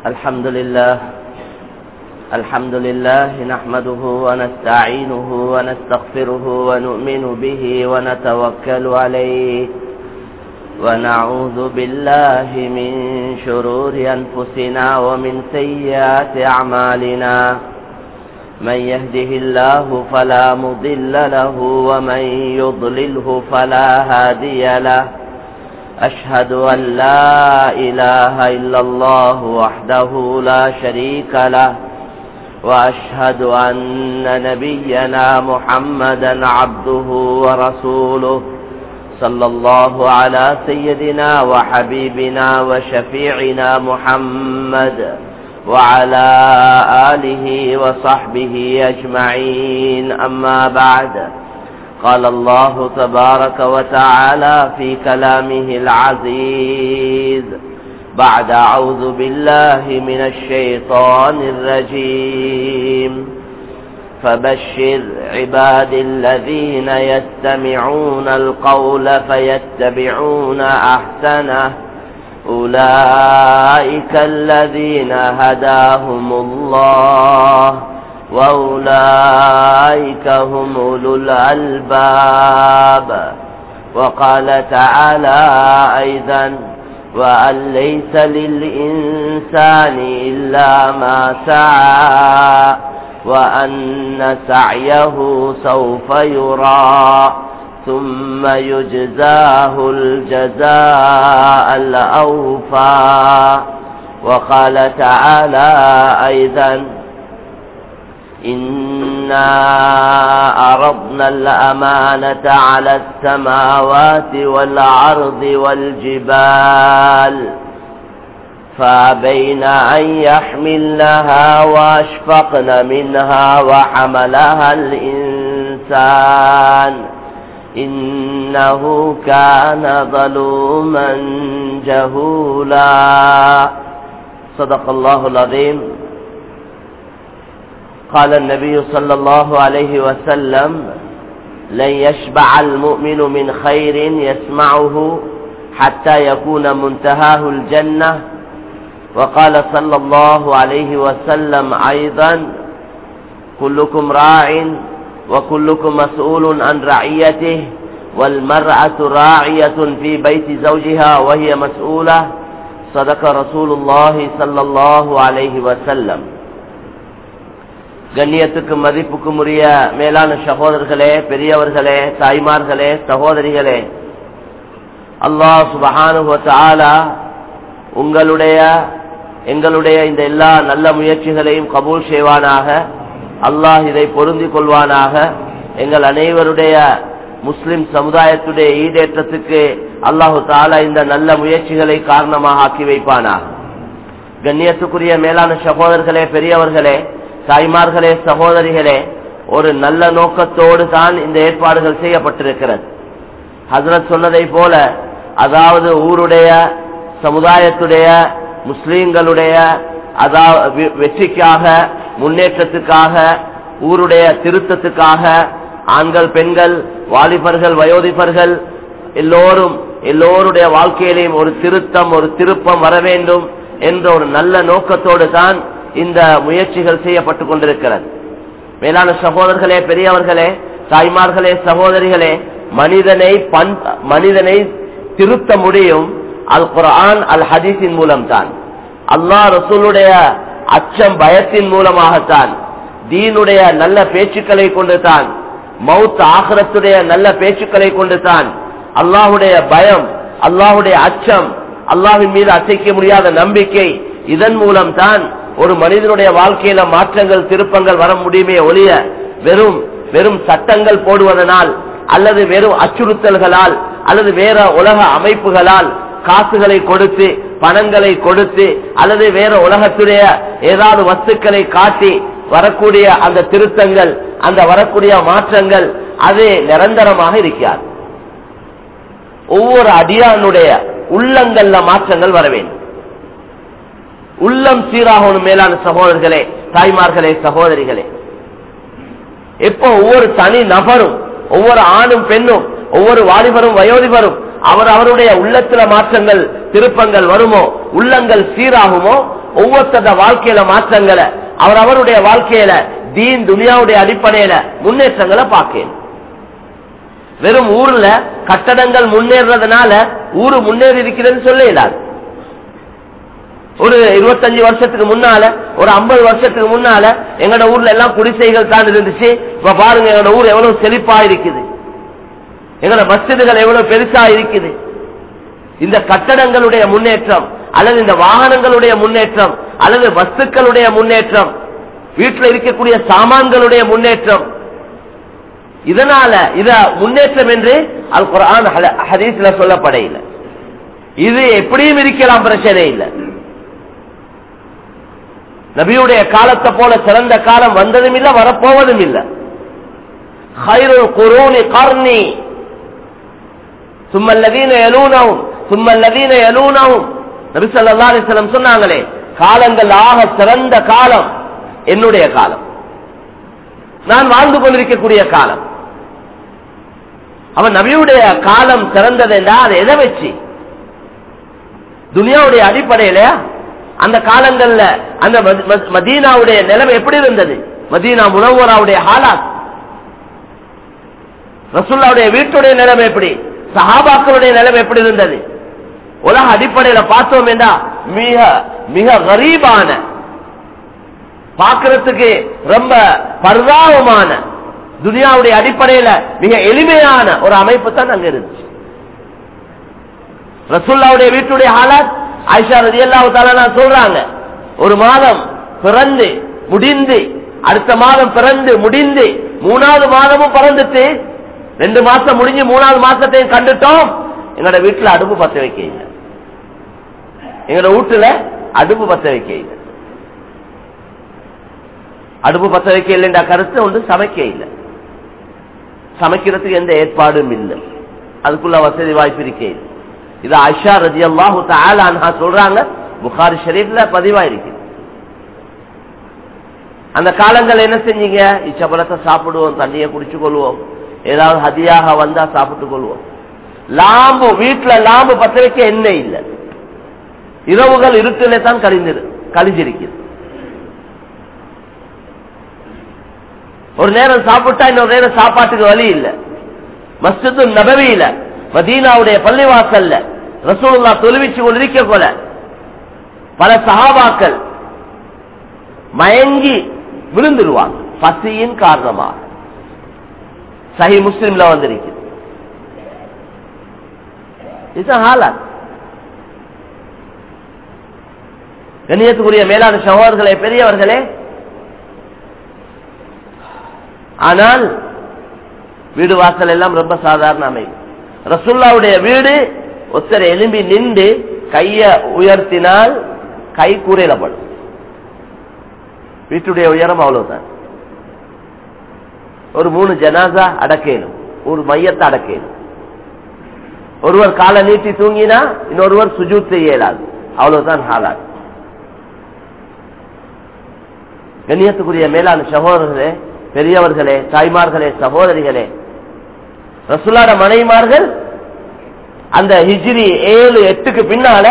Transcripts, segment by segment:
الحمد لله الحمد لله نحمده ونستعينه ونستغفره ونؤمن به ونتوكل عليه ونعوذ بالله من شرور أنفسنا ومن سيئات أعمالنا من يهده الله فلا مضل له ومن يضلله فلا هادي له أشهد أن لا إله إلا الله وحده لا شريك له وأشهد أن نبينا محمدا عبده ورسوله صلى الله على سيدنا وحبيبنا وشفيعنا محمد وعلى آله وصحبه أجمعين أما بعد قال الله تبارك وتعالى في كلامه العزيز بعد أعوذ بالله من الشيطان الرجيم فبشر عباد الذين يستمعون القول فيتبعون أحسنه أولئك الذين هداهم الله وأولئك هم أولو الألباب وقال تعالى أيضا وأن ليس للإنسان إلا ما سعى وأن سعيه سوف يرى ثم يجزاه الجزاء الأوفى وقال تعالى أيضا إنا أرضنا الأمانة على السماوات والأرض والجبال فأبين أن يحملنها وأشفقن منها وحملها الإنسان إنه كان ظلوما جهولا صدق الله العظيم قال النبي صلى الله عليه وسلم لن يشبع المؤمن من خير يسمعه حتى يكون منتهاه الجنة وقال صلى الله عليه وسلم أيضا كلكم راع وكلكم مسؤول عن رعيته والمرأة راعية في بيت زوجها وهي مسؤولة صدق رسول الله صلى الله عليه وسلم கண்ணியத்துக்கு மதிப்புக்கும் உரிய மேலான சகோதரர்களே பெரியவர்களே தாய்மார்களே சகோதரிகளே அல்லாஹ் சுபஹானுவத்தாலா உங்களுடைய எங்களுடைய இந்த எல்லா நல்ல முயற்சிகளையும் கபூல் செய்வானாக அல்லாஹ் இதை பொருந்தி கொள்வானாக எங்கள் அனைவருடைய முஸ்லிம் சமுதாயத்துடைய ஈடேற்றத்துக்கு அல்லாஹு தாலா இந்த நல்ல முயற்சிகளை காரணமாக ஆக்கி வைப்பானாக கண்ணியத்துக்குரிய மேலான சகோதரர்களே பெரியவர்களே தாய்மார்களே சகோதரிகளே ஒரு நல்ல நோக்கத்தோடு தான் இந்த ஏற்பாடுகள் செய்யப்பட்டிருக்கிறது ஹசரத் சொன்னதை போல அதாவது ஊருடைய சமுதாயத்துடைய முஸ்லீம்களுடைய அதாவது வெற்றிக்காக முன்னேற்றத்துக்காக ஊருடைய திருத்தத்துக்காக ஆண்கள் பெண்கள் வாலிபர்கள் வயோதிபர்கள் எல்லோரும் எல்லோருடைய வாழ்க்கையிலையும் ஒரு திருத்தம் ஒரு திருப்பம் வர வேண்டும் என்ற ஒரு நல்ல நோக்கத்தோடு தான் இந்த முயற்சிகள் செய்யப்பட்டு கொண்டிருக்கிறது மேலான சகோதரர்களே பெரியவர்களே தாய்மார்களே சகோதரிகளே மனிதனை பண் மனிதனை திருத்த முடியும் அல் குரான் அல் ஹதீஸின் மூலம் தான் அல்லாஹ் ரசூலுடைய அச்சம் பயத்தின் மூலமாகத்தான் தீனுடைய நல்ல பேச்சுக்களை கொண்டு தான் மவுத் ஆகரத்துடைய நல்ல பேச்சுக்களை கொண்டு தான் அல்லாஹுடைய பயம் அல்லாஹுடைய அச்சம் அல்லாஹின் மீது அசைக்க முடியாத நம்பிக்கை இதன் மூலம் தான் ஒரு மனிதனுடைய வாழ்க்கையில மாற்றங்கள் திருப்பங்கள் வர முடியுமே ஒழிய வெறும் வெறும் சட்டங்கள் போடுவதனால் அல்லது வெறும் அச்சுறுத்தல்களால் அல்லது வேற உலக அமைப்புகளால் காசுகளை கொடுத்து பணங்களை கொடுத்து அல்லது வேற உலகத்துடைய ஏதாவது வஸ்துக்களை காட்டி வரக்கூடிய அந்த திருத்தங்கள் அந்த வரக்கூடிய மாற்றங்கள் அது நிரந்தரமாக இருக்கிறார் ஒவ்வொரு அடியானுடைய உள்ளங்கள்ல மாற்றங்கள் வர வேண்டும் உள்ளம் சீராகணும் மேலான சகோதரர்களே தாய்மார்களே சகோதரிகளே எப்போ ஒவ்வொரு தனி நபரும் ஒவ்வொரு ஆணும் பெண்ணும் ஒவ்வொரு வாலிபரும் வயோதிபரும் அவர் அவருடைய உள்ளத்துல மாற்றங்கள் திருப்பங்கள் வருமோ உள்ளங்கள் சீராகுமோ ஒவ்வொருத்தர வாழ்க்கையில மாற்றங்களை அவர் அவருடைய வாழ்க்கையில தீன் துனியாவுடைய அடிப்படையில முன்னேற்றங்களை பார்க்கணும் வெறும் ஊர்ல கட்டடங்கள் முன்னேறதுனால ஊரு முன்னேறி இருக்கிறதுன்னு சொல்ல இயலாது ஒரு இருபத்தஞ்சு வருஷத்துக்கு முன்னால ஒரு ஐம்பது வருஷத்துக்கு முன்னால எங்கட ஊர்ல எல்லாம் குடிசைகள் தான் இருந்துச்சு இப்ப பாருங்க எங்கட ஊர் எவ்வளவு செழிப்பா இருக்குது எங்கட மசிதுகள் எவ்வளவு பெருசா இருக்குது இந்த கட்டடங்களுடைய முன்னேற்றம் அல்லது இந்த வாகனங்களுடைய முன்னேற்றம் அல்லது வஸ்துக்களுடைய முன்னேற்றம் வீட்டில் இருக்கக்கூடிய சாமான்களுடைய முன்னேற்றம் இதனால இத முன்னேற்றம் என்று அல் குரான் ஹதீஸ்ல சொல்லப்பட இல்லை இது எப்படியும் இருக்கலாம் பிரச்சனை இல்லை நபியுடைய காலத்தை போல சிறந்த காலம் வந்ததும் இல்லை வரப்போவதும் இல்லை ஹைருல் குரூனி கர்ணி சும்மல்லதீன எலூனவும் சும்மல்லதீன எலூனவும் நபி ஸல்லல்லாஹு அலைஹி வஸல்லம் சொன்னாங்களே காலங்கள் ஆக சிறந்த காலம் என்னுடைய காலம் நான் வாழ்ந்து கொண்டிருக்கக்கூடிய காலம் அவன் நபியுடைய காலம் சிறந்தது என்றால் அதை எதை வச்சு துனியாவுடைய அடிப்படையில அந்த காலங்கள்ல அந்த மதி- மதி- மதீனாவுடைய நிலைமை எப்படி இருந்தது மதீனா முனவராவுடைய ஹாலாத் ரசுல்லாவுடைய வீட்டுடைய நிலைமை எப்படி சஹாபாக்களுடைய நிலைமை எப்படி இருந்தது உலக அடிப்படையில பார்த்தோம் என்றா மிக மிக கரீபான பார்க்கறதுக்கு ரொம்ப பரிதாபமான துனியாவுடைய அடிப்படையில மிக எளிமையான ஒரு அமைப்பு தான் அங்க இருந்துச்சு ரசுல்லாவுடைய வீட்டுடைய ஹாலாத் ஆயிஷா ரதி அல்லாஹு சொல்றாங்க ஒரு மாதம் பிறந்து முடிந்து அடுத்த மாதம் பிறந்து முடிந்து மூணாவது மாதமும் பிறந்துட்டு ரெண்டு மாசம் முடிஞ்சு மூணாவது மாசத்தையும் கண்டுட்டோம் எங்களோட வீட்டுல அடுப்பு பத்த வைக்க இல்லை எங்களோட வீட்டுல அடுப்பு பத்த வைக்க இல்லை அடுப்பு பத்த வைக்க இல்லைன்ற கருத்து ஒன்று சமைக்க இல்லை சமைக்கிறதுக்கு எந்த ஏற்பாடும் இல்லை அதுக்குள்ள வசதி வாய்ப்பு இருக்கே இல்லை இது ஆயிஷா ரதி அல்லாஹு தாலா சொல்றாங்க புகாரி ஷரீஃப்ல பதிவாயிருக்கு அந்த காலங்கள் என்ன செஞ்சீங்க இச்சபலத்தை சாப்பிடுவோம் தண்ணியை குடிச்சு கொள்வோம் ஏதாவது ஹதியாக வந்தா சாப்பிட்டு கொள்வோம் லாம்பு வீட்டுல லாம்பு பத்த வைக்க எண்ணெய் இல்லை இரவுகள் இருட்டிலே தான் கழிந்திரு கழிஞ்சிருக்குது ஒரு நேரம் சாப்பிட்டா இன்னொரு நேரம் சாப்பாட்டுக்கு வழி இல்ல மஸ்ஜிது நபவியில மதீனாவுடைய பள்ளிவாசல்ல ரசூலுல்லா தொழுவிச்சு கொண்டிருக்க போல பல சஹாபாக்கள் மயங்கி விழுந்துருவாங்க பசியின் காரணமாக சஹி முஸ்லிம்ல வந்திருக்கு இதுதான் ஹாலாத் கண்ணியத்துக்குரிய மேலான சகோதரர்களே பெரியவர்களே ஆனால் வீடு வாசல் எல்லாம் ரொம்ப சாதாரண அமைப்பு ரசுல்லாவுடைய வீடு ஒருத்தர் எலும்பி நின்று கைய உயர்த்தினால் கை கூரையில படும் வீட்டுடைய உயரம் அவ்வளவுதான் ஒரு மூணு ஜனாசா அடக்கேனும் ஒரு மையத்தை அடக்கேனும் ஒருவர் காலை நீட்டி தூங்கினா இன்னொருவர் சுஜூத் செய்ய இயலாது அவ்வளவுதான் ஹாலாத் கண்ணியத்துக்குரிய மேலான சகோதரர்களே பெரியவர்களே தாய்மார்களே சகோதரிகளே ரசுல்லாட மனைமார்கள் அந்த ஹிஜ்ரி ஏழு எட்டுக்கு பின்னால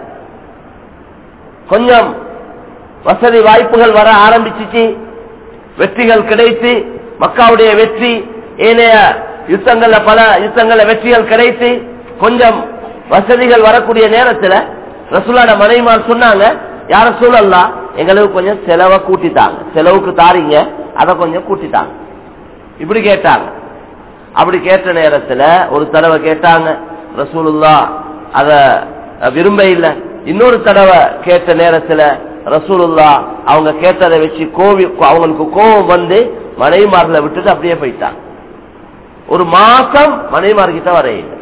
கொஞ்சம் வசதி வாய்ப்புகள் வர ஆரம்பிச்சிச்சு வெற்றிகள் கிடைத்து மக்காவுடைய வெற்றி ஏனைய யுத்தங்கள்ல பல யுத்தங்கள்ல வெற்றிகள் கிடைத்து கொஞ்சம் வசதிகள் வரக்கூடிய நேரத்துல ரசூலான மனைமார் சொன்னாங்க யார சூழல்லா எங்களுக்கு கொஞ்சம் செலவை கூட்டிட்டாங்க செலவுக்கு தாரீங்க அதை கொஞ்சம் கூட்டிட்டாங்க இப்படி கேட்டாங்க அப்படி கேட்ட நேரத்துல ஒரு தடவை கேட்டாங்க ரசூலுல்லா அத விரும்ப இல்ல இன்னொரு தடவை கேட்ட நேரத்துல ரசூலுல்லா அவங்க கேட்டதை வச்சு கோவி அவங்களுக்கு கோபம் வந்து மனைவிமார்களை விட்டுட்டு அப்படியே போயிட்டாங்க ஒரு மாசம் மனைவிமார்கிட்ட வரையில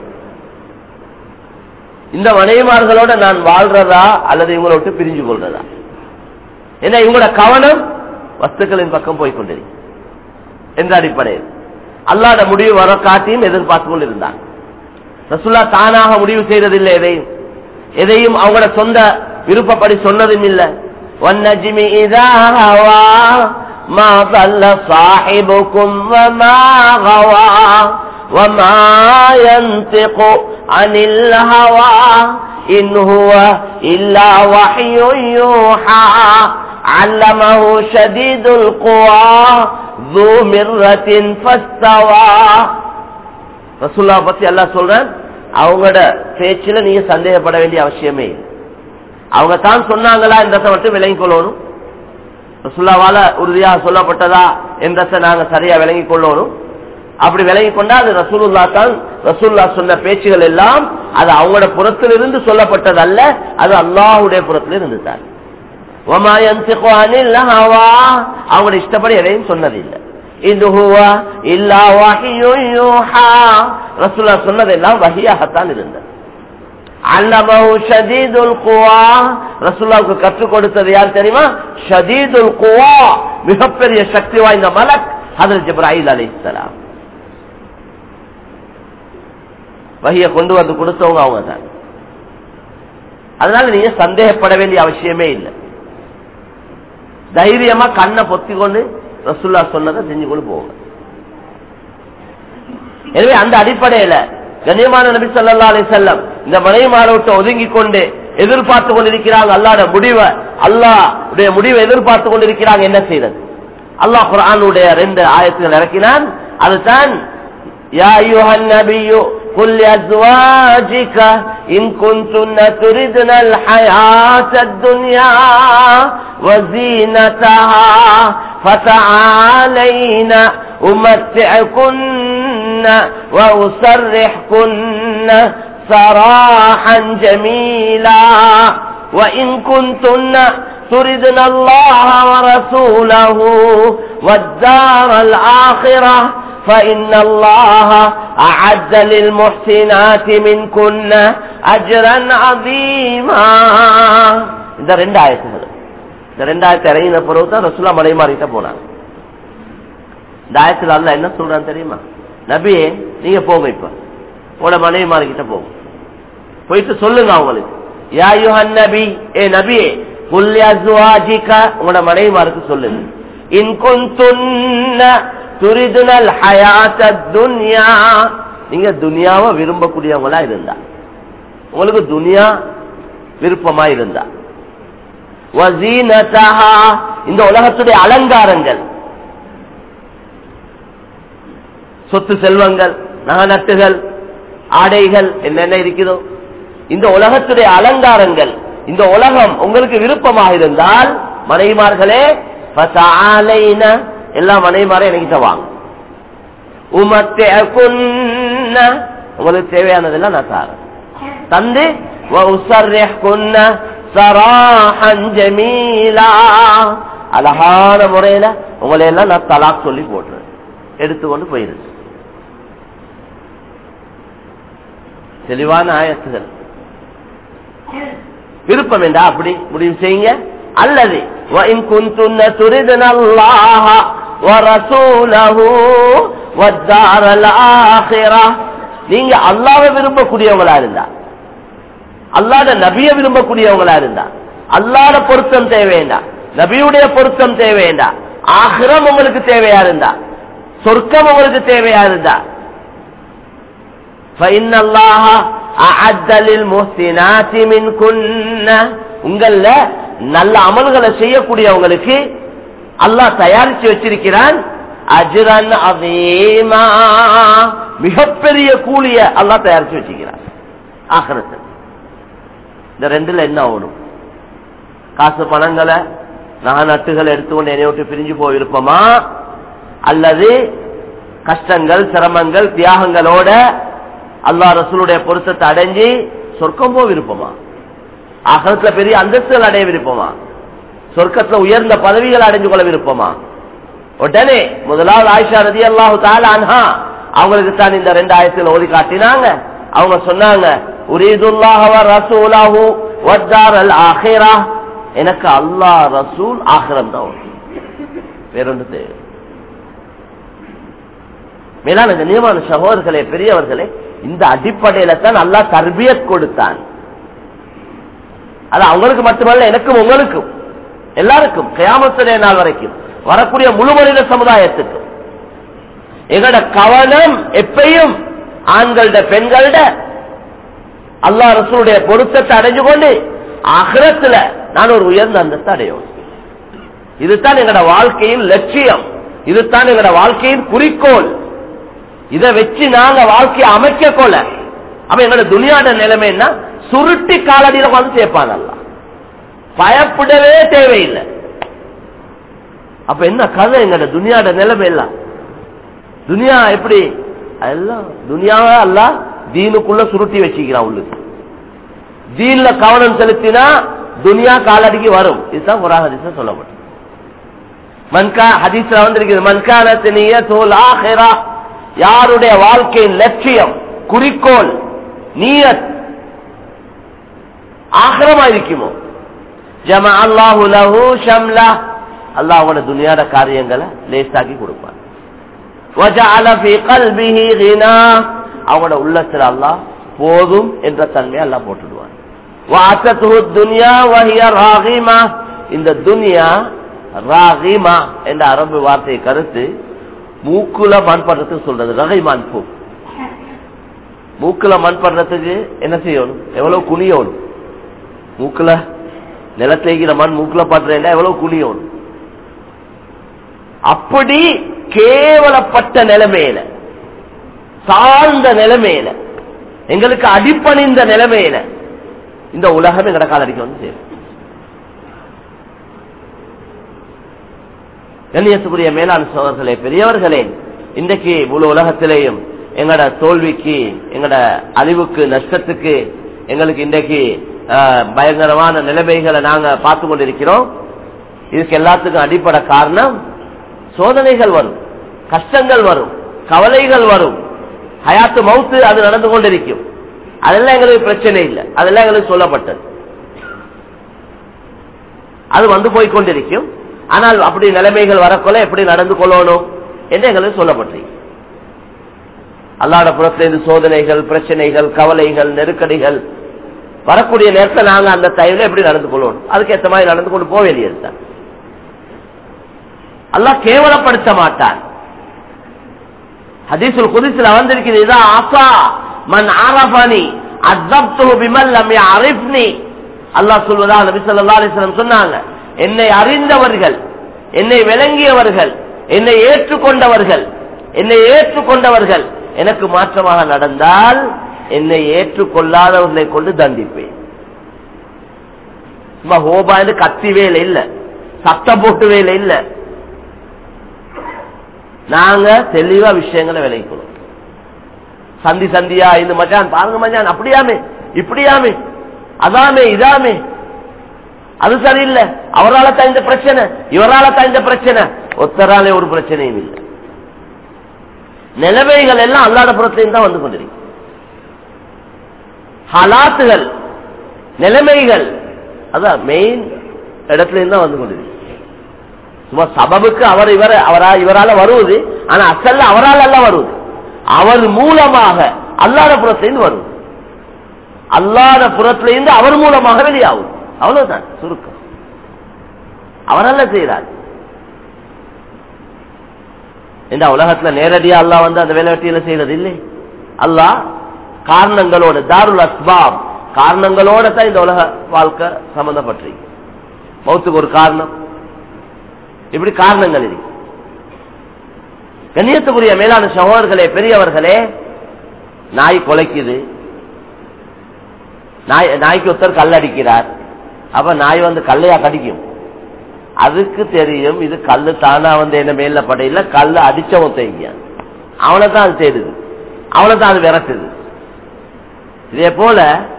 இந்த மனைவிமார்களோட நான் வாழ்றதா அல்லது இவங்களை விட்டு பிரிஞ்சு கொள்றதா ஏன்னா இவங்களோட கவனம் வஸ்துக்களின் பக்கம் போய் கொண்டிருக்கு என்ற அடிப்படையில் அல்லாத முடிவு வர காட்டியும் எதிர்பார்த்து கொண்டிருந்தாங்க ரசுல்லா தானாக முடிவு செய்ததில்லை எதையும் எதையும் அவங்களோட சொந்த விருப்பப்படி சொன்னதும் இல்லை والنجم إذا هوى ما ضل صاحبكم وما غوى وما ينطق عن الهوى إن هو إلا وحي يوحى علمه شديد القوى ذو مرة فاستوى ரசூல்லா பத்தி எல்லாம் சொல்றேன் அவங்களோட பேச்சுல நீங்க சந்தேகப்பட வேண்டிய அவசியமே இல்லை அவங்க தான் சொன்னாங்களா என்றதை மட்டும் விளங்கிக் கொள்ளணும் ரசூல்லாவால உறுதியாக சொல்லப்பட்டதா என்றதை நாங்க சரியா விளங்கிக் கொள்ளணும் அப்படி விலகி கொண்டா அது ரசூலுல்லா தான் ரசூல்லா சொன்ன பேச்சுகள் எல்லாம் அது அவங்களோட புறத்திலிருந்து சொல்லப்பட்டது அல்ல அது அல்லாஹுடைய புறத்தில் இருந்து தான் அவங்களோட இஷ்டப்படி எதையும் சொன்னதில்லை இது இல்லா ரசூல்லா சொன்னதெல்லாம் வகையாகத்தான் இருந்தது அல்லமஹு ஷதீதுல் குவா ரசூல்லாவுக்கு கற்றுக் கொடுத்தது யார் தெரியுமா ஷதீதுல் குவா மிகப்பெரிய சக்தி வாய்ந்த மலக் ஹதரத் ஜிப்ராஹில் அலைஹிஸ்ஸலாம் வகைய கொண்டு வந்து கொடுத்தவங்க அவங்க தான் அதனால நீங்க சந்தேகப்பட வேண்டிய அவசியமே இல்லை தைரியமா கண்ணை பொத்தி கொண்டு ரசுல்லா சொன்னதை செஞ்சு கொண்டு போங்க எனவே அந்த அடிப்படையில கண்ணியமான நபி சொல்லா அலி செல்லம் இந்த மனைமாரோட்ட ஒதுங்கி கொண்டு எதிர்பார்த்து கொண்டிருக்கிறாங்க அல்லாட முடிவை அல்லாவுடைய முடிவை எதிர்பார்த்து கொண்டிருக்கிறாங்க என்ன செய்யறது அல்லாஹ் குரானுடைய ரெண்டு ஆயத்துகள் இறக்கினான் அதுதான் يا أيها النبي قل لأزواجك إن كنتن تردن الحياة الدنيا وزينتها فتعالين أمتعكن وأسرحكن سراحا جميلا وإن كنتن تردن الله ورسوله والدار الآخرة فإن الله أعد للمحسنات منكن أجرا عظيما இந்த ரெண்டு ஆயத்துகள் இந்த ரெண்டாயிரத்தி இறங்கின பிறகு தான் ரசுல்லா மலை மாறிட்ட போனாங்க இந்த ஆயத்துல அல்ல என்ன சொல்றான்னு தெரியுமா நபியே நீங்க போங்க இப்ப உங்களோட மனைவி மாறிக்கிட்ட போங்க போயிட்டு சொல்லுங்க அவங்களுக்கு யா யுஹன் நபி ஏ நபியே உங்களோட மனைவி மாருக்கு சொல்லுங்க இன்குந்துன்ன துரிதுனல் ஹயாத்த துன்யா நீங்க துனியாவை விரும்பக்கூடியவங்களா இருந்தா உங்களுக்கு துனியா விருப்பமா இருந்தா இந்த உலகத்துடைய அலங்காரங்கள் சொத்து செல்வங்கள் நகநட்டுகள் ஆடைகள் என்னென்ன இருக்குதோ இந்த உலகத்துடைய அலங்காரங்கள் இந்த உலகம் உங்களுக்கு விருப்பமாக இருந்தால் மனைவிமார்களே எல்லா மனைவிமாரும் எனக்கு வாங்க உங்களுக்கு தேவையானதெல்லாம் நான் தாரேன் தந்து அழகான முறையில உங்களை எல்லாம் நான் தலாக் சொல்லி போடுறேன் எடுத்துக்கொண்டு போயிருக்கு தெளிவான ஆயத்துகள் விருப்பம் என்றா அப்படி முடிவு செய்யுங்க அல்லது وَإِن كُنتُنَّ تُرِدْنَ اللَّهَ وَرَسُولَهُ وَالدَّارَ الْآخِرَةَ நீங்க அல்லாஹ்வை விரும்பக்கூடியவங்களா இருந்தா அல்லாஹ்ட நபியை விரும்பக்கூடியவங்களா இருந்தா அல்லாஹ்ட பொருத்தம் தேவையா நபியுடைய பொருத்தம் தேவையா ஆகிரம் உங்களுக்கு தேவையா இருந்தா சொர்க்கம் உங்களுக்கு தேவையா இருந்தா فإن الله أعد للمحسنات منكن உங்கள நல்ல அமல்களை செய்யக்கூடியவங்களுக்கு அல்லாஹ் தயாரிச்சு வச்சிருக்கிறான் அஜ்ரன் அதேமா மிகப்பெரிய கூலிய அல்லாஹ் தயாரிச்சு வச்சிருக்கிறான் ஆகிறது இந்த ரெண்டுல என்ன ஆகணும் காசு பணங்களை நகை நட்டுகளை எடுத்துக்கொண்டு என்னை விட்டு பிரிஞ்சு போயிருப்போமா அல்லது கஷ்டங்கள் சிரமங்கள் தியாகங்களோட அல்லாஹ் ரசூலுடைய பொருத்தத்தை அடைஞ்சு சொர்க்கம் போ விருப்பமா ஆகத்துல பெரிய அந்தஸ்துகள் அடைய விருப்பமா சொர்க்கத்துல உயர்ந்த பதவிகள் அடைஞ்சு கொள்ள விருப்பமா உடனே முதலாவது ஆயிஷா ரதி அல்லாஹு தாலான்ஹா அவங்களுக்கு தான் இந்த ரெண்டு ஆயிரத்தில் ஓதி காட்டினாங்க அவங்க சொன்னாங்க உரீதுல்லாஹவ ரசூலாஹு வத்தார் அல் ஆஹிரா எனக்கு அல்லாஹ் ரசூல் ஆஹிரம் தான் வேறொன்று தேவை மேலான கண்ணியமான சகோதரர்களே பெரியவர்களே இந்த அடிப்படையில தான் நல்லா தர்பியத் கொடுத்தான் அது அவங்களுக்கு மட்டுமல்ல எனக்கும் உங்களுக்கும் எல்லாருக்கும் கயாமத்துடைய நாள் வரைக்கும் வரக்கூடிய முழு மனித சமுதாயத்துக்கும் எங்களோட கவனம் எப்பயும் ஆண்களோட பெண்களோட அல்லாஹ் ரசூலுடைய பொருத்தத்தை அடைஞ்சு கொண்டு அகரத்துல நான் ஒரு உயர்ந்த அந்தஸ்தை அடையும் இதுதான் எங்களோட வாழ்க்கையின் லட்சியம் இதுதான் எங்களோட வாழ்க்கையின் குறிக்கோள் இதை வச்சு நாங்க வாழ்க்கையை அமைக்க கொள்ள அப்ப எங்களோட துணியாட நிலைமை என்ன சுருட்டி காலடியில வந்து சேர்ப்பான் அல்ல பயப்படவே தேவையில்லை அப்ப என்ன கதை எங்களோட துணியாட நிலைமை எல்லாம் துனியா எப்படி எல்லாம் துனியாவை அல்ல தீனுக்குள்ள சுருட்டி வச்சுக்கிறான் உள்ளுக்கு தீன்ல கவனம் செலுத்தினா துனியா காலடிக்கு வரும் இதுதான் ஒரு ஹதீஸ சொல்லப்படும் மன்கா ஹதீஸ்ல வந்திருக்கிறது மன்கானத்தினிய தோல் ஆஹிரா யாருடைய வாழ்க்கையின் லட்சியம் குறிக்கோள் நீயத் ஆகிரமா இருக்குமோ ஜம அல்லாஹு லஹு ஷம்லா அல்லாஹ் அவனோட துனியாட காரியங்களை லேசாக்கி கொடுப்பான் وجعل في قلبه غنى அவனோட உள்ளத்துல அல்லாஹ் போதும் என்ற தன்மையை அல்லாஹ் போட்டுடுவான் واتته الدنيا وهي راغمه இந்த துனியா ராகிமா என்ற அரபு வார்த்தையை கருத்து மூக்குல மண் படுறதுக்கு சொல்றது ரகைமான் பூ மூக்குல மண் படுறதுக்கு என்ன செய்யணும் எவ்வளவு குனியணும் மூக்குல நிலத்தைகிற மண் மூக்குல படுறேன் எவ்வளவு குனியணும் அப்படி கேவலப்பட்ட நிலைமையில சார்ந்த நிலைமையில எங்களுக்கு அடிப்பணிந்த நிலைமையில இந்த உலகம் எங்கட காலடிக்கு வந்து சேரும் கண்ணியத்துக்குரிய மேலாண் சோதர்களே பெரியவர்களே இன்றைக்கு முழு உலகத்திலேயும் எங்கட தோல்விக்கு எங்கட அழிவுக்கு நஷ்டத்துக்கு எங்களுக்கு இன்றைக்கு ஆஹ், பயங்கரமான நிலைமைகளை நாங்க பார்த்து கொண்டிருக்கிறோம் இதுக்கு எல்லாத்துக்கும் அடிப்படை காரணம் சோதனைகள் வரும் கஷ்டங்கள் வரும் கவலைகள் வரும் ஹயாத்து மவுத்து அது நடந்து கொண்டிருக்கும் அதெல்லாம் எங்களுக்கு பிரச்சனை இல்லை அதெல்லாம் எங்களுக்கு சொல்லப்பட்டது அது வந்து போய் கொண்டிருக்கும் ஆனால் அப்படி நிலைமைகள் வரக்கொள்ள எப்படி நடந்து கொள்ளணும் என்று எங்களுக்கு சொல்லப்பட்டிருக்கு அல்லாட புறத்திலிருந்து சோதனைகள் பிரச்சனைகள் கவலைகள் நெருக்கடிகள் வரக்கூடிய நேரத்தில் நாங்க அந்த டைம்ல எப்படி நடந்து கொள்ளணும் அதுக்கு ஏற்ற மாதிரி நடந்து கொண்டு போக வேண்டியதுதான் அல்லாஹ் கேவலப்படுத்த மாட்டான் ஹதீசுல் குதிசில் வந்திருக்கிறது இதான் ஆசா மன் ஆரபானி அத்தப்துஹு பிமல் லம் யஅரிஃப்னி அல்லாஹ் சொல்வதா நபி ஸல்லல்லாஹு அலைஹி வஸல்லம் சொன்னாங்க என்னை அறிந்தவர்கள் என்னை விளங்கியவர்கள் என்னை ஏற்றுக்கொண்டவர்கள் என்னை ஏற்றுக்கொண்டவர்கள் எனக்கு மாற்றமாக நடந்தால் என்னை ஏற்றுக்கொள்ளாதவர்களை கொண்டு தண்டிப்பேன் சும்மா ஹோபா என்று கத்தி வேலை இல்ல சத்தம் போட்டு வேலை இல்ல நாங்க தெளிவா விஷயங்களை விளைக்கணும் சந்தி சந்தியா இந்த மச்சான் பாருங்க மச்சான் அப்படியாமே இப்படியாமே அதாமே இதாமே அது சரியில்லை அவரால தான் இந்த பிரச்சனை இவரால தான் இந்த பிரச்சனை ஒத்தராலே ஒரு பிரச்சனையும் இல்லை நிலைமைகள் எல்லாம் அல்லாத புறத்திலையும் தான் வந்து கொண்டிருக்கு ஹலாத்துகள் நிலைமைகள் அதான் மெயின் இடத்துல தான் வந்து கொண்டிருக்கு சும்மா சபபுக்கு அவர் இவர் அவரா இவரால வருவது ஆனா அசல்ல அவரால் அல்ல வருவது அவர் மூலமாக அல்லாத புறத்திலிருந்து வருவது அல்லாத புறத்திலிருந்து அவர் மூலமாக வெளியாகும் அவ்வளவுதான் சுருக்கம் அவரல்ல செய்கிறார் இந்த உலகத்துல நேரடியா அல்லாஹ் வந்து அந்த வேலை வெட்டியில செய்யறது இல்லை அல்லாஹ் காரணங்களோட தாருல் அஸ்பாப் காரணங்களோட தான் இந்த உலக வாழ்க்கை சம்பந்தப்பட்டிருக்கு மௌத்துக்கு ஒரு காரணம் இப்படி காரணங்கள் இருக்கு கண்ணியத்துக்குரிய மேலான சகோதரர்களே பெரியவர்களே நாய் கொலைக்குது நாய் நாய்க்கு ஒருத்தர் கல்லடிக்கிறார் அப்ப நாய் வந்து கல்லையா கடிக்கும் அதுக்கு தெரியும் இது கல்லு தானா வந்து என்ன மேல படையில கல்லு அடிச்சவன் தேங்கியான் அவனை தான் அது தேடுது அவனை தான் அது விரட்டுது இதே போல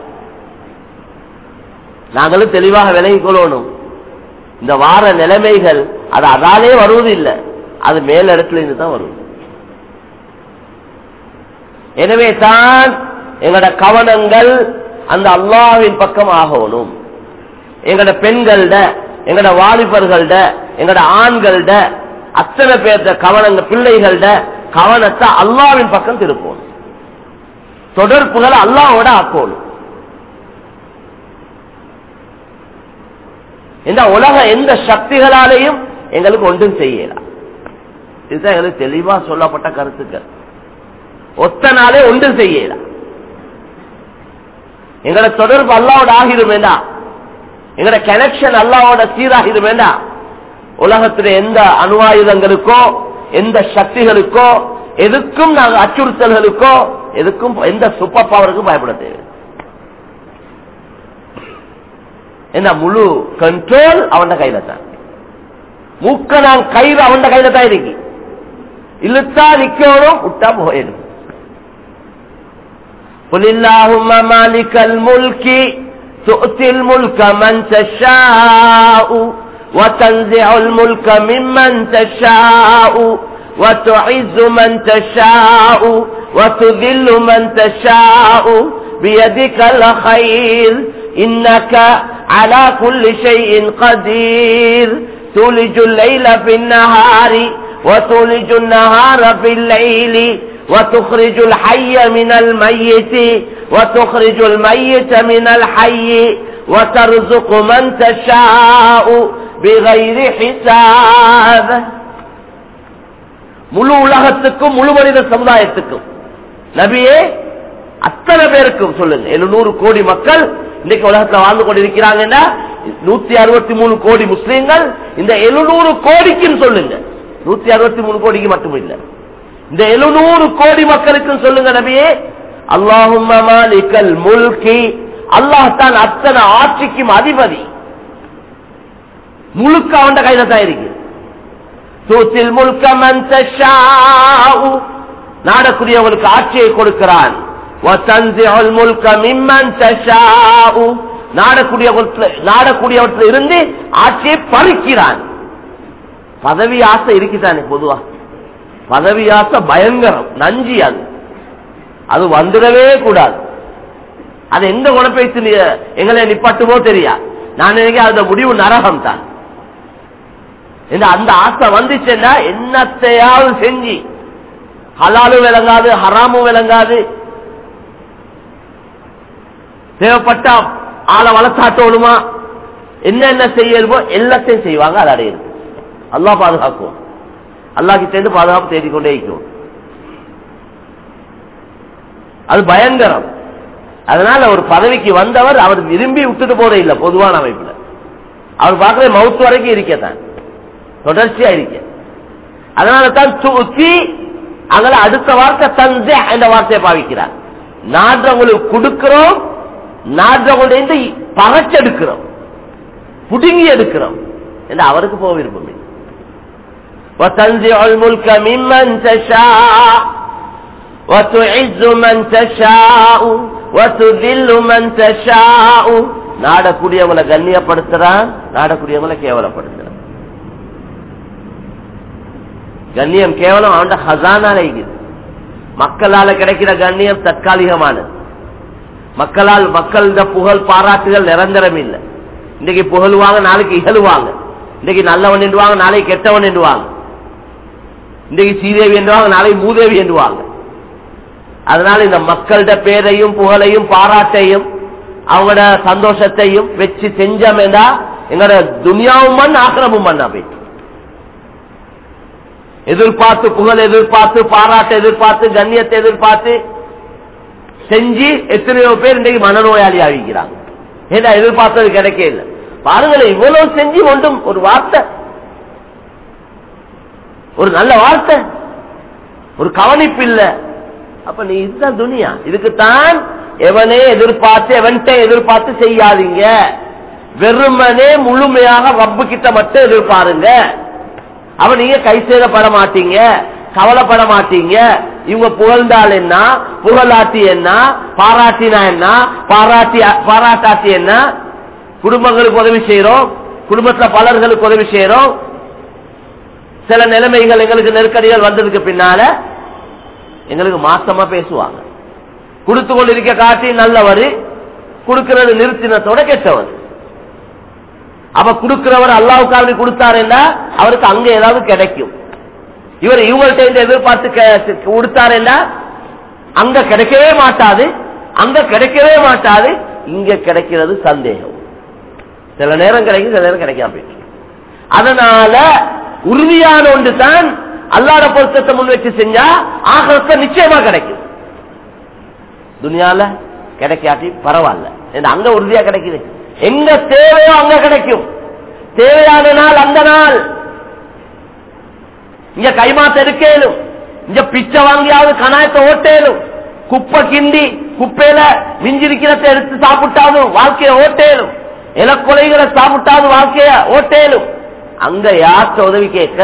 நாங்களும் தெளிவாக விலகிக் கொள்ளணும் இந்த வார நிலைமைகள் அது அதாலே வருவது இல்லை அது மேல் இடத்துல இருந்து தான் வரும் எனவே தான் எங்களோட கவனங்கள் அந்த அல்லாவின் பக்கம் ஆகணும் எங்கட பெண்கள்ட எங்கட வாலிபர்கள்ட எங்கட ஆண்கள்ட அத்தனை பேர்த்த கவனங்க பிள்ளைகள்ட கவனத்தை அல்லாவின் பக்கம் திருப்பணும் தொடர்புகளை அல்லாவோட ஆக்கணும் இந்த உலக எந்த சக்திகளாலேயும் எங்களுக்கு ஒன்றும் செய்யலாம் இதுதான் எங்களுக்கு தெளிவா சொல்லப்பட்ட கருத்துக்கள் ஒத்த நாளே ஒன்றும் செய்யலாம் எங்கட தொடர்பு அல்லாவோட ஆகிரும் வேண்டாம் எங்கட கனெக்ஷன் அல்லாவோட சீராகிரும் வேண்டாம் உலகத்துல எந்த அணுவாயுதங்களுக்கோ எந்த சக்திகளுக்கோ எதுக்கும் நாங்க அச்சுறுத்தல்களுக்கோ எதுக்கும் எந்த சூப்பர் பவருக்கும் பயப்பட தேவை என்ன முழு கண்ட்ரோல் அவன் கையில தான் மூக்க நான் கயிறு அவன் கையில தான் இருக்கு இழுத்தா நிக்கணும் விட்டா போயிடும் قل اللهم مالك الملك تؤتي الملك من تشاء وتنزع الملك ممن تشاء وتعز من تشاء وتذل من تشاء بيدك الخير إنك على كل شيء قدير تولج الليل في النهار وتولج النهار في الليل وتخرج الحي من الميت وتخرج الميت من الحي وترزق من تشاء بغير حساب முழு உலகத்துக்கும் முழு மனித சமுதாயத்துக்கும் நபியே அத்தனை பேருக்கும் சொல்லுங்க எழுநூறு கோடி மக்கள் இன்னைக்கு உலகத்துல வாழ்ந்து கொண்டிருக்கிறாங்கன்னா நூத்தி அறுபத்தி மூணு கோடி முஸ்லீம்கள் இந்த எழுநூறு கோடிக்கும் சொல்லுங்க நூத்தி அறுபத்தி மூணு கோடிக்கு மட்டும் இல்ல இந்த எழுநூறு கோடி மக்களுக்கும் சொல்லுங்க நபியே அல்லாஹும் மாலிகல் முல்கி அல்லாஹ் தான் அத்தனை ஆட்சிக்கும் அதிபதி முழுக்க அவன் கையில தான் இருக்கு தூத்தில் முழுக்க நாடக்கூடியவங்களுக்கு ஆட்சியை கொடுக்கிறான் நாடக்கூடியவற்றில் இருந்து ஆட்சியை பறிக்கிறான் பதவி ஆசை இருக்குதானே பொதுவா பதவி ஆசை பயங்கரம் நஞ்சி அது அது வந்துடவே கூடாது அது எந்த குணப்பேச்சு எங்களை நிப்பாட்டுமோ தெரியா நான் நினைக்கிறேன் அந்த முடிவு நரகம் தான் அந்த ஆசை வந்துச்சுன்னா என்னத்தையாவது செஞ்சு ஹலாலும் விளங்காது ஹராமும் விளங்காது தேவைப்பட்டா ஆளை வளர்த்தாட்டோணுமா என்னென்ன செய்யணுமோ எல்லாத்தையும் செய்வாங்க அது அடையுது அல்லா பாதுகாக்கும் அல்லாஹ் சேர்ந்து பாதுகாப்பு தேடிக்கொண்டே இருக்கும் அது பயங்கரம் அதனால ஒரு பதவிக்கு வந்தவர் அவர் விரும்பி விட்டுட்டு போற இல்ல பொதுவான அமைப்புல அவர் பார்க்கற மவுத்து வரைக்கும் இருக்கத்தான் தொடர்ச்சியா இருக்க அதனால தான் தூக்கி அங்கே அடுத்த வார்த்தை தந்தை என்ற வார்த்தையை பாவிக்கிறார் நாடுறவங்களுக்கு கொடுக்கிறோம் நாடுறவங்களுடைய பறச்செடுக்கிறோம் புடுங்கி எடுக்கிறோம் என்று அவருக்கு போக விருப்பம் இல்லை وتنزع الملك ممن تشاء وتعز من تشاء وتذل من تشاء நாடக்கூடியவங்களை கண்ணியப்படுத்துறான் நாடக்கூடியவங்களை கேவலப்படுத்துறான் கண்ணியம் கேவலம் அவன் ஹசானால இருக்குது மக்களால கிடைக்கிற கண்ணியம் தற்காலிகமானது மக்களால் மக்கள் இந்த புகழ் பாராட்டுகள் நிரந்தரம் இல்லை இன்னைக்கு புகழுவாங்க நாளைக்கு இகழுவாங்க இன்னைக்கு நல்லவன் என்றுவாங்க நாளைக்கு கெட்டவன் என்றுவாங்க இன்றைக்கு சீதேவி என்றுவாங்க நாளை மூதேவி என்றுவாங்க அதனால இந்த மக்கள்கிட்ட பேரையும் புகழையும் பாராட்டையும் அவங்களோட சந்தோஷத்தையும் வச்சு செஞ்சோம்டா எங்களோட துனியாவும் மண் ஆக்கிரமும் மண்ணா போயிட்டு எதிர்பார்த்து புகழ் எதிர்பார்த்து பாராட்டை எதிர்பார்த்து கண்ணியத்தை எதிர்பார்த்து செஞ்சு எத்தனையோ பேர் இன்றைக்கு மனநோயாளி ஆகிக்கிறாங்க ஏன்னா எதிர்பார்த்தது கிடைக்க இல்லை பாருங்களேன் இவ்வளவு செஞ்சு ஒன்றும் ஒரு வார்த்தை ஒரு நல்ல வார்த்தை ஒரு கவனிப்பு இல்ல அப்ப நீ இதுதான் துனியா இதுக்குத்தான் எவனே எதிர்பார்த்து எவன்கிட்ட எதிர்பார்த்து செய்யாதீங்க வெறுமனே முழுமையாக ரப்பு கிட்ட மட்டும் எதிர்பாருங்க அவன் நீங்க கை சேதப்பட மாட்டீங்க கவலைப்பட மாட்டீங்க இவங்க புகழ்ந்தால் என்ன புகழாட்டி என்ன பாராட்டினா என்ன பாராட்டி பாராட்டாட்டி என்ன குடும்பங்களுக்கு உதவி செய்யறோம் குடும்பத்துல பலர்களுக்கு உதவி செய்யறோம் சில நிலைமைகள் எங்களுக்கு நெருக்கடிகள் வந்ததுக்கு பின்னால எங்களுக்கு மாசமா பேசுவாங்க கொடுத்து கொண்டிருக்க காட்டி நல்லவர் கொடுக்கிறது நிறுத்தினத்தோட கெட்டவர் அப்ப கொடுக்கிறவர் அல்லாவுக்காக கொடுத்தாருன்னா அவருக்கு அங்க ஏதாவது கிடைக்கும் இவர் இவங்கள்ட்ட எதிர்பார்த்து கொடுத்தாருன்னா அங்க கிடைக்கவே மாட்டாது அங்க கிடைக்கவே மாட்டாது இங்க கிடைக்கிறது சந்தேகம் சில நேரம் கிடைக்கும் சில நேரம் கிடைக்காம போயிட்டு அதனால உறுதியான ஒன்று தான் அல்லாட பொருத்தத்தை முன் வச்சு செஞ்சா ஆகத்தை நிச்சயமா கிடைக்கும் துனியால கிடைக்காட்டி பரவாயில்ல ஏன்னா அங்க உறுதியா கிடைக்குது எங்க தேவையோ அங்க கிடைக்கும் தேவையான நாள் அந்த நாள் இங்க கைமாத்த இருக்கேலும் இங்க பிச்சை வாங்கியாவது கணாயத்தை ஓட்டேலும் குப்பை கிண்டி குப்பையில மிஞ்சிருக்கிறத எடுத்து சாப்பிட்டாலும் வாழ்க்கைய ஓட்டேலும் இலக்கொலைகளை சாப்பிட்டாலும் வாழ்க்கைய ஓட்டேலும் அங்க யார்கிட்ட உதவி கேட்க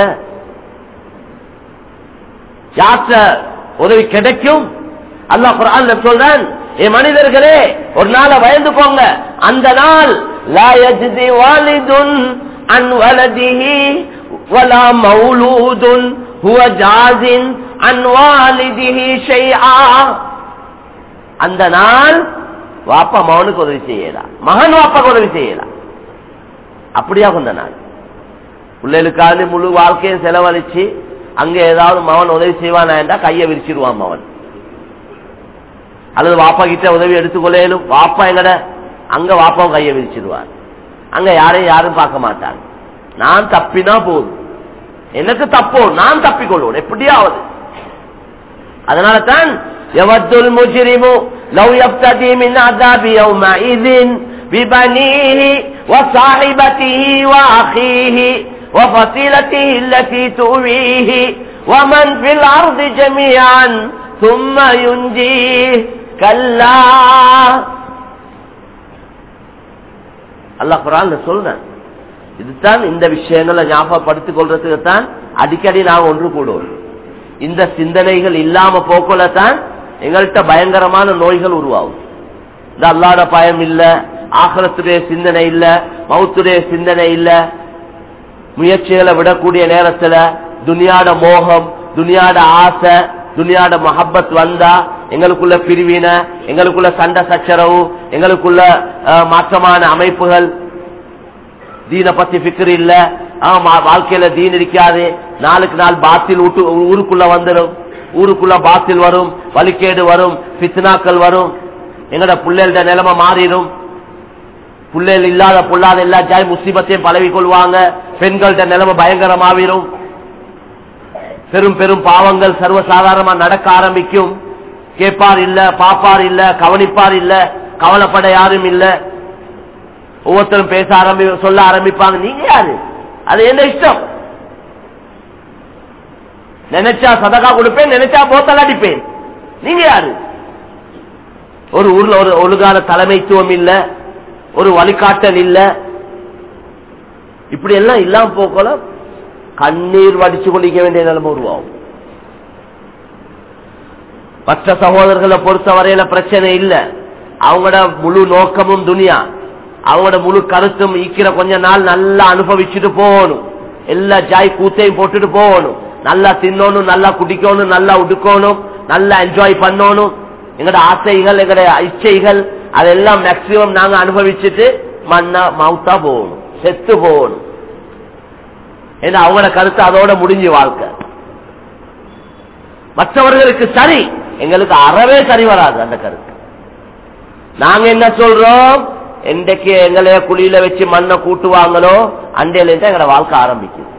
யார்கிட்ட உதவி கிடைக்கும் அல்லாஹ் குர்ஆன்ல சொல்றான் ஏ மனிதர்களே ஒரு நாளை பயந்து போங்க அந்த நாள் லா யஜ்தி வாலிதுன் அன் வலதிஹி வலா மௌலூதுன் ஹுவ ஜாசின் அன் வாலிதிஹி ஷைஆ அந்த நாள் வாப்பா மகனுக்கு உதவி செய்யலாம் மகன் வாப்பாக்கு உதவி செய்யலாம் அப்படியா அந்த நாள் பிள்ளைகளுக்காக முழு வாழ்க்கையை செலவழிச்சு அங்க ஏதாவது மகன் உதவி செய்வானா என்றா கையை விரிச்சிருவான் மகன் அல்லது வாப்பா கிட்ட உதவி எடுத்துக்கொள்ளையிலும் வாப்பா எங்கட அங்க வாப்பாவும் கையை விரிச்சிருவார் அங்க யாரையும் யாரும் பார்க்க மாட்டாங்க நான் தப்பினா போதும் எனக்கு தப்போ நான் தப்பிக்கொள்வோம் எப்படியாவது அதனால தான் எவத்துல் முஜிரிமு லவ் யப்ததி மின் அதாபி யௌமஇذ ببنيه وصاحبته وأخيه وفصيلته التي تؤويه ومن في الأرض جميعا ثم ينجيه كلا அல்லாஹ் குரான் சொல்றேன் இதுதான் இந்த விஷயங்களை ஞாபகப்படுத்திக் கொள்றதுக்கு தான் அடிக்கடி நாம் ஒன்று கூடுவோம் இந்த சிந்தனைகள் இல்லாம போக்குல தான் எங்கள்கிட்ட பயங்கரமான நோய்கள் உருவாகும் இந்த அல்லாட பயம் இல்ல ஆகலத்துடைய சிந்தனை இல்ல மௌத்துடைய சிந்தனை இல்ல முயற்சிகளை விடக்கூடிய நேரத்துல துனியாட மோகம் துனியாட ஆசை துனியாட மஹப்பத் வந்தா எங்களுக்குள்ள பிரிவினை எங்களுக்குள்ள சண்டை சச்சரவு எங்களுக்குள்ள அஹ், மாற்றமான அமைப்புகள் தீன பத்தி பிக்கர் இல்ல ஆமா, வாழ்க்கையில தீன் இருக்காது நாளுக்கு நாள் பாத்தில் ஊட்டு ஊருக்குள்ள வந்துடும் ஊருக்குள்ள பாத்தில் வரும் வலிக்கேடு வரும் பித்னாக்கள் வரும் எங்கட பிள்ளைகள நிலைமை மாறிடும் பிள்ளைகள் இல்லாத பொல்லாத எல்லா ஜாய் முசீபத்தையும் பழவி கொள்வாங்க பெண்கள்ட நிலைமை பயங்கரமாவிடும் பெரும் பெரும் பாவங்கள் சர்வசாதாரணமா நடக்க ஆரம்பிக்கும் கேட்பார் இல்ல பாப்பார் இல்ல கவனிப்பார் இல்ல கவலைப்பட யாரும் இல்ல ஒவ்வொருத்தரும் பேச ஆரம்பி சொல்ல ஆரம்பிப்பாங்க நீங்க யாரு அது என்ன இஷ்டம் நினைச்சா சதகா கொடுப்பேன் நினைச்சா போத்தல் அடிப்பேன் நீங்க யாரு ஒரு ஊர்ல ஒரு ஒழுங்கான தலைமைத்துவம் இல்ல ஒரு வழிகாட்டல் இல்ல இப்படி எல்லாம் இல்லாம போக்கல கண்ணீர் வடிச்சு கொண்டிருக்க வேண்டிய நிலைமை உருவாகும் மற்ற சகோதரர்களை பொறுத்த வரையில பிரச்சனை இல்ல அவங்களோட முழு நோக்கமும் துனியா அவங்களோட முழு கருத்தும் ஈக்கிற கொஞ்ச நாள் நல்லா அனுபவிச்சுட்டு போகணும் எல்லா ஜாய் கூத்தையும் போட்டுட்டு போகணும் நல்லா தின்னணும் நல்லா குடிக்கணும் நல்லா உடுக்கணும் நல்லா என்ஜாய் பண்ணணும் எங்கட ஆசைகள் எங்கட இச்சைகள் அதெல்லாம் மேக்சிமம் நாங்க அனுபவிச்சுட்டு மண்ணா மவுத்தா போகணும் செத்து போகணும் ஏன்னா அவங்களோட கருத்து அதோட முடிஞ்சு வாழ்க்கை மற்றவர்களுக்கு சரி எங்களுக்கு அறவே சரி வராது அந்த கருத்து நாங்க என்ன சொல்றோம் என்றைக்கு எங்களைய குழியில வச்சு மண்ணை கூட்டுவாங்களோ அண்டையில இருந்து எங்களோட வாழ்க்கை ஆரம்பிக்குது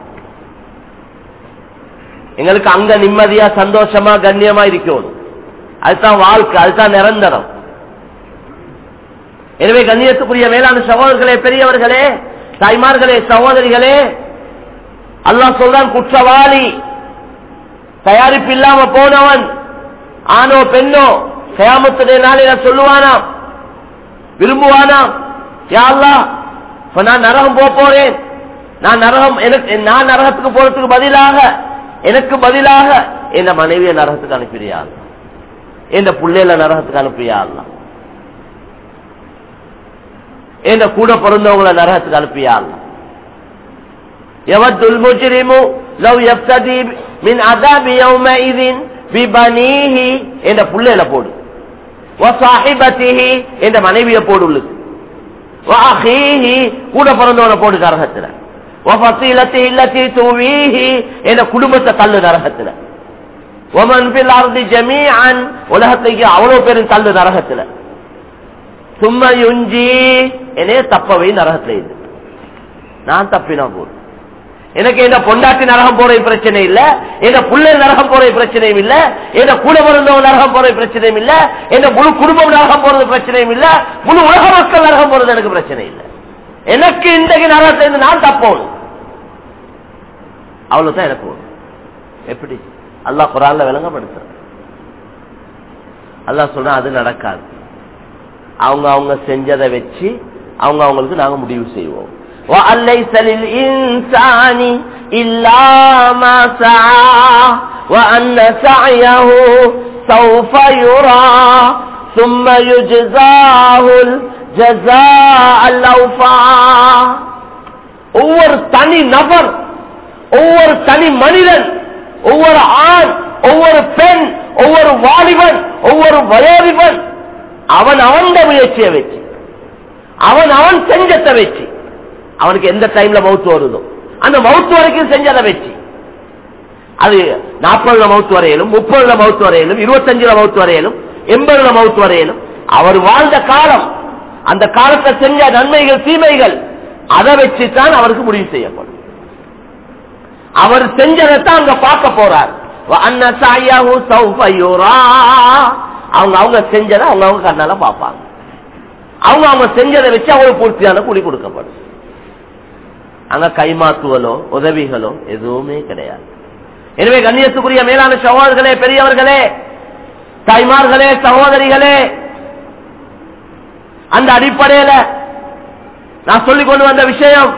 எங்களுக்கு அங்க நிம்மதியா சந்தோஷமா கண்ணியமா இருக்கணும் அதுதான் வாழ்க்கை அதுதான் நிரந்தரம் எனவே கண்ணியத்துக்குரிய மேலான சகோதரர்களே பெரியவர்களே தாய்மார்களே சகோதரிகளே அல்லாஹ் சொல்றான் குற்றவாளி தயாரிப்பு இல்லாம போனவன் ஆணோ பெண்ணோ கயாமத்துடைய நாளையில சொல்லுவானாம் விரும்புவானாம் யா அல்லாஹ் இப்ப நான் நரகம் போக போறேன் நான் நரகம் எனக்கு நான் நரகத்துக்கு போறதுக்கு பதிலாக எனக்கு பதிலாக என் மனைவியை நரகத்துக்கு அனுப்பிறியா என் பிள்ளைல நரகத்துக்கு அனுப்பியா அல்ல என் கூட பிறந்தவங்களை நரகத்துக்கு அனுப்பியா அல்ல يود المجرم لو يفتدي من عذاب يومئذ ببنيه என்ற புள்ளையில போடு وصاحبته என்ற மனைவியை போடு உள்ளது وأخيه கூட பிறந்தவனை போடு நரகத்துல وفصيلته التي تؤويه என்ற குடும்பத்தை தள்ளு நரகத்துல ومن في الارض جميعا உலகத்துக்கு அவ்வளவு பேரும் தள்ளு நரகத்துல சும்மா யுஞ்சி என்னைய தப்பவை நரகத்துல இது நான் தப்பினா போதும் எனக்கு எந்த பொண்டாட்டி நரகம் போற பிரச்சனை இல்ல எந்த புள்ளை நரகம் போற பிரச்சனையும் இல்ல எந்த கூட பிறந்தவங்க நரகம் போற பிரச்சனையும் இல்ல எந்த முழு குடும்பம் நரகம் போறது பிரச்சனையும் இல்ல முழு உலக மக்கள் நரகம் போறது எனக்கு பிரச்சனை இல்ல எனக்கு இன்றைக்கு நரகத்திலிருந்து நான் தப்போணும் அவ்வளவுதான் எனக்கு வேணும். எப்படி அல்லாஹ் குரான்ல விளங்கப்படுத்த அல்லாஹ் சொன்னா அது நடக்காது அவங்க அவங்க செஞ்சதை வச்சு அவங்க அவங்களுக்கு நாங்க முடிவு செய்வோம் وَأَن لَّيْسَ لِلْإِنسَانِ إِلَّا مَا سَعَىٰ وَأَنَّ سَعْيَهُ سَوْفَ يُرَىٰ ثُمَّ يُجْزَاهُ الْجَزَاءَ الْأَوْفَىٰ ஒவ்வொரு தனி நபர் ஒவ்வொரு தனி மனிதன் ஒவ்வொரு ஆண் ஒவ்வொரு பெண் ஒவ்வொரு வாலிபன் ஒவ்வொரு வயோதிபன் அவன் அவன் முயற்சியை வச்சு அவன் அவன் செஞ்சத்தை வச்சு அவனுக்கு எந்த டைம்ல மவுத்து வருதோ அந்த மவுத்து வரைக்கும் செஞ்சதை வச்சு அது நாற்பதுல மவுத்து வரையிலும் முப்பதுல மவுத்து வரையிலும் இருபத்தஞ்சுல மவுத்து வரையிலும் எண்பதுல மவுத்து வரையிலும் அவர் வாழ்ந்த காலம் அந்த காலத்தை செஞ்ச நன்மைகள் தீமைகள் அதை வச்சுதான் அவருக்கு முடிவு செய்யப்படும் அவர் செஞ்சதைத்தான் அங்க பார்க்க போறார் وَأَنَّ سَعْيَهُ سَوْفَ يُرَىٰ. அவங்க அவங்க செஞ்சதை அவங்க அவங்க கண்ணால பார்ப்பாங்க அவங்க அவங்க செஞ்சதை வச்சு அவங்களுக்கு பூர்த்தியான கூலி கொடுக்கப்படும் அங்க கைமாத்துவலோ உதவிகளோ எதுவுமே கிடையாது எனவே கண்ணியத்துக்குரிய மேலான சகோதரர்களே பெரியவர்களே தாய்மார்களே சகோதரிகளே அந்த அடிப்படையில நான் சொல்லிக் கொண்டு வந்த விஷயம்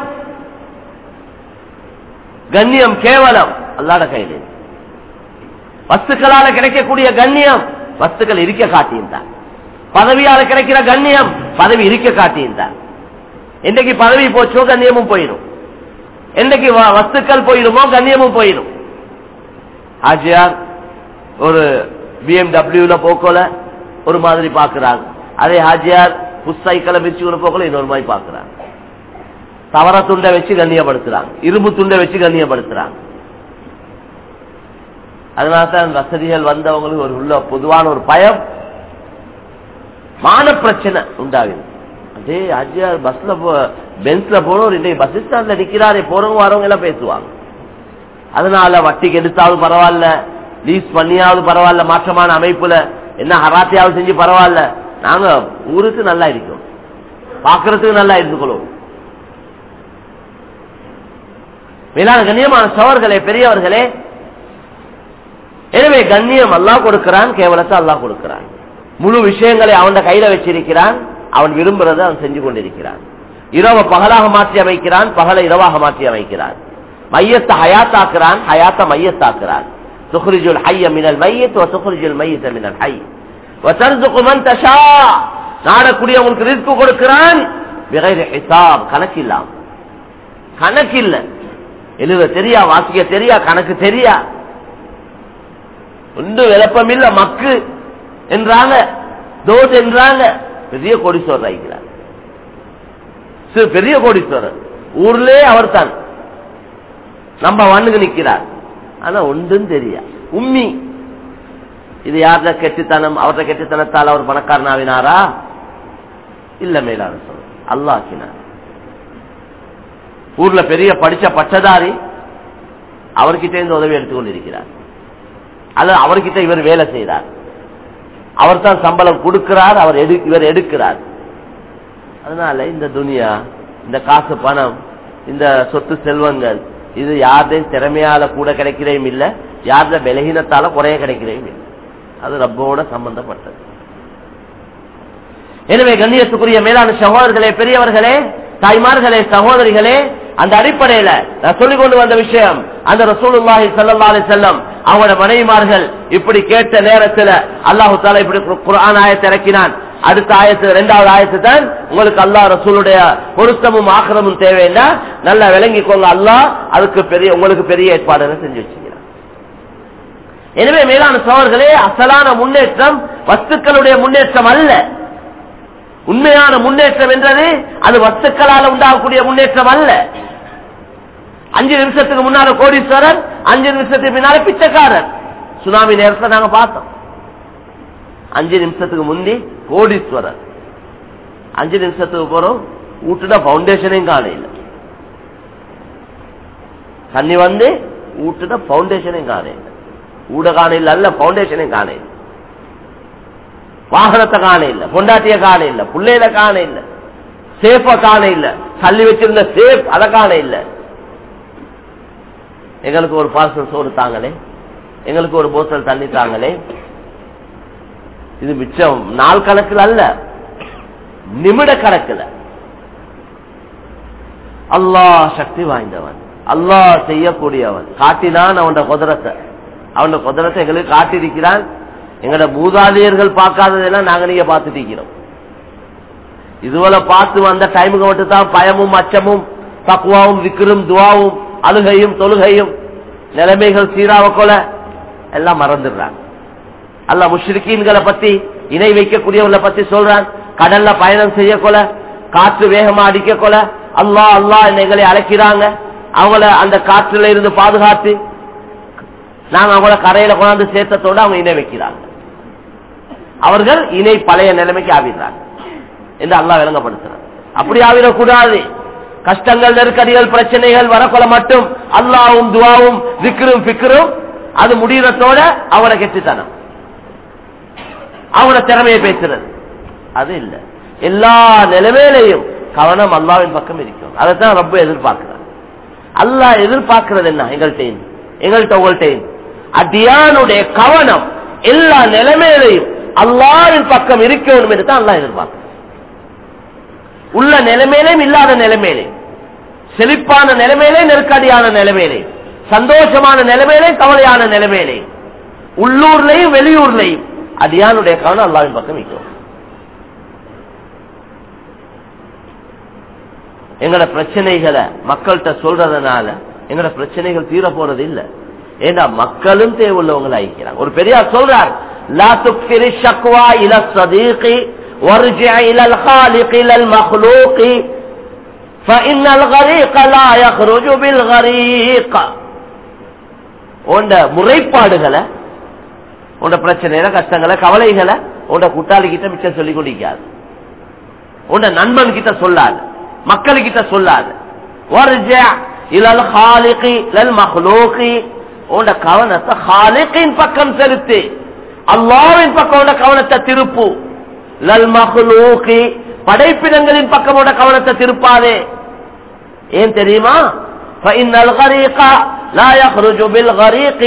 கண்ணியம் கேவலம் அல்லாத கையில் இருக்கு. வஸ்துக்களால கிடைக்கக்கூடிய கண்ணியம் வஸ்துக்கள் இருக்க காட்டியிருந்தார் பதவியால கிடைக்கிற கண்ணியம் பதவி இருக்க காட்டியிருந்தார் என்னைக்கு பதவி போச்சோ கண்ணியமும் போயிடும் என்னைக்கு வ- வஸ்துக்கள் போயிடுமோ கண்ணியமும் போயிடும் ஆஜியார் ஒரு பிஎம்டபிள்யூல போக்கோல ஒரு மாதிரி பாக்குறாங்க அதே ஹாஜியார் புஸ்தைக்களை வச்சு ஒரு போக்கல இன்னொரு மாதிரி பாக்குறாங்க தவற துண்டை வச்சு கண்ணியப்படுத்துறாங்க இரும்பு துண்டை வச்சு கண்ணியப்படுத்துறாங்க அதனால்தான் வசதிகள் வந்தவங்களுக்கு ஒரு உள்ள பொதுவான ஒரு பயம் மான பிரச்சனை உண்டாகுது அதே அஜியார் பஸ்ல போ பென்ஸ்ல போனோம் இன்னைக்கு பஸ் ஸ்டாண்ட்ல நிக்கிறாரே போறவங்க வரவங்க எல்லாம் பேசுவாங்க அதனால வட்டிக்கு எடுத்தாவது பரவாயில்ல லீஸ் பண்ணியாவது பரவாயில்ல மாற்றமான அமைப்புல என்ன ஹராத்தியாவது செஞ்சு பரவாயில்ல நாங்க ஊருக்கு நல்லா இருக்கோம் பாக்குறதுக்கு நல்லா இருந்துக்கொள்ளும் மேலான கண்ணியமான சவர்களே பெரியவர்களே எனவே கண்ணியம் அல்லாஹ் கொடுக்கிறான் கேவலத்தை அல்லாஹ் கொடுக்கிறான் முழு விஷயங்களை அவன் கையில வச்சிருக்கிறான் அவன் விரும்புறதை அவன் செஞ்சு கொண்டிருக்கிறான் இரவை பகலாக மாற்றி அமைக்கிறான் பகலை இரவாக மாற்றி அமைக்கிறான் மையத்தை ஹயாத்தாக்குறான் ஹயாத்த மையத்தாக்குறான் துஹ்ரிஜுல் ஹய்ய மினல் மையத் வ துஹ்ரிஜுல் மையத்த மினல் ஹய் வ தர்சுகு மன் தஷா நாடக்கூடியவங்களுக்கு ரிஸ்க் கொடுக்கிறான் பிகைரி ஹிசாப் கணக்கில்லாம் கணக்கில்ல எழுத தெரியா வாசிக்க தெரியா கணக்கு தெரியா ஒன்று விளப்பம் இல்ல மக்கு என்றாங்க தோஸ் என்றாங்க பெரிய கோடீஸ்வரர் ஆகிறார் சிறு பெரிய கோடீஸ்வரர் ஊர்லே அவர் தான் நம்ம வண்ணுக்கு நிக்கிறார் ஆனா ஒன்றும் தெரியா உம்மி இது யார்த கெட்டுத்தனம் அவர்த கெட்டுத்தனத்தால் அவர் பணக்காரனாவினாரா இல்ல மேலான சொல்ல அல்லாக்கினார் ஊர்ல பெரிய படிச்ச பட்டதாரி அவர்கிட்ட இருந்து உதவி எடுத்துக்கொண்டிருக்கிறார் அல்லது அவர்கிட்ட இவர் வேலை செய்கிறார் அவர் தான் சம்பளம் கொடுக்கிறார் அவர் எடு- இவர் எடுக்கிறார் அதனால இந்த துனியா இந்த காசு பணம் இந்த சொத்து செல்வங்கள் இது யாருடையும் திறமையால கூட கிடைக்கிறதும் இல்ல யாருட பலகீனத்தால குறைய கிடைக்கிறதும் இல்லை அது ரப்போட சம்பந்தப்பட்டது எனவே கண்ணியத்துக்குரிய மேலான சகோதரர்களே பெரியவர்களே தாய்மார்களே சகோதரிகளே அந்த அடிப்படையில நான் சொல்லிக் கொண்டு வந்த விஷயம் அந்த ரசூலுல்லாஹி ஸல்லல்லாஹு அலைஹி வஸல்லம் அவங்களோட மனைவிமார்கள் இப்படி கேட்ட நேரத்துல அல்லாஹு தாலா இப்படி கு- குர்ஆன் ஆயத்தை இறக்கினான் அடுத்த ஆயத்து இரண்டாவது ஆயத்து தான் உங்களுக்கு அல்லாஹ் ரசூலுடைய பொருத்தமும் ஆக்கிரமும் தேவைன்னா நல்லா விளங்கிக்கோங்க அல்லாஹ் அதுக்கு பெரிய உங்களுக்கு பெரிய ஏற்பாடுகளை செஞ்சு வச்சுக்கிறான் எனவே மேலான சோழர்களே அசலான முன்னேற்றம் வஸ்துக்களுடைய முன்னேற்றம் அல்ல உண்மையான முன்னேற்றம் என்றது அது வஸ்துக்களால் உண்டாகக்கூடிய முன்னேற்றம் அல்ல அஞ்சு நிமிஷத்துக்கு முன்னால கோடீஸ்வரர் அஞ்சு நிமிஷத்துக்கு பின்னால பிச்சைக்காரர் சுனாமி நேரத்தில் நாங்க பார்த்தோம் அஞ்சு நிமிஷத்துக்கு முந்தி கோடீஸ்வரர் அஞ்சு நிமிஷத்துக்கு போறோம் வீட்டுட பவுண்டேஷனையும் காணையில் தண்ணி வந்து வீட்டுட பவுண்டேஷனையும் காண இல்லை ஊட காண இல்ல அல்ல பவுண்டேஷனையும் காண இல்லை வாகனத்தை காண இல்ல பொண்டாட்டிய காண இல்ல புள்ளையில காண இல்ல சேஃப காண இல்ல தள்ளி வச்சிருந்த சேஃப் அதை காண இல்ல எங்களுக்கு ஒரு பார்சல் சோறு தாங்களே எங்களுக்கு ஒரு போத்தல் தண்ணி தாங்களே இது மிச்சம் நாள் கணக்கில் அல்ல நிமிட கணக்கில் அல்லாஹ் சக்தி வாய்ந்தவன் அல்லாஹ் செய்யக்கூடியவன் காட்டினான் அவனோட குதிரத்தை அவனோட குதிரத்தை எங்களுக்கு காட்டியிருக்கிறான் எங்களோட மூதாதையர்கள் பார்க்காததெல்லாம் நாங்க நீங்க பார்த்துட்டு இருக்கிறோம் இதுவரை பார்த்து வந்த டைமுக்கு மட்டும் தான் பயமும் அச்சமும் தக்குவாவும் விக்கிரும் துவாவும் அழுகையும் தொழுகையும் நிலைமைகள் சீராவ கொல எல்லாம் மறந்துடுறாங்க அல்ல முஷ்ரிக்கீன்களை பத்தி இணை வைக்கக்கூடியவங்களை பத்தி சொல்றான் கடல்ல பயணம் செய்ய கொல காற்று வேகமா அடிக்க கொல அல்லா அல்லா எங்களை அழைக்கிறாங்க அவங்கள அந்த காற்றுல இருந்து பாதுகாத்து நாங்க அவங்கள கரையில கொண்டாந்து சேர்த்தத்தோட அவங்க இணை வைக்கிறாங்க அவர்கள் இணை பழைய நிலைமைக்கு ஆவிடுறாங்க என்று அல்லா விளங்கப்படுத்துறாங்க அப்படி ஆவிடக்கூடாது கஷ்டங்கள் நெருக்கடிகள் பிரச்சனைகள் வரக்கொள்ள மட்டும் அல்லாவும் துவாவும் விக்ரும் பிக்ரும் அது முடிகிறதோட அவனை கெட்டுத்தனம் அவனை திறமையை பேசுறது அது இல்ல எல்லா நிலைமையிலையும் கவனம் அல்லாவின் பக்கம் இருக்கும் அதைத்தான் ரொம்ப எதிர்பார்க்கிறார் அல்லாஹ் எதிர்பார்க்கிறது என்ன எங்கள்கிட்ட எங்கள்கிட்ட உங்கள்கிட்ட அடியானுடைய கவனம் எல்லா நிலைமையிலையும் அல்லாவின் பக்கம் இருக்கணும் என்று தான் அல்லாஹ் எதிர்பார்க்கிறார் உள்ள நிலைமையிலையும் இல்லாத நிலைமையிலையும் செழிப்பான நிலைமையிலே நெருக்கடியான நிலைமையிலே சந்தோஷமான நிலைமையிலே கவலையான நிலைமையிலே உள்ளூர்லையும் வெளியூர்லையும் அடியானுடைய கவனம் அல்லாவின் பக்கம் வைக்கும் எங்கட பிரச்சனைகளை மக்கள்கிட்ட சொல்றதுனால எங்கட பிரச்சனைகள் தீர போறது இல்ல ஏன்னா மக்களும் தேவையுள்ளவங்களை ஐக்கிறாங்க ஒரு பெரியார் சொல்றார் லா துக்திரி ஷக்வா இல சதீகி وارجع إلى الخالق إلى المخلوق فإن الغريق لا يخرج بالغريق உண்ட முறைப்பாடுகளை உண்ட பிரச்சனைகளை கஷ்டங்களை கவலைகளை உண்ட கூட்டாளி கிட்ட மிச்சம் சொல்லிக் கொண்டிருக்காது உண்ட நண்பன் கிட்ட சொல்லாது மக்களுக்கிட்ட சொல்லாது இலல் ஹாலிகி லல் மஹ்லூகி உண்ட கவனத்தை ஹாலிகின் பக்கம் செலுத்து அல்லாவின் பக்கம் உண்ட கவனத்தை திருப்பு லல் மஹ்லூகி படைப்பினங்களின் பக்கமோட கவனத்தை திருப்பாதே ஏன் தெரியுமா فإن الغريق لا يخرج بالغريق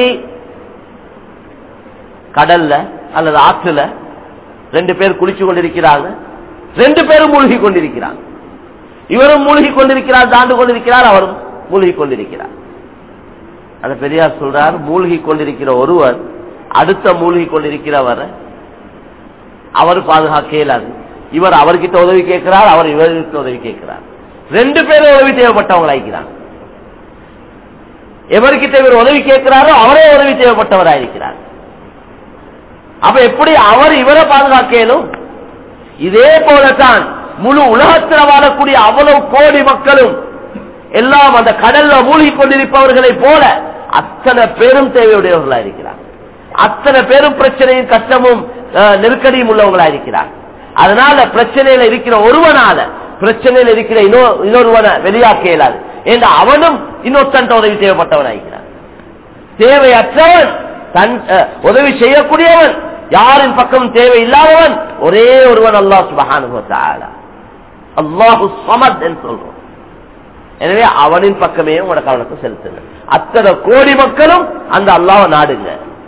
கடல்ல அல்லது ஆற்றுல ரெண்டு பேர் குளிச்சு கொண்டிருக்கிறாங்க ரெண்டு பேரும் மூழ்கி கொண்டிருக்கிறாங்க இவரும் மூழ்கி கொண்டிருக்கிறார் தாண்டு கொண்டிருக்கிறார் அவரும் மூழ்கி கொண்டிருக்கிறார் அந்த பெரியார் சொல்றார் மூழ்கி கொண்டிருக்கிற ஒருவர் அடுத்த மூழ்கி கொண்டிருக்கிறவர் அவர் பாதுகாக்க இயலாது இவர் அவர்கிட்ட உதவி கேட்கிறார் அவர் இவர்கிட்ட உதவி கேட்கிறார் ரெண்டு பேரும் உதவி தேவைப்பட்டவங்க ஆயிக்கிறாங்க எவர்கிட்ட இவர் உதவி கேட்கிறாரோ அவரே உதவி தேவைப்பட்டவராயிருக்கிறார் அப்ப எப்படி அவர் இவரை பாதுகாக்கலும் இதே போலதான் முழு உலகத்தில் வாழக்கூடிய அவ்வளவு கோடி மக்களும் எல்லாம் அந்த கடல்ல மூழ்கி கொண்டிருப்பவர்களை போல அத்தனை பேரும் தேவையுடையவர்களா இருக்கிறார் அத்தனை பேரும் பிரச்சனையும் கஷ்டமும் நெருக்கடியும் உள்ளவங்களா இருக்கிறார் அதனால பிரச்சனையில இருக்கிற ஒருவனால பிரச்சனையில் இருக்கிற இன்னொருவனை வெளியாக்க இயலாது ஏன்னா அவனும் இன்னொருத்தன் உதவி தேவைப்பட்டவனாகிறான் தேவையற்றவன் தன் உதவி செய்யக்கூடியவன் யாரின் பக்கம் தேவை இல்லாதவன் ஒரே ஒருவன் அல்லாஹ் சுபகானுபவத்தால அல்லாஹு சமத் என்று சொல்றோம் எனவே அவனின் பக்கமே உங்களோட கவனத்தை செலுத்துங்க அத்தனை கோடி மக்களும் அந்த அல்லாஹ் நாடுங்க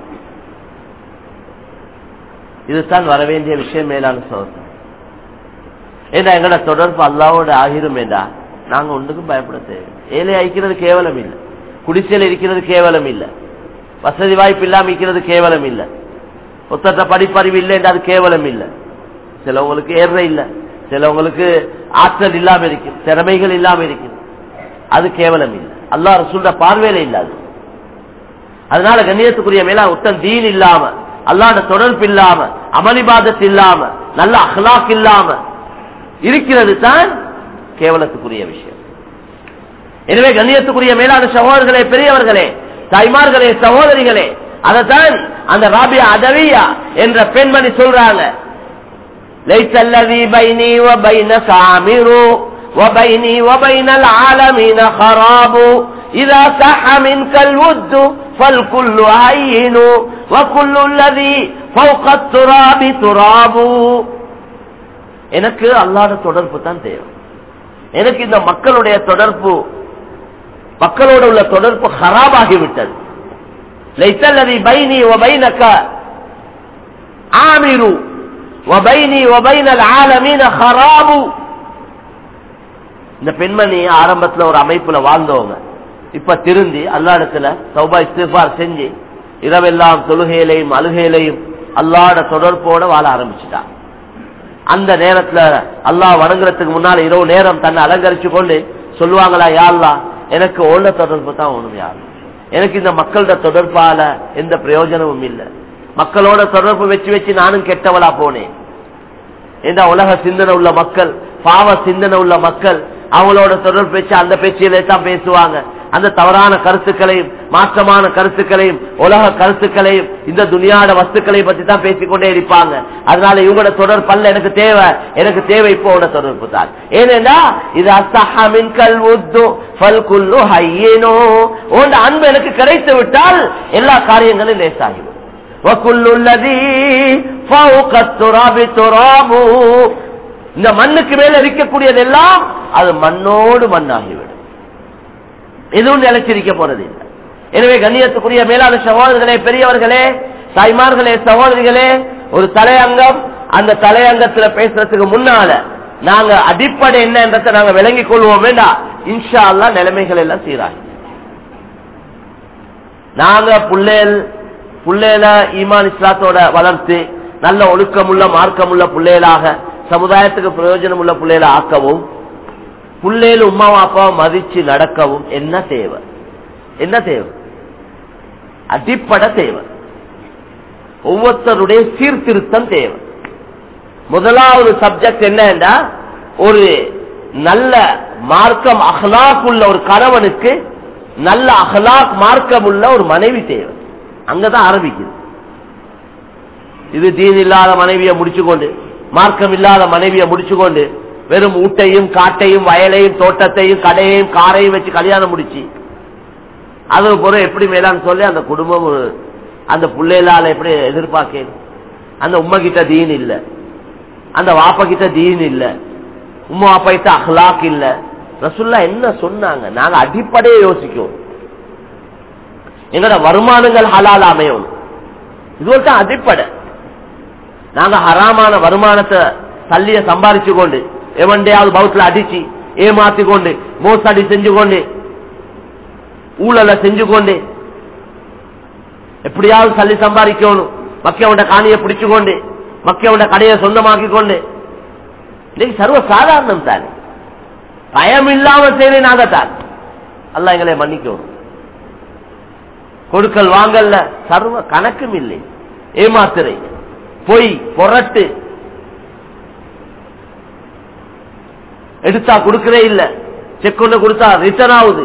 இதுதான் வர வேண்டிய விஷயம் மேலான சோதனை ஏன்னா எங்களோட தொடர்பு அல்லாவோட ஆகிரும் ஏண்டா நாங்க ஒன்றுக்கும் பயப்பட தேவை ஏழை அழிக்கிறது கேவலம் இல்லை குடிசையில் இருக்கிறது கேவலம் இல்லை வசதி வாய்ப்பு இல்லாம இருக்கிறது கேவலம் இல்லை ஒத்தட்ட படிப்பறிவு இல்லை அது கேவலம் இல்லை சிலவங்களுக்கு ஏற இல்லை சிலவங்களுக்கு ஆற்றல் இல்லாம இருக்கு திறமைகள் இல்லாம இருக்கு அது கேவலம் இல்லை அல்லா சொல்ற பார்வையில இல்லாது அதனால கண்ணியத்துக்குரிய மேலா உத்தன் தீன் இல்லாம அல்லாட தொடர்பு இல்லாம அமளிபாதத்து இல்லாம நல்ல அஹ்லாக் இல்லாம இருக்கிறது தான் கேவலத்துக்குரிய விஷயம் எனவே கண்ணியத்துக்குரிய மேலான சகோதரர்களே பெரியவர்களே தாய்மார்களே சகோதரிகளே அதைத்தான் அந்த ராபியா அதவியா என்ற பெண்மணி சொல்றாங்க ليس الذي بيني وبين سامر وبيني وبين العالمين خراب إذا صح منك الود فالكل هين وكل الذي فوق التراب تراب எனக்கு அல்லாத தொடர்பு தான் தேவை எனக்கு இந்த மக்களுடைய தொடர்பு மக்களோட உள்ள தொடர்பு ஹராபாகிவிட்டது லைத்தல்லதி பைனி ஒபைனக்க ஆமிரு ஒபைனி ஒபைனல் ஆலமீன ஹராபு இந்த பெண்மணி ஆரம்பத்துல ஒரு அமைப்புல வாழ்ந்தவங்க இப்ப திருந்தி அல்லாடத்துல சௌபா இஸ்திஃபார் செஞ்சு இரவெல்லாம் தொழுகையிலையும் அழுகையிலையும் அல்லாட தொடர்போட வாழ ஆரம்பிச்சுட்டாங்க அந்த நேரத்துல அல்லாஹ் வணங்குறதுக்கு முன்னால இரவு நேரம் தன்னை அலங்கரிச்சு கொண்டு சொல்லுவாங்களா யாழ்லா எனக்கு ஓல தொடர்பு தான் ஒண்ணும் யாரு எனக்கு இந்த மக்களோட தொடர்பால எந்த பிரயோஜனமும் இல்லை மக்களோட தொடர்பு வச்சு வச்சு நானும் கெட்டவளா போனேன் இந்த உலக சிந்தனை உள்ள மக்கள் பாவ சிந்தனை உள்ள மக்கள் அவங்களோட தொடர்பு வச்சு அந்த பேச்சிலே தான் பேசுவாங்க அந்த தவறான கருத்துக்களையும் மாற்றமான கருத்துக்களையும் உலக கருத்துக்களையும் இந்த துணியாட வஸ்துக்களை பத்தி தான் பேசிக்கொண்டே இருப்பாங்க அதனால இவங்களோட தொடர்பு அல்ல எனக்கு தேவை எனக்கு தேவை இப்போ உட தொடர்பு தான் ஏனென்றா இது அசஹமின் கல் உத்து ஃபல்குல்லு ஹையேனோ உன் அன்பு எனக்கு கிடைத்து விட்டால் எல்லா காரியங்களும் லேசாகிவிடும் وكل الذي فوق التراب تراب இந்த மண்ணுக்கு மேல இருக்கக்கூடியதெல்லாம் அது மண்ணோடு மண்ணாகிவிடும் எதுவும் நிலைச்சிருக்க போறது இல்லை எனவே கண்ணியத்துக்குரிய மேலான சகோதரர்களே பெரியவர்களே தாய்மார்களே சகோதரிகளே ஒரு தலையங்கம் அந்த தலையங்கத்துல பேசுறதுக்கு முன்னால நாங்க அடிப்படை என்னன்றதை நாங்க விளங்கிக் கொள்வோம் வேண்டாம் இன்ஷா அல்லா நிலைமைகள் எல்லாம் சீராகி நாங்க புள்ளேல் புள்ளேல ஈமான் இஸ்லாத்தோட வளர்த்து நல்ல ஒழுக்கமுள்ள மார்க்கமுள்ள பிள்ளைகளாக சமுதாயத்துக்கு பிரயோஜனம் உள்ள பிள்ளைகளை ஆக்கவும் புள்ளேல் உமா அப்பாவை மதிச்சு நடக்கவும் என்ன தேவை என்ன தேவை அடிப்படை தேவை ஒவ்வொருத்தருடைய சீர்திருத்தம் தேவை முதலாவது சப்ஜெக்ட் என்னன்னா ஒரு நல்ல மார்க்கம் அஹ்லாக் உள்ள ஒரு கணவனுக்கு நல்ல அஹ்லாக் மார்க்கம் உள்ள ஒரு மனைவி தேவை அங்கதான் ஆரம்பிக்குது இது தீன் இல்லாத மனைவியை முடிச்சுக்கொண்டு மார்க்கம் இல்லாத மனைவியை முடிச்சுக்கொண்டு வெறும் ஊட்டையும் காட்டையும் வயலையும் தோட்டத்தையும் கடையையும் காரையும் வச்சு கல்யாணம் முடிச்சு அது பொருள் எப்படி மேலான்னு சொல்லி அந்த குடும்பம் ஒரு அந்த பிள்ளைகளால எப்படி எதிர்பார்க்க அந்த உம்மை கிட்ட தீன் இல்ல அந்த வாப்பா கிட்ட தீன் இல்ல உம்மா வாப்பா கிட்ட அஹ்லாக் இல்ல ரசுல்லா என்ன சொன்னாங்க நாங்க அடிப்படையை யோசிக்கும் எங்களோட வருமானங்கள் ஹலால் அமையும் இது தான் அடிப்படை நாங்க ஹராமான வருமானத்தை தள்ளிய சம்பாதிச்சு கொண்டு எவன்டையாவது பௌத்துல அடிச்சு ஏமாத்தி கொண்டு மோசடி செஞ்சு கொண்டு ஊழல செஞ்சு கொண்டு எப்படியாவது தள்ளி சம்பாதிக்கணும் மக்களோட காணியை பிடிச்சு கொண்டு மக்களோட கடையை சொந்தமாக்கி கொண்டு இன்னைக்கு சர்வ சாதாரணம் தானே பயம் இல்லாம செய்ய நாங்க தான் அல்ல எங்களை மன்னிக்கணும் கொடுக்கல் வாங்கல்ல சர்வ கணக்கும் இல்லை ஏமாத்திரை பொய் பொரட்டு எடுத்தா கொடுக்கறே இல்ல செக் கொண்டு கொடுத்தா ரிட்டர்ன் ஆகுது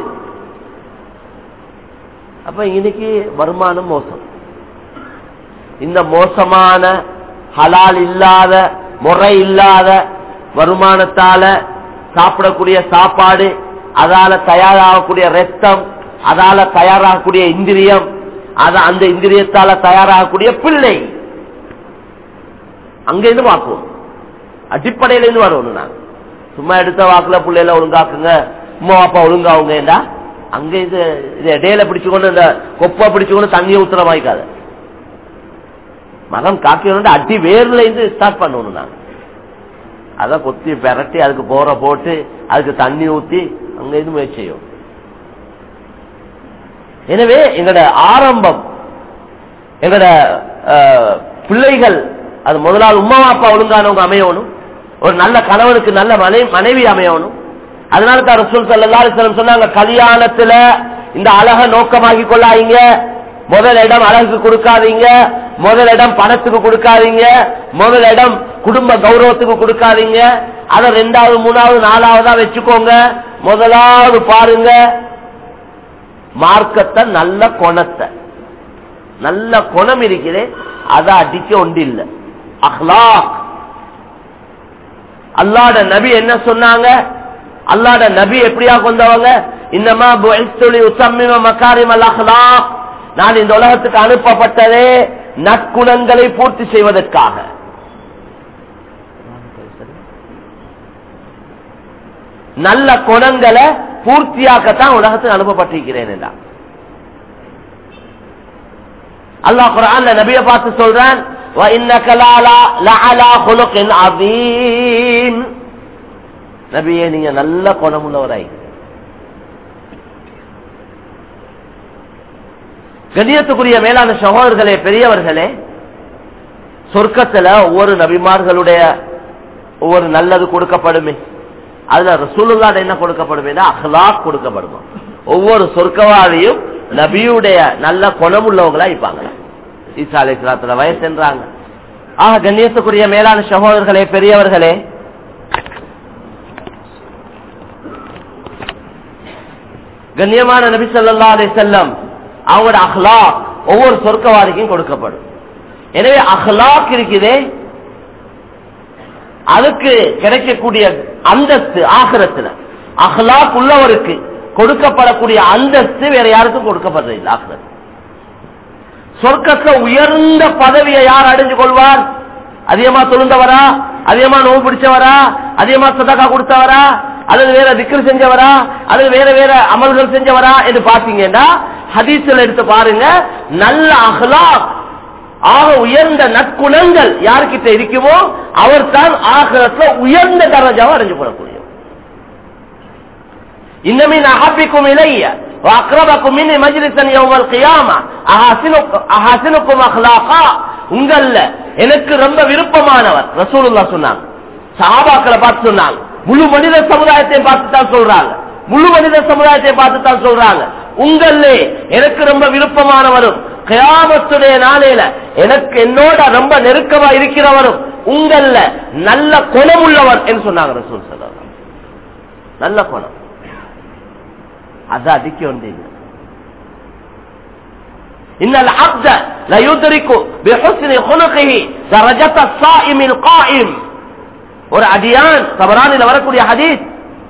அப்ப இன்னைக்கு வருமானம் மோசம் இந்த மோசமான ஹலால் இல்லாத முறை இல்லாத வருமானத்தால சாப்பிடக்கூடிய சாப்பாடு அதால தயாராகக்கூடிய ரத்தம் அதால தயாராகக்கூடிய இந்திரியம் அத அந்த இந்திரியத்தால தயாராகக்கூடிய பிள்ளை அங்கிருந்து பார்ப்போம் அடிப்படையில இருந்து வரணும் நான் சும்மா எடுத்த வாக்குல பிள்ளைல ஒழுங்காக்குங்க உமா அப்பா ஒழுங்காவுங்கடா அங்க இது இது இடையில பிடிச்சுக்கொண்டு இந்த கொப்பை பிடிச்சுக்கொண்டு தண்ணியை ஊத்துற வாய்க்காத மரம் காக்கணும் அடி வேர்ல இருந்து ஸ்டார்ட் பண்ணணும் நான் அத கொத்தி பெரட்டி அதுக்கு போற போட்டு அதுக்கு தண்ணி ஊத்தி அங்க இருந்து முயற்சி செய்யும் எனவே எங்களோட ஆரம்பம் எங்களோட பிள்ளைகள் அது முதலாவது உமா அப்பா ஒழுங்கானவங்க அமையணும் ஒரு நல்ல கணவனுக்கு நல்ல மனைவி அமையணும் அதனால தான் ரசூல் சல்லாஸ்லம் சொன்னாங்க கல்யாணத்துல இந்த அழக நோக்கமாக்கி கொள்ளாதீங்க முதல் இடம் அழகுக்கு கொடுக்காதீங்க முதல் இடம் பணத்துக்கு கொடுக்காதீங்க முதல் இடம் குடும்ப கௌரவத்துக்கு கொடுக்காதீங்க அதை ரெண்டாவது மூணாவது நாலாவதா வச்சுக்கோங்க முதலாவது பாருங்க மார்க்கத்தை நல்ல குணத்தை நல்ல குணம் இருக்குது அதை அடிக்க ஒன்று இல்லை அஹ்லாக் அல்லாட நபி என்ன சொன்னாங்க அல்லாட நபி எப்படியா கொண்டவங்க இன்னமா புஇஸ்துலி உசம்மிம மகாரிமல் அஹ்லாக் நான் இந்த உலகத்துக்கு அனுப்பப்பட்டதே நற்குணங்களை பூர்த்தி செய்வதற்காக நல்ல குணங்களை பூர்த்தியாக்கத்தான் உலகத்துக்கு அனுப்பப்பட்டிருக்கிறேன் என்றான் அல்லாஹ் குரான்ல நபிய பார்த்து சொல்றான் وَإِنَّكَ لَعَلَى- لَعَلَى خُلُقٍ عَظِيمٍ. நபியே நீங்க நல்ல குணமுள்ளவராய் கண்ணியத்துக்குரிய மேலான சகோதரர்களே பெரியவர்களே சொர்க்கத்துல ஒவ்வொரு நபிமார்களுடைய ஒவ்வொரு நல்லது கொடுக்கப்படுமே அதுல ரசூலுல்லாட என்ன கொடுக்கப்படுமே அஹ்லாக் கொடுக்கப்படுமா ஒவ்வொரு சொர்க்கவாதியும் நபியுடைய நல்ல குணமுள்ளவங்களா இருப்பாங்களா ஈசா அலி இஸ்லாத்துல வயசுன்றாங்க ஆக கண்ணியத்துக்குரிய மேலான சகோதரர்களே பெரியவர்களே கண்ணியமான நபி ஸல்லல்லாஹு அலைஹி வஸல்லம் அவங்களோட அஹ்லாக் ஒவ்வொரு சொர்க்கவாதிக்கும் கொடுக்கப்படும் எனவே அஹ்லாக் இருக்குதே அதுக்கு கிடைக்கக்கூடிய அந்தஸ்து ஆகிரத்துல அஹ்லாக் உள்ளவருக்கு கொடுக்கப்படக்கூடிய அந்தஸ்து வேற யாருக்கும் கொடுக்கப்படுறதில்லை ஆகிரத் சொர்க்கத்துல உயர்ந்த பதவியை யார் அடைஞ்சு கொள்வார் அதிகமா தொழுந்தவரா அதிகமா நோவு பிடிச்சவரா அதிகமா சதக்கா கொடுத்தவரா அல்லது வேற திக்கர் செஞ்சவரா அல்லது வேற வேற அமல்கள் செஞ்சவரா என்று பாத்தீங்கன்னா ஹதீஸ்ல எடுத்து பாருங்க நல்ல அஹ்லாக் ஆக உயர்ந்த நற்குணங்கள் யாருக்கிட்ட இருக்குமோ அவர் தான் ஆகிரத்துல உயர்ந்த தரஜாவை அடைஞ்சு கொள்ளக்கூடிய இன்னமின் அஹபிக்கும் இலைய அக்ரபக்கும் மின்னி மஜ்லிசன் யௌமல் கியாமா அஹசினுக்கும் அஹ்லாகா உங்கள்ல எனக்கு ரொம்ப விருப்பமானவர் ரசூலுல்லா சொன்னாங்க சஹாபாக்களை பார்த்து சொன்னாங்க முழு மனித சமுதாயத்தையும் பார்த்து தான் சொல்றாங்க முழு மனித சமுதாயத்தை பார்த்து தான் சொல்றாங்க உங்கள எனக்கு ரொம்ப விருப்பமானவரும் கயாமத்துடைய நாளையில எனக்கு என்னோட ரொம்ப நெருக்கமா இருக்கிறவரும் உங்கள நல்ல குணம் உள்ளவர் என்று சொன்னாங்க ரசூல் சொல்றாங்க நல்ல குணம் அது அதிக்க ஒன்றில்லை إن العبد لا يدرك بحسن خلقه درجة الصائم القائم ஒரு அடியான் தவறானில் வரக்கூடிய ஹதீஸ்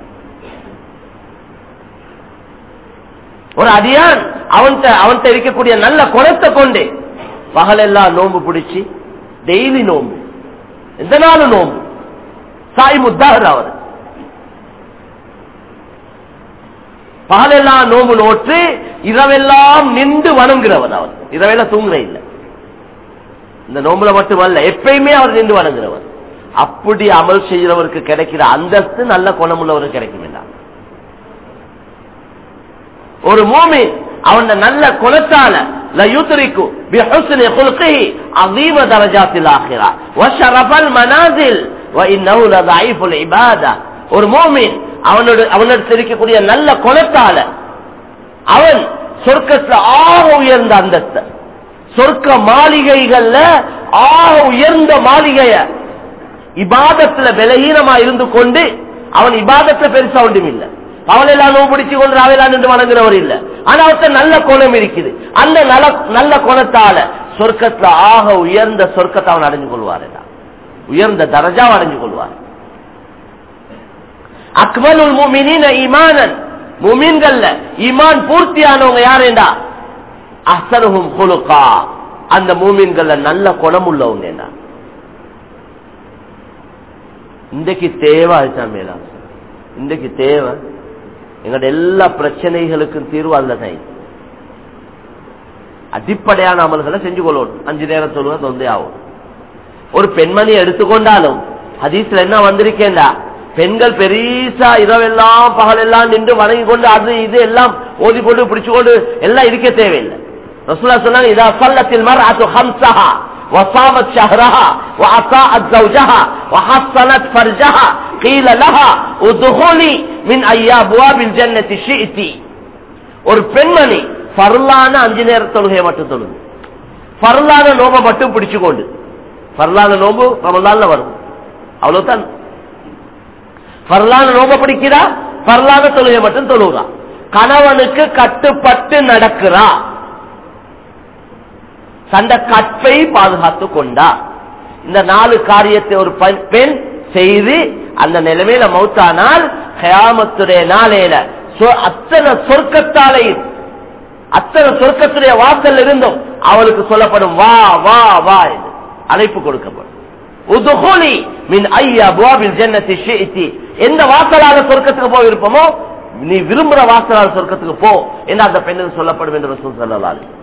ஒரு அடியான் அவன்கிட்ட அவன்கிட்ட இருக்கக்கூடிய நல்ல குணத்தை கொண்டு பகலெல்லாம் நோம்பு பிடிச்சி டெய்லி நோம்பு எந்த நாளும் நோம்பு சாய் முத்தார் அவர் பகலெல்லாம் நோம்பு நோற்று இரவெல்லாம் நின்று வணங்குறவர் அவர் இரவெல்லாம் தூங்குற இல்லை இந்த நோம்புல மட்டுமல்ல எப்பயுமே அவர் நின்று வணங்குறவர் அப்படி அமல் செய்கிறவருக்கு கிடைக்கிற அந்தஸ்து நல்ல குணமுள்ளவருக்கு கிடைக்கும் இல்ல ஒரு மூமி அவன் நல்ல குணத்தால ليدرك بحسن خلقه عظيم درجات الآخرة وشرف المنازل وإنه لضعيف العبادة ஒரு மோமின் அவனோட அவனோட இருக்கக்கூடிய நல்ல குணத்தால அவன் சொர்க்கத்துல ஆக உயர்ந்த அந்தஸ்த சொர்க்க மாளிகைகள்ல ஆக உயர்ந்த மாளிகைய இபாதத்துல பலகீனமா இருந்து கொண்டு அவன் இபாதத்துல பெருசா ஒன்றும் இல்லை அவளெல்லாம் நோவு பிடிச்சு கொண்டு ராவெல்லாம் நின்று வணங்குறவர் இல்ல ஆனா அவர்த்த நல்ல குணம் இருக்குது அந்த நல்ல நல்ல குணத்தால சொர்க்கத்துல ஆக உயர்ந்த சொர்க்கத்தை அவன் அடைஞ்சு கொள்வார் உயர்ந்த தரஜாவை அடைஞ்சு கொள்வார் அக்மலுல் முமினின ஈமானன் முமின்கள்ல ஈமான் பூர்த்தியானவங்க யாரேண்டா அசனுகும் குலுக்கா அந்த மூமின்கள்ல நல்ல குணம் உள்ளவங்க என்ன இன்றைக்கு தேவை அதுதான் மேலா இன்றைக்கு தேவை எங்களோட எல்லா பிரச்சனைகளுக்கும் தீர்வு அதுல தான் அடிப்படையான அமல்களை செஞ்சு கொள்ளணும் அஞ்சு நேரம் சொல்லுவ தொந்தே ஆகும் ஒரு பெண்மணி எடுத்துக்கொண்டாலும் ஹதீஸ்ல என்ன வந்திருக்கேன்டா பெண்கள் பெரிசா இரவெல்லாம் பகலெல்லாம் நின்று வணங்கி கொண்டு அது இது எல்லாம் ஓதி கொண்டு பிடிச்சு கொண்டு எல்லாம் இருக்க தேவையில்லை ரசூலா சொன்னாங்க இதா சல்லத்தில் மர்அத்து ஹம்சஹா وصامت شهرها وأطاعت زوجها وحصنت فرجها قيل لها ادخلي من أي أبواب الجنة شئت ஒரு பெண்மணி பரலான அஞ்சு நேர தொழுகையை மட்டும் தொழுது பரலான நோம்பை மட்டும் பிடிச்சு கொண்டு பரலான நோம்பு ரமலான்ல வரும் அவ்வளவுதான் பரலான நோம்ப பிடிக்கிறா பரலான தொழுகை மட்டும் தொழுகிறா கணவனுக்கு கட்டுப்பட்டு நடக்கிறா தந்த கற்பை பாதுகாத்து கொண்டா இந்த நாலு காரியத்தை ஒரு பெண் செய்து அந்த நிலைமையில மௌத்தானால் கயாமத்துடைய நாளையில சொ- அத்தனை சொர்க்கத்தாலையும் அத்தனை சொர்க்கத்துடைய வாசல் இருந்தும் அவளுக்கு சொல்லப்படும் வா வா வா என்று அழைப்பு கொடுக்கப்படும் உதுகுலி மின் ஐயா புவாபில் ஜன்னத்தி ஷிஇத்தி. எந்த வாசலாக சொர்க்கத்துக்கு போய் இருப்போமோ நீ விரும்புற வாசலாக சொர்க்கத்துக்கு போ என்று அந்த பெண்ணுக்கு சொல்லப்படும் என்று ரசூல் ஸல்லல்லாஹு அலைஹி வஸல்லம்.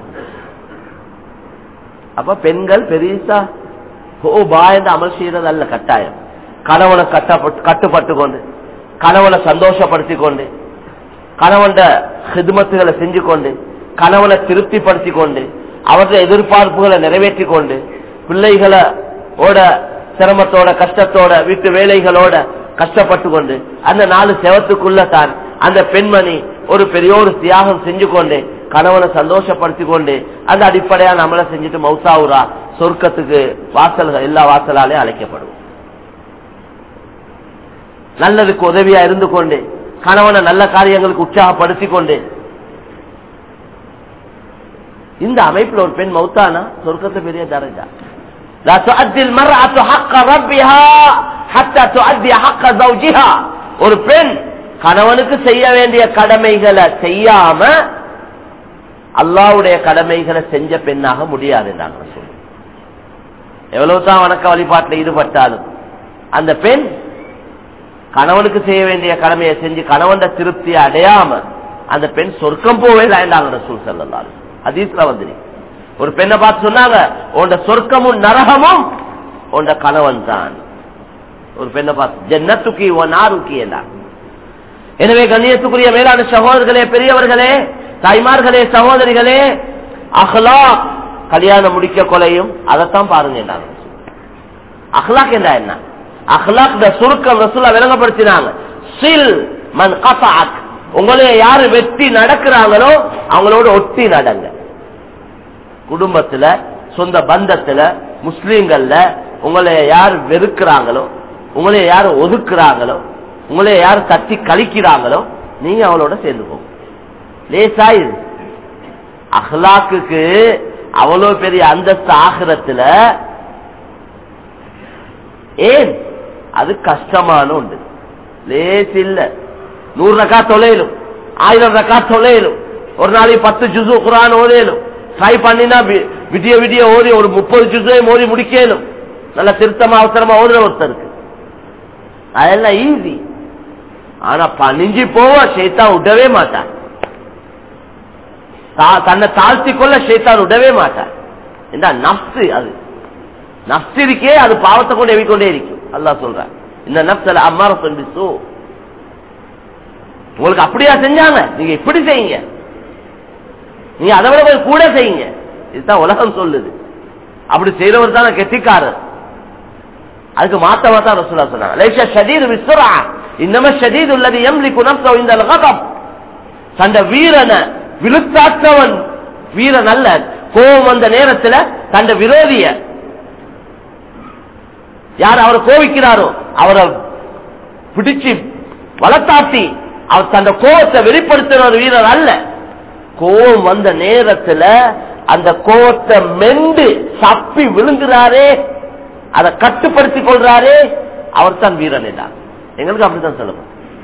அப்ப பெண்கள் பெரிசா ஓ பா என்று அமல் செய்யறது அல்ல கட்டாயம் கணவனை கட்டப்பட்டு கட்டுப்பட்டு கொண்டு கணவனை சந்தோஷப்படுத்தி கொண்டு கணவன் ஹிதுமத்துகளை செஞ்சு கொண்டு கணவனை திருப்திப்படுத்தி கொண்டு அவருடைய எதிர்பார்ப்புகளை நிறைவேற்றி கொண்டு பிள்ளைகளை ஓட சிரமத்தோட கஷ்டத்தோட வீட்டு வேலைகளோட கஷ்டப்பட்டு கொண்டு அந்த நாலு செவத்துக்குள்ள தான் அந்த பெண்மணி ஒரு பெரிய ஒரு தியாகம் செஞ்சு கொண்டு கணவனை சந்தோஷப்படுத்தி கொண்டு அந்த அடிப்படையா நம்மள செஞ்சுட்டு மௌசாவுரா சொர்க்கத்துக்கு வாசல்கள் எல்லா வாசலாலே அழைக்கப்படும் நல்லதுக்கு உதவியா இருந்து கொண்டு கணவனை நல்ல காரியங்களுக்கு உற்சாகப்படுத்தி கொண்டு இந்த அமைப்புல ஒரு பெண் மௌத்தானா சொர்க்கத்து பெரிய தரஜா لا تؤدي المرأة حق ربها حتى تؤدي حق زوجها ஒரு பெண் கணவனுக்கு செய்ய வேண்டிய கடமைகளை செய்யாம அல்லாவுடைய கடமைகளை செஞ்ச பெண்ணாக முடியாது நாங்கள் சொல்லுவோம் எவ்வளவுதான் வணக்க வழிபாட்டில் ஈடுபட்டாலும் அந்த பெண் கணவனுக்கு செய்ய வேண்டிய கடமையை செஞ்சு கணவன் திருப்தியை அடையாம அந்த பெண் சொர்க்கம் போவே வேண்டாங்க ரசூல் செல்லலாம் அதீஸ்ல வந்து ஒரு பெண்ணை பார்த்து சொன்னாங்க உண்ட சொர்க்கமும் நரகமும் உண்ட கணவன் தான் ஒரு பெண்ணை பார்த்து ஜன்னத்துக்கு நாருக்கி எல்லாம் எனவே கண்ணியத்துக்குரிய மேலான சகோதரர்களே பெரியவர்களே தாய்மார்களே சகோதரிகளே அஹ்லா கல்யாணம் முடிக்க கொலையும் அதைத்தான் பாருங்க என்ன அஹ்லாக் என்றா என்ன அஹ்லாக் சுருக்கம் ரசூலா விளங்கப்படுத்தினாங்க சில் மன் கசாக் உங்களைய யாரு வெட்டி நடக்கிறாங்களோ அவங்களோட ஒட்டி நடங்க குடும்பத்துல சொந்த பந்தத்துல முஸ்லீம்கள்ல உங்களை யார் வெறுக்கிறாங்களோ உங்களைய யார் ஒதுக்குறாங்களோ உங்களைய யார் தட்டி கழிக்கிறாங்களோ நீங்க அவளோட சேர்ந்து போங்க லேசா இது அஹ்லாக்குக்கு அவ்வளவு பெரிய அந்தஸ்து ஆகிறத்துல ஏன் அது கஷ்டமான உண்டு லேஸ் இல்ல நூறு ரக்கா தொலையிலும் ஆயிரம் ரக்கா தொலையிலும் ஒரு நாளைக்கு பத்து ஜுசு குரான் ஓதையிலும் ட்ரை பண்ணினா வி- விடிய விடிய ஓதி ஒரு முப்பது ஜுசையும் ஓதி முடிக்கலும் நல்ல திருத்தமா அவசரமா ஓதுற ஒருத்தருக்கு அதெல்லாம் ஈஸி ஆனா பணிஞ்சு போவ ஷேத்தான் விடவே மாட்டான் தா- தன்னை தாழ்த்தி கொள்ள ஷேத்தான் விடவே மாட்டான் இந்த நப்சு அது நப்சு இருக்கே அது பாவத்தை கொண்டு எவிக்கொண்டே இருக்கும் அல்லாஹ் சொல்றான் இந்த நப்சல அம்மார சொல்லி சோ உங்களுக்கு அப்படியா செஞ்சாங்க நீங்க இப்படி செய்யுங்க நீங்க அதை விட கொஞ்சம் கூட செய்யுங்க இதுதான் உலகம் சொல்லுது அப்படி செய்யறவர் தான் கெட்டிக்காரர் அதுக்கு மாத்தமா தான் ரசூலா சொன்னாங்க லைஷா ஷதீர் விஸ்வரா இன்னம ஷதீர் உள்ளது எம்லிக்கு நப்சோ இந்த லகதம் தந்த வீரனை விழுத்தாற்றவன் வீரன் அல்ல கோபம் வந்த நேரத்துல தந்த விரோதிய யார் அவரை கோவிக்கிறாரோ அவரை பிடிச்சு வளர்த்தாத்தி அவர் தந்த கோபத்தை வெளிப்படுத்துற ஒரு வீரர் அல்ல கோபம் வந்த நேரத்துல அந்த கோபத்தை மெண்டு சப்பி விழுங்குறாரே அதை கட்டுப்படுத்திக் கொள்றாரே அவர் தான் வீரன் என்றார் எங்களுக்கு அப்படித்தான் சொல்லணும்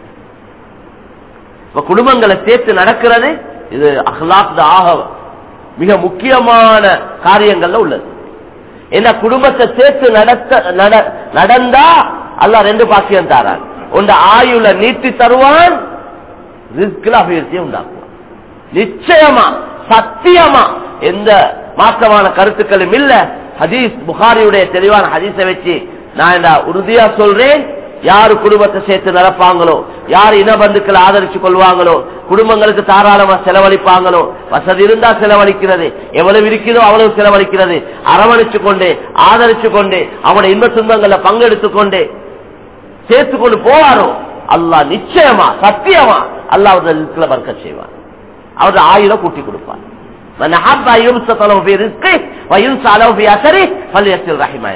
இப்ப குடும்பங்களை சேர்த்து நடக்கிறது இது அஹ்லாக் ஆக மிக முக்கியமான காரியங்கள்ல உள்ளது ஏன்னா குடும்பத்தை சேர்த்து நடத்த நட- நடந்தா அல்லாஹ் ரெண்டு பாக்கியம் தாரான் உண்ட ஆயுள நீட்டி தருவான் ரிஸ்கில் அபிவிருத்தியை உண்டாக்குவான் நிச்சயமா சத்தியமா எந்த மாற்றமான கருத்துக்களும் இல்ல ஹதீஸ் புகாரியுடைய தெளிவான ஹதீஸை வச்சு நான் என்ன உறுதியா சொல்றேன் யாரு குடும்பத்தை சேர்த்து நடப்பாங்களோ யார் இனபந்துக்களை ஆதரிச்சு கொள்வாங்களோ குடும்பங்களுக்கு தாராளமா செலவழிப்பாங்களோ வசதி இருந்தா செலவழிக்கிறது எவ்வளவு இருக்கிறதோ அவ்வளவு செலவழிக்கிறது அரவணைச்சு கொண்டு ஆதரிச்சு கொண்டு அவனுடைய இன்ப துன்பங்கள்ல பங்கெடுத்துக் கொண்டு சேர்த்து கொண்டு போவாரோ அல்லாஹ் நிச்சயமா சத்தியமா அல்லாஹ் அவர்கள் பறக்க செய்வார் அவருடைய ஆயுளை கூட்டி கொடுப்பார் من أحب أن يبسط له في رزقه وينسى له في أثره فليصل رحمه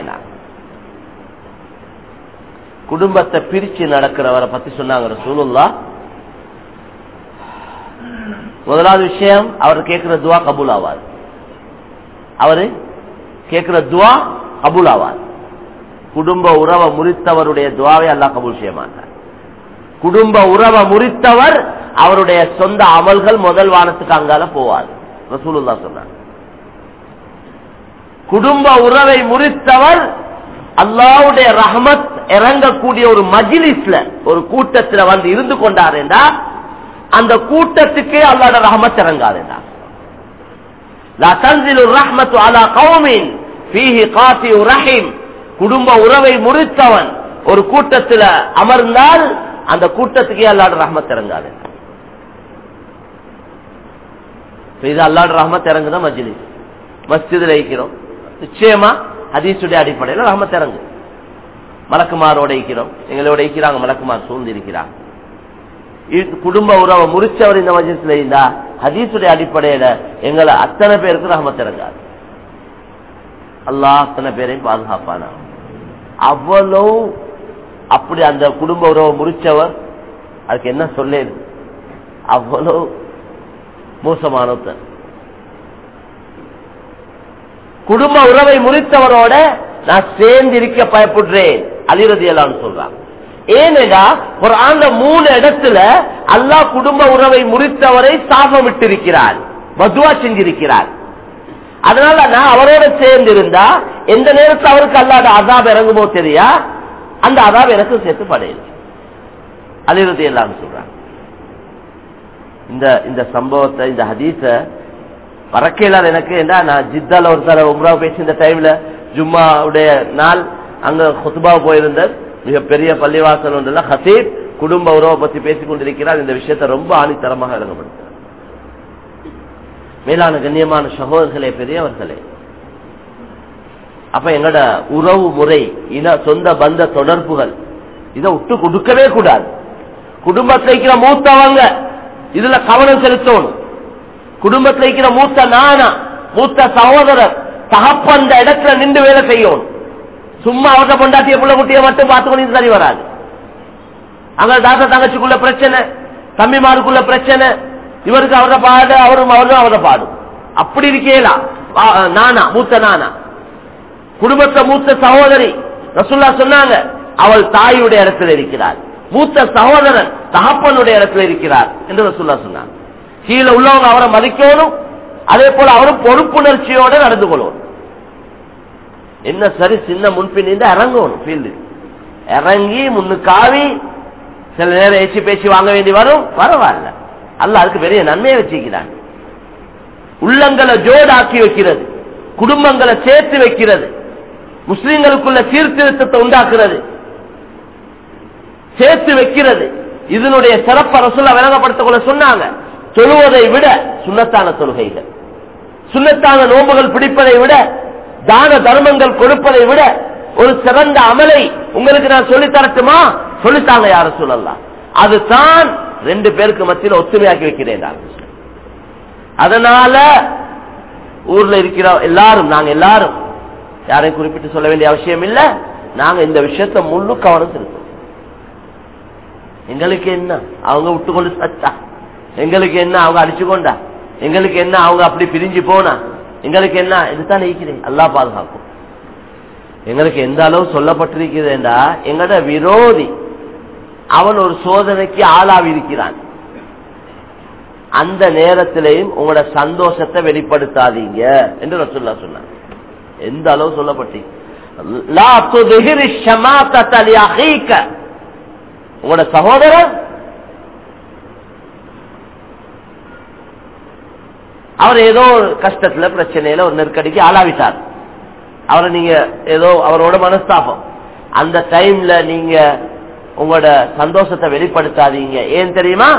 குடும்பத்தை பிரிச்சு நடக்கிறவரை பத்தி சொன்னாங்க ரசூலுல்லா முதலாவது விஷயம் அவர் கேட்கிற துவா கபூல் ஆவார் அவரு கேட்கிற துவா கபூல் ஆவார் குடும்ப உறவை முறித்தவருடைய துவாவை அல்லாஹ் கபூல் செய்ய மாட்டார் குடும்ப உறவை முறித்தவர் அவருடைய சொந்த அமல்கள் முதல் வானத்துக்கு அங்கால போவார் ரசூலுல்லா சொன்னார் குடும்ப உறவை முறித்தவர் அல்லாவுடைய ரஹமத் இறங்கக்கூடிய ஒரு மஜிலிஸ்ல ஒரு கூட்டத்துல வந்து இருந்து கொண்டார் என்றா அந்த கூட்டத்துக்கே அல்லாட ரஹமத் இறங்காது என்றார் லா தன்சிலு ரஹ்மத்து அலா கௌமின் ஃபீஹி காசியு ரஹீம் குடும்ப உறவை முறித்தவன் ஒரு கூட்டத்துல அமர்ந்தால் அந்த கூட்டத்துக்கே அல்லாட ரஹமத் இறங்காது இது அல்லாட ரஹமத் இறங்குதான் மஜ்லிஸ் மஸ்ஜிதுல இருக்கிறோம் நிச்சயமா ஹதீசுடைய அடிப்படையில் ரஹமத் இறங்கு மலக்குமாரோட இருக்கிறோம் எங்களோட இருக்கிறாங்க மலக்குமார் சூழ்ந்து இருக்கிறாங்க குடும்ப உறவை முறிச்சவர் இந்த மஜிஸ்ல இருந்தா ஹதீசுடைய அடிப்படையில எங்களை அத்தனை பேருக்கு ரஹமத் இறங்காது அல்லாஹ் அத்தனை பேரையும் பாதுகாப்பானா அவ்வளவு அப்படி அந்த குடும்ப உறவை முறிச்சவர் அதுக்கு என்ன சொல்லேது அவ்வளவு மோசமானவர் குடும்ப உறவை முறித்தவரோட நான் சேர்ந்து இருக்க பயப்படுறேன் அலிரதி எல்லாம் சொல்றான் ஏனென்றா ஒரு ஆண்ட மூணு இடத்துல அல்லாஹ் குடும்ப உறவை முறித்தவரை சாபமிட்டிருக்கிறார் மதுவா செஞ்சிருக்கிறார் அதனால நான் அவரோட சேர்ந்து இருந்தா எந்த நேரத்தில் அவருக்கு அல்லாத அதாப் இறங்குமோ தெரியா அந்த அதாப் எனக்கு சேர்த்து படையல அலிரதி எல்லாம் சொல்றாங்க இந்த இந்த சம்பவத்தை இந்த ஹதீஸ மறக்கையிலார் எனக்கு ஏண்டா நான் ஜித்தால ஒரு தர உம்ரா பேசி இந்த டைம்ல ஜும்மாவுடைய நாள் அங்க ஹுத்துபா போயிருந்தார் மிகப்பெரிய பள்ளிவாசல் ஒன்றுல ஹசீப் குடும்ப உறவை பத்தி பேசிக் கொண்டிருக்கிறார் இந்த விஷயத்தை ரொம்ப ஆணித்தரமாக இறங்கப்படுத்தார் மேலான கண்ணியமான சகோதரர்களே பெரியவர்களே அப்ப எங்கட உறவு முறை இன சொந்த பந்த தொடர்புகள் இதை விட்டு கொடுக்கவே கூடாது குடும்பத்தில் இருக்கிற மூத்தவங்க இதுல கவனம் செலுத்தணும் குடும்பத்தில் இருக்கிற மூத்த நானா மூத்த சகோதரர் தகப்ப அந்த இடத்துல நின்று வேலை செய்யணும் சும்மா அவர்கிட்ட பொண்டாட்டிய புள்ள குட்டிய மட்டும் பார்த்து கொண்டு சரி வராது அங்க தாத்தா தங்கச்சிக்குள்ள பிரச்சனை தம்பிமாருக்குள்ள பிரச்சனை இவருக்கு அவர பாடு அவரும் அவரும் அவர பாடும் அப்படி இருக்கலாம் நானா மூத்த நானா குடும்பத்தை மூத்த சகோதரி ரசுல்லா சொன்னாங்க அவள் தாயுடைய இடத்துல இருக்கிறார் மூத்த சகோதரன் தகப்பனுடைய இடத்துல இருக்கிறார் என்று ரசுல்லா சொன்னாங்க கீழே உள்ளவங்க அவரை மதிக்கணும் அதே போல அவரும் பொறுப்புணர்ச்சியோட நடந்து கொள்ளணும் என்ன சரி சின்ன முன்பின் இறங்கணும் ஃபீல்டு இறங்கி முன்னுக்காவி சில நேரம் ஏசி பேசி வாங்க வேண்டி வரும் பரவாயில்ல அல்ல அதுக்கு பெரிய நன்மையை வச்சுக்கிறாங்க உள்ளங்களை ஜோடாக்கி வைக்கிறது குடும்பங்களை சேர்த்து வைக்கிறது முஸ்லிம்களுக்குள்ள சீர்திருத்தத்தை உண்டாக்குறது சேர்த்து வைக்கிறது இதனுடைய சிறப்ப ரசுல்லா விளங்கப்படுத்தக்குள்ள சொன்னாங்க தொழுவதை விட சுண்ணத்தான தொழுகைகள் சுண்ணத்தான நோம்புகள் பிடிப்பதை விட தான தர்மங்கள் கொடுப்பதை விட ஒரு சிறந்த அமலை உங்களுக்கு நான் சொல்லி தரட்டுமா சொல்லித்தாங்க யார சொல்லலாம் அதுதான் ரெண்டு பேருக்கு மத்தியில் ஒத்துமையாக்கி வைக்கிறேன் அதனால ஊர்ல இருக்கிற எல்லாரும் நாங்க எல்லாரும் யாரையும் குறிப்பிட்டு சொல்ல வேண்டிய அவசியம் இல்ல நாங்க இந்த விஷயத்த முழு கவனம் செலுத்தோம் எங்களுக்கு என்ன அவங்க விட்டு கொண்டு சத்தா எங்களுக்கு என்ன அவங்க அடிச்சு கொண்டா எங்களுக்கு என்ன அவங்க அப்படி பிரிஞ்சு போனா எங்களுக்கு என்ன இதுதான் இருக்கிறேன் அல்லா பாதுகாக்கும் எங்களுக்கு எந்த அளவு சொல்லப்பட்டிருக்கிறேன்டா எங்கட விரோதி அவன் ஒரு சோதனைக்கு ஆளாவி இருக்கிறான் அந்த நேரத்திலையும் உங்களோட சந்தோஷத்தை வெளிப்படுத்தாதீங்க என்று ரசுல்லா சொன்னான் எந்த அளவு சொல்லப்பட்டி உங்களோட சகோதரர் அவர் ஏதோ ஒரு கஷ்டத்துல பிரச்சனையில ஒரு நெருக்கடிக்கு ஆளாவிட்டார் அவரை நீங்க ஏதோ அவரோட மனஸ்தாபம் அந்த டைம்ல நீங்க உங்களோட சந்தோஷத்தை வெளிப்படுத்தாதீங்க ஏன் தெரியுமா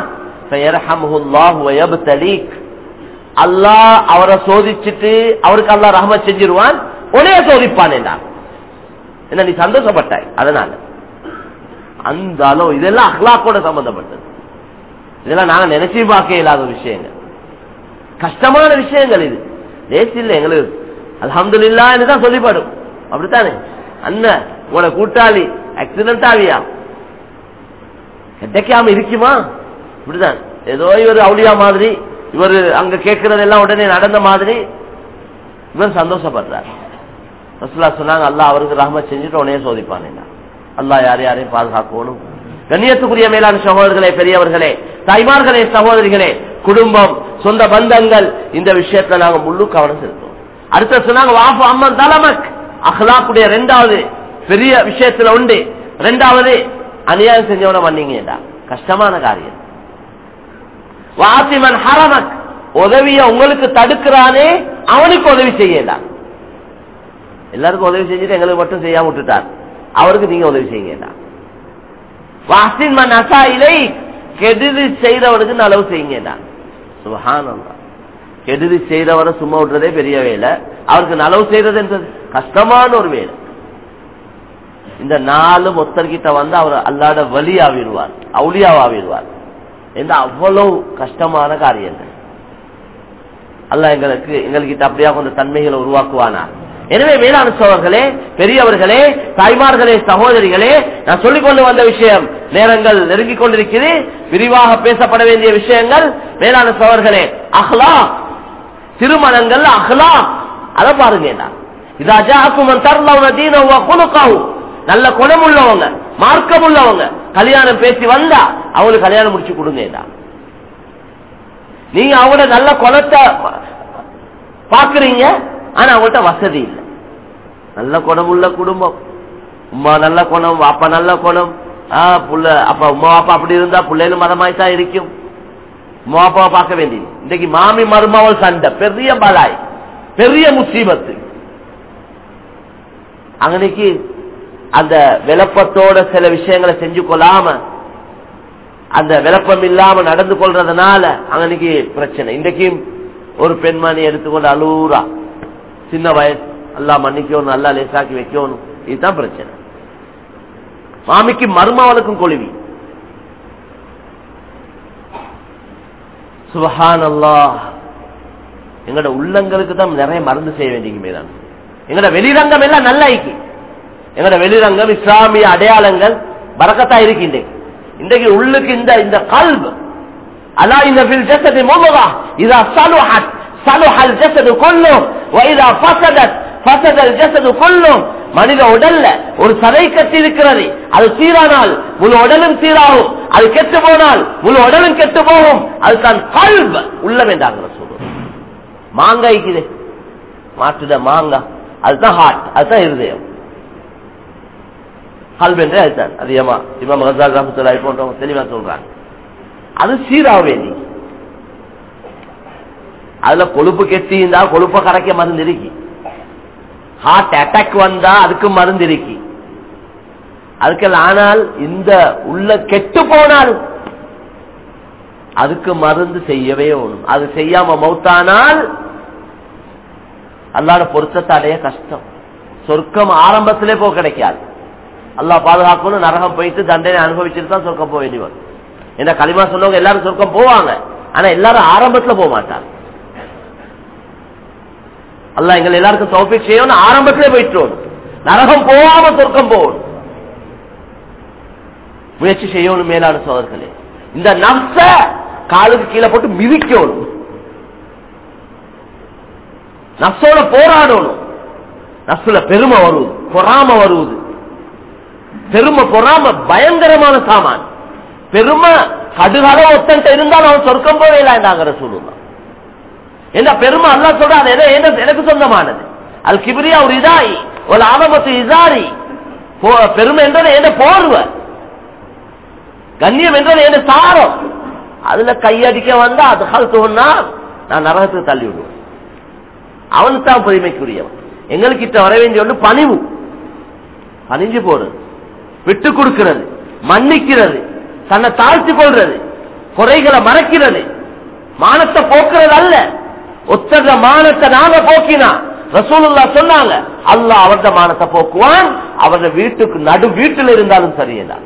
அல்லாஹ் அவரை சோதிச்சுட்டு அவருக்கு அல்லா ரஹம செஞ்சிருவான் உடனே சோதிப்பான் என்றான் என்ன நீ சந்தோஷப்பட்டாய் அதனால அந்த அளவு இதெல்லாம் அஹ்லாக்கோட சம்பந்தப்பட்டது இதெல்லாம் நாங்க நினைச்சு பார்க்க இல்லாத விஷயங்கள் கஷ்டமான விஷயங்கள் இது தேசி இல்லை எங்களுக்கு அலமது இல்லான்னு தான் சொல்லிப்படும் அப்படித்தானே அண்ணன் உங்களோட கூட்டாளி ஆக்சிடென்ட் ஆவியா கிடைக்காம இருக்குமா இப்படிதான் ஏதோ இவர் அவுளியா மாதிரி இவர் அங்க கேட்கறதெல்லாம் உடனே நடந்த மாதிரி இவர் சந்தோஷப்படுறார் ரசுல்லா சொன்னாங்க அல்லா அவருக்கு ரஹமத் செஞ்சுட்டு உடனே சோதிப்பான் அல்லா யார் யாரையும் பாதுகாக்கணும் கண்ணியத்துக்குரிய மேலான சகோதரர்களே பெரியவர்களே தாய்மார்களே சகோதரிகளே குடும்பம் சொந்த பந்தங்கள் இந்த விஷயத்துல நாங்க முழு கவனம் செலுத்தோம் அடுத்த சொன்னாங்க வாஃபு அம்மன் தலமக் அஹ்லாக்குடைய ரெண்டாவது பெரிய விஷயத்துல உண்டு ரெண்டாவது அநியாயம் செஞ்சவன மன்னிங்கடா கஷ்டமான காரியம் வாசிமன் ஹரமக் உதவிய உங்களுக்கு தடுக்கிறானே அவனுக்கு உதவி செய்யடா எல்லாருக்கும் உதவி செஞ்சுட்டு எங்களுக்கு மட்டும் செய்யாம விட்டுட்டார் அவருக்கு நீங்க உதவி செய்யுங்கடா வாசின் மன் அசா இலை கெடுதி செய்தவனுக்கு நலவு செய்யுங்கடா சுபஹானல்லாஹ் கெடுதி செய்தவரை சும்மா விடுறதே பெரிய வேலை அவருக்கு நலவு செய்யறதுன்றது கஷ்டமான ஒரு வேலை இந்த நாலு ஒத்தர்கிட்ட வந்து அவர் அல்லாட வலி ஆவிடுவார் அவுளியாவாவிடுவார் எந்த அவ்வளவு கஷ்டமான காரியங்கள் அல்ல எங்களுக்கு எங்கள்கிட்ட அப்படியா கொஞ்சம் தன்மைகளை உருவாக்குவானா எனவே மேலான சோழர்களே பெரியவர்களே தாய்மார்களே சகோதரிகளே நான் சொல்லிக் கொண்டு வந்த விஷயம் நேரங்கள் நெருங்கிக் கொண்டிருக்கிறது விரிவாக பேசப்பட வேண்டிய விஷயங்கள் மேலான சோழர்களே அஹ்லா திருமணங்கள் அஹ்லா அதை பாருங்க இதா ஜாக்குமன் தர்லவுன தீனவ குலுக்காவும் நல்ல குணம் உள்ளவங்க மார்க்கம் உள்ளவங்க கல்யாணம் பேசி வந்தா அவங்களுக்கு கல்யாணம் முடிச்சு கொடுங்க நீங்க அவங்களோட நல்ல குணத்தை பாக்குறீங்க ஆனா அவங்கள்ட்ட வசதி இல்லை நல்ல குணம் உள்ள குடும்பம் உமா நல்ல குணம் அப்பா நல்ல குணம் ஆஹ் புள்ள அப்பா உமா அப்பா அப்படி இருந்தா பிள்ளைகளும் மதமாய் தான் இருக்கும் உமா அப்பாவை பார்க்க வேண்டியது இன்னைக்கு மாமி மருமவள் சண்டை பெரிய பலாய் பெரிய முசீபத்து அங்கனைக்கு அந்த விளப்பத்தோட சில விஷயங்களை செஞ்சு கொள்ளாம அந்த விளப்பம் இல்லாம நடந்து கொள்றதுனால அங்கனைக்கு பிரச்சனை இன்றைக்கும் ஒரு பெண்மணி எடுத்துக்கொண்டு அலூரா சின்ன வயசு அல்லா மன்னிக்கணும் நல்லா லேசாக்கி வைக்கணும் இதுதான் பிரச்சனை மாமிக்கு மருமாவளுக்கும் கொழுவி சுபஹான் அல்லா எங்களோட உள்ளங்களுக்கு தான் நிறைய மருந்து செய்ய வேண்டிய தான் எங்களோட வெளிரங்கம் எல்லாம் நல்ல ஐக்கி எங்களோட வெளிரங்கம் இஸ்லாமிய அடையாளங்கள் பறக்கத்தா இருக்கு இன்றைக்கு இன்றைக்கு உள்ளுக்கு இந்த இந்த கல்வு அலா இந்த ஜசதி முகவா இதா சலுஹத் சலுஹல் ஜசது கொல்லும் வைதா ஃபசதத் ஃபசதல் ஜசது கொல்லும் மனித உடல்ல ஒரு சதை கட்டி இருக்கிறது அது சீரானால் முழு உடலும் சீராகும் அது கெட்டு போனால் முழு உடலும் கெட்டு போகும் அது தான் கல்வ உள்ளம் என்றாங்க சொல்றோம் மாங்காய்க்குது மாட்டுத மாங்காய் அதுதான் ஹார்ட் அதுதான் இருதயம் கல்வ் என்றே அதுதான் அதிகமா இமாம் ஹசால் ரஹமத்துல்லாஹி போன்றவங்க தெளிவா சொல்றாங்க அது சீராக வேண்டி அதுல கொழுப்பு கெட்டி இருந்தா கொழுப்ப கரைக்க மருந்து இருக்கு ஹார்ட் அட்டாக் வந்தா அதுக்கு மருந்து இருக்கு அதுக்கெல்லாம் ஆனால் இந்த உள்ள கெட்டு போனால் அதுக்கு மருந்து செய்யவே ஒண்ணும் அது செய்யாம மௌத்தானால் அல்லாட பொருத்தத்தை அடைய கஷ்டம் சொர்க்கம் ஆரம்பத்திலே போக கிடைக்காது அல்லா பாதுகாக்கணும் நரகம் போயிட்டு தண்டனை அனுபவிச்சுட்டு தான் சொர்க்கம் போக வேண்டியவன் என்ன களிமா சொன்னவங்க எல்லாரும் சொர்க்கம் போவாங்க ஆனா எல்லாரும் ஆரம்பத்துல போக மாட்டாங்க அல்ல எங்களை எல்லாருக்கும் தோப்பிக் செய்யணும் ஆரம்பத்திலே போயிட்டு நரகம் போகாம சொர்க்கம் போகணும் முயற்சி செய்யணும் மேலான சோதர்களே இந்த நப்ச காலுக்கு கீழே போட்டு மிதிக்கணும் நப்சோட போராடணும் நப்சுல பெருமை வருவது பொறாம வருவது பெருமை பொறாம பயங்கரமான சாமான் பெருமை கடுகால ஒத்தன்ட்ட இருந்தாலும் அவன் சொர்க்கம் போவேலாண்டாங்கிற சொல்லுவான் என்ன பெருமை அல்லா சொல்ற அது எனக்கு சொந்தமானது அல் கிபிரியா ஒரு இதாயி ஒரு ஆரம்பத்து இசாரி பெருமை என்றது என்ன போர்வ கண்ணியம் என்றது என்ன சாரம் அதுல கையடிக்க வந்தா அது கழுத்துனா நான் நரகத்துக்கு தள்ளி விடுவேன் அவனுக்கு தான் பெருமைக்குரியவன் எங்களுக்கு வர வேண்டிய ஒன்று பணிவு பணிஞ்சு போடுறது விட்டு கொடுக்கிறது மன்னிக்கிறது தன்னை தாழ்த்தி கொள்றது குறைகளை மறைக்கிறது மானத்தை போக்குறது அல்ல ஒத்தர மானத்தை நாங்க போக்கினா ரசூலுல்லா சொன்னாங்க அல்ல அவரது மானத்தை போக்குவான் அவரது வீட்டுக்கு நடு வீட்டில் இருந்தாலும் சரியதான்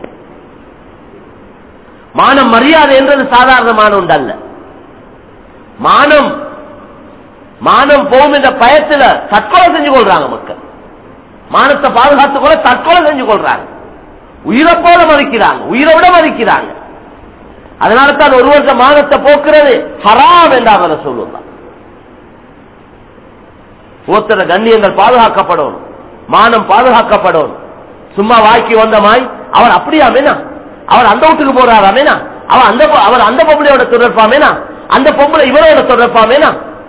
மானம் மரியாதை என்றது சாதாரணமான உண்டல்ல மானம் மானம் போகும் என்ற பயத்துல தற்கொலை செஞ்சு கொள்றாங்க மக்கள் மானத்தை பாதுகாத்துக் கொள்ள தற்கொலை செஞ்சு கொள்றாங்க உயிரை போல மதிக்கிறாங்க உயிரை விட மதிக்கிறாங்க அதனால தான் ஒருவருத்த மானத்தை போக்குறது ஹராம் என்றாங்க சொல்லுவாங்க ஒருத்தர கண்ணியங்கள் பாதுகாக்கப்படணும் மானம் பாதுகாக்கப்படணும் சும்மா வாய்க்கு வந்த மாய் அவர் அப்படியா வேணா அவர் அந்த வீட்டுக்கு போறாராமேனா அவர் அந்த பொ- அவர் அந்த பொம்பளையோட தொடர்பாமேனா அந்த பொம்பளை இவரோட தொடர்பாமேனா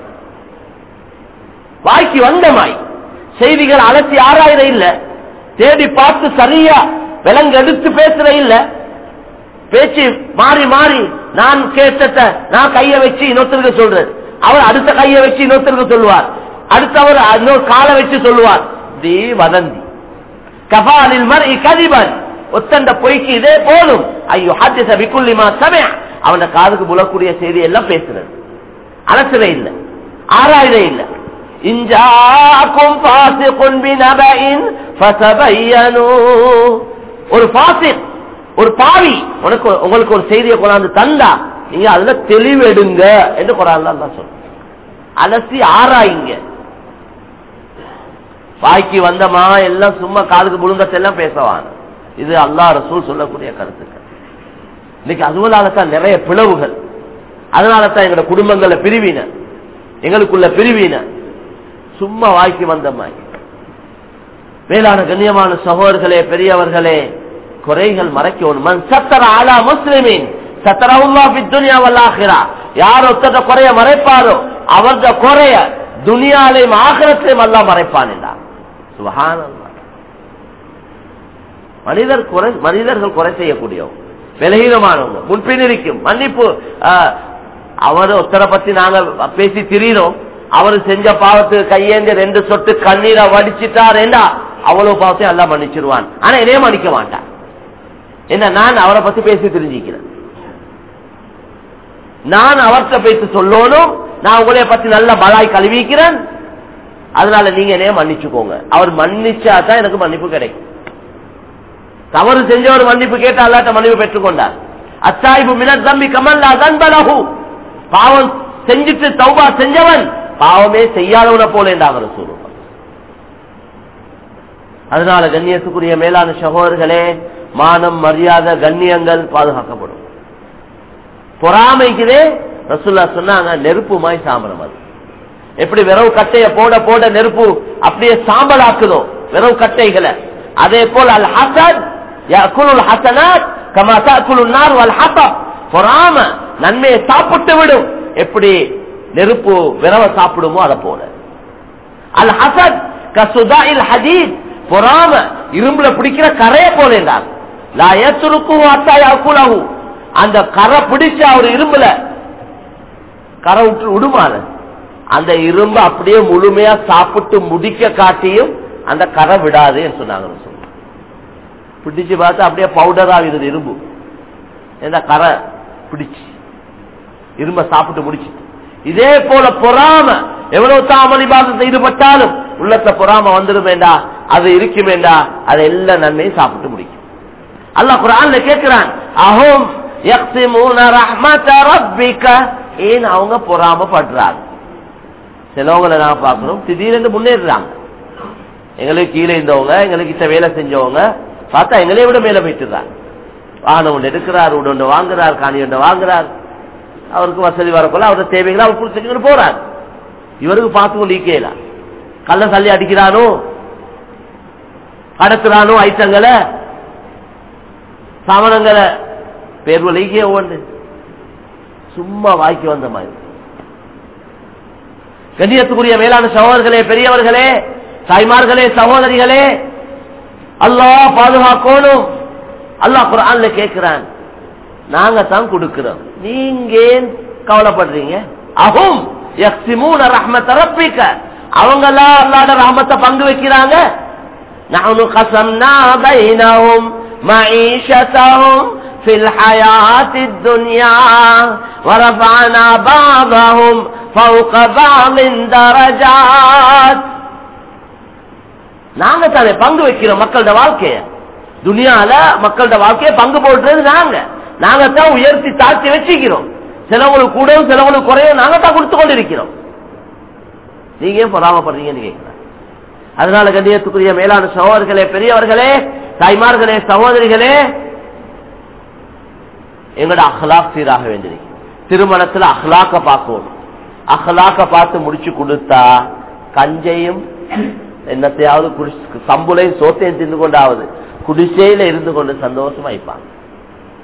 வாய்க்கு வந்தமாய் செய்திகள் அலசி ஆராயிர இல்ல தேடி பார்த்து சரியா விலங்கு எடுத்து பேசுற இல்ல பேச்சு மாறி மாறி நான் கேட்டத நான் கைய வச்சு இன்னொருத்தருக்கு சொல்றேன் அவர் அடுத்த கைய வச்சு இன்னொருத்தருக்கு சொல்லுவார் அடுத்தவர் இன்னொரு காலை வச்சு சொல்லுவார் தி வதந்தி கபாலில் மர் கதிபன் ஒத்தண்ட பொய்க்கு இதே போதும் ஐயோ ஹாத்திச விக்குள்ளிமா சமய அவன காதுக்கு புலக்கூடிய செய்தி எல்லாம் பேசுறது அலசுறே இல்ல ஆராயிரே இல்ல இஞ்சாக்கும் பாசிகுன் பினபஇன் ஃபதபையனு ஒரு பாசிக் ஒரு பாவி உனக்கு உங்களுக்கு ஒரு செய்தியை கொண்டாந்து தந்தா நீங்க அதுல தெளிவெடுங்க என்று குரான்ல அல்லாஹ் சொல்ற அலசி ஆராயுங்க வாய்க்கு வந்தமா எல்லாம் சும்மா காதுக்கு புழுங்கத்தெல்லாம் பேசவான் இது அல்லாஹ் ரசூல் சொல்லக்கூடிய கருத்துக்கள் இன்னைக்கு அதுவனால தான் நிறைய பிளவுகள் அதனால தான் எங்களோட குடும்பங்கள பிரிவின எங்களுக்குள்ள பிரிவின சும்மா வாய்க்கு வந்த மாதிரி மேலான கண்ணியமான சகோதரர்களே பெரியவர்களே குறைகள் மறைக்கணும் மன் சத்தர ஆலா முஸ்லிமின் சத்தரவுல்லா துனியா வல்லாகிறா யார் ஒத்தத குறைய மறைப்பாரோ அவரது குறைய துனியாலையும் ஆகரத்தையும் எல்லாம் மறைப்பான் என்றார் சுபஹானல்லாஹ் மனிதர் குறை மனிதர்கள் குறை செய்யக்கூடியவங்க விலகீனமானவங்க முன்பின் இருக்கும் மன்னிப்பு ஆஹ், அவர் ஒத்தரை பத்தி நாங்க பேசி திரியிறோம் அவர் செஞ்ச பாவத்துக்கு கையேந்து ரெண்டு சொட்டு கண்ணீரை வடிச்சிட்டார் என்ன அவ்வளவு பாவத்தையும் எல்லாம் மன்னிச்சிருவான் ஆனா என்னையே மன்னிக்க மாட்டான் என்ன நான் அவரை பத்தி பேசி தெரிஞ்சுக்கிறேன் நான் அவர்கிட்ட பேசி சொல்லணும் நான் உங்களைய பத்தி நல்ல பலாய் கழுவிக்கிறேன் அதனால நீங்க என்னைய மன்னிச்சுக்கோங்க அவர் மன்னிச்சா தான் எனக்கு மன்னிப்பு கிடைக்கும் தவறு செஞ்சவர் மன்னிப்பு கேட்ட அல்லாட்ட மன்னிப்பு பெற்றுக்கொண்டார் அத்தாய்பு மினர் தம்பி கமல்லா தன்பலகு பாவம் செஞ்சுட்டு தௌபா செஞ்சவன் பாவமே செய்யாதவனை போல என்று அவர் சொல்லுவார் அதனால கண்ணியத்துக்குரிய மேலான சகோதரர்களே மானம் மரியாதை கண்ணியங்கள் பாதுகாக்கப்படும் பொறாமைக்குதே ரசுல்லா சொன்னாங்க நெருப்பு மாய் சாம்பரம் அது எப்படி விரவு கட்டைய போட போட நெருப்பு அப்படியே சாம்பலாக்குதோ விரவு கட்டைகளை அதே போல் அல் ஹசத் யக்குலுல் ஹசனாத் கமா தஅக்குலுன் நார் வல் ஹதப் பொறாம நன்மையை சாப்பிட்டு விடும் எப்படி நெருப்பு விரவ சாப்பிடுமோ அதை போல அல் ஹசத் கசுதாயில் ஹதீத் பொறாம இரும்புல பிடிக்கிற கரையை போல என்றார் லா யத்ருக்கு அத்தா யக்குலஹு அந்த கரை பிடிச்ச அவர் இரும்புல கரை விட்டு விடுமாறு அந்த இரும்பு அப்படியே முழுமையா சாப்பிட்டு முடிக்க காட்டியும் அந்த கரை விடாது என்று சொன்னாங்க ரசூல். பிடிச்சு பார்த்தா அப்படியே பவுடர் ஆகுது இரும்பு இந்த கரை பிடிச்சு இரும்ப சாப்பிட்டு முடிச்சு இதே போல பொறாம எவ்வளவு தாமலி பாதத்தை ஈடுபட்டாலும் உள்ளத்த பொறாம வந்துடும் வேண்டா அது இருக்கும் வேண்டா அது எல்லா நன்மையும் சாப்பிட்டு முடிக்கும் அல்லாஹ் குரான்ல கேட்கிறான் அஹோம் யக்ஸிமூன ரஹ்மத ரப்பிக ஏன் அவங்க பொறாமப்படுறாங்க சிலவங்களை நான் பார்க்கணும் திடீரென்று முன்னேறுறாங்க எங்களுக்கு கீழே இருந்தவங்க எங்களுக்கு கிட்ட வேலை செஞ்சவங்க பார்த்தா எங்களே விட மேல போயிட்டுறாங்க வாகனம் ஒன்று எடுக்கிறார் வீடு ஒன்று வாங்குறார் காணி ஒன்று வாங்குறார் அவருக்கு வசதி வரக்குள்ள அவருடைய தேவைகளை அவர் கொடுத்துக்கிட்டு போறார் இவருக்கு பார்த்து கொண்டு ஈக்கலாம் கள்ள தள்ளி அடிக்கிறானோ கடத்துறானோ ஐட்டங்களை சாமனங்களை பேர் வலிக்கே ஒன்று சும்மா வாய்க்கு வந்த மாதிரி கண்ணியத்துக்குரிய மேலான சகோதரர்களே பெரியவர்களே தாய்மார்களே சகோதரிகளே அல்லாஹ் பாதுகாக்கணும் அல்லாஹ் குரான்ல கேட்கிறான் நாங்க தான் கொடுக்கிறோம் நீங்க ஏன் கவலைப்படுறீங்க அஹும் யக்ஸிமூன ரஹ்மத ரப்பிக அவங்களா அல்லாஹ்ட ரஹ்மத்தை பங்கு வைக்கிறாங்க نحن قسمنا بينهم معيشتهم في الحياة الدنيا ورفعنا بعضهم فوق بعض درجات நாங்க தானே பங்கு வைக்கிறோம் மக்களோட வாழ்க்கைய துனியால மக்களோட வாழ்க்கைய பங்கு போடுறது நாங்க நாங்க தான் உயர்த்தி தாழ்த்தி வச்சுக்கிறோம் சிலவங்களுக்கு கூடவும் சிலவங்களுக்கு குறையும் நாங்க தான் கொடுத்து கொண்டிருக்கிறோம் நீங்க ஏன் பொறாமப்படுறீங்கன்னு கேட்கிறேன் அதனால கண்ணியத்துக்குரிய மேலான சகோதரர்களே பெரியவர்களே தாய்மார்களே சகோதரிகளே எங்களோட அஹ்லாக் சீராக வேண்டியிருக்கு திருமணத்துல அஹ்லாக்க பார்க்கணும் அஹ்லாக்க பார்த்து முடிச்சு கொடுத்தா கஞ்சையும் என்னத்தையாவது குடிச்சு சம்புலையும் சோத்தையும் தின்னு கொண்டாவது குடிசையில இருந்து கொண்டு சந்தோஷமா வைப்பாங்க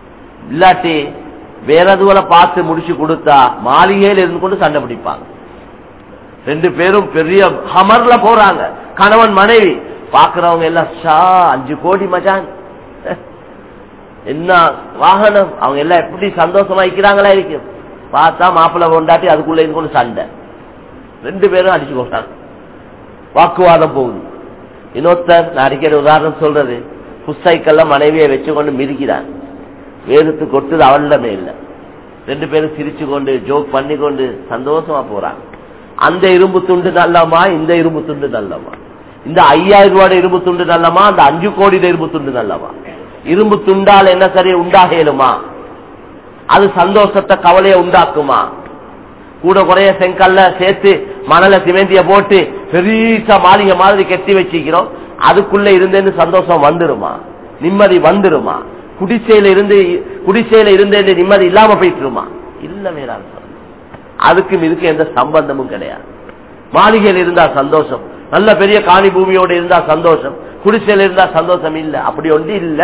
இல்லாட்டி வேற எதுவரை பார்த்து முடிச்சு கொடுத்தா மாளிகையில் இருந்து கொண்டு சண்டை பிடிப்பாங்க ரெண்டு பேரும் பெரிய ஹமர்ல போறாங்க கணவன் மனைவி பாக்குறவங்க எல்லாம் ஷா அஞ்சு கோடி மச்சான் என்ன வாகனம் அவங்க எல்லாம் எப்படி சந்தோஷமா இருக்கிறாங்களா இருக்கு பார்த்தா மாப்பிள்ளை கொண்டாட்டி அதுக்குள்ள இருந்து கொண்டு சண்டை ரெண்டு பேரும் அடிச்சு கொண்டாங்க வாக்குவாதம் போகுது இன்னொருத்தர் நான் அடிக்கிற உதாரணம் சொல்றது புஸ்தைக்கல்ல மனைவியை வச்சு கொண்டு மிதிக்கிறான் வேறுத்து கொட்டுது அவளிடமே இல்லை ரெண்டு பேரும் சிரிச்சு கொண்டு ஜோக் பண்ணி கொண்டு சந்தோஷமா போறாங்க அந்த இரும்பு துண்டு நல்லமா இந்த இரும்பு துண்டு நல்லமா இந்த ஐயாயிரம் ரூபாய் இரும்பு துண்டு நல்லமா அந்த அஞ்சு கோடி இரும்பு துண்டு நல்லமா இரும்பு துண்டால் என்ன சரி உண்டாக இயலுமா அது சந்தோஷத்தை கவலையை உண்டாக்குமா கூட குறைய செங்கல்ல சேர்த்து மணல சிமெண்டிய போட்டு பெரிய மாளிகை மாதிரி கெட்டி வச்சிக்கிறோம் அதுக்குள்ள இருந்தேன்னு சந்தோஷம் வந்துருமா நிம்மதி வந்துருமா குடிசையில இருந்து குடிசையில இருந்து நிம்மதி இல்லாம போயிட்டுருமா இல்ல வேறாம் அதுக்கும் இதுக்கு எந்த சம்பந்தமும் கிடையாது மாளிகையில் இருந்தா சந்தோஷம் நல்ல பெரிய காணி பூமியோட இருந்தா சந்தோஷம் குடிசையில இருந்தா சந்தோஷம் இல்ல அப்படி ஒன்று இல்ல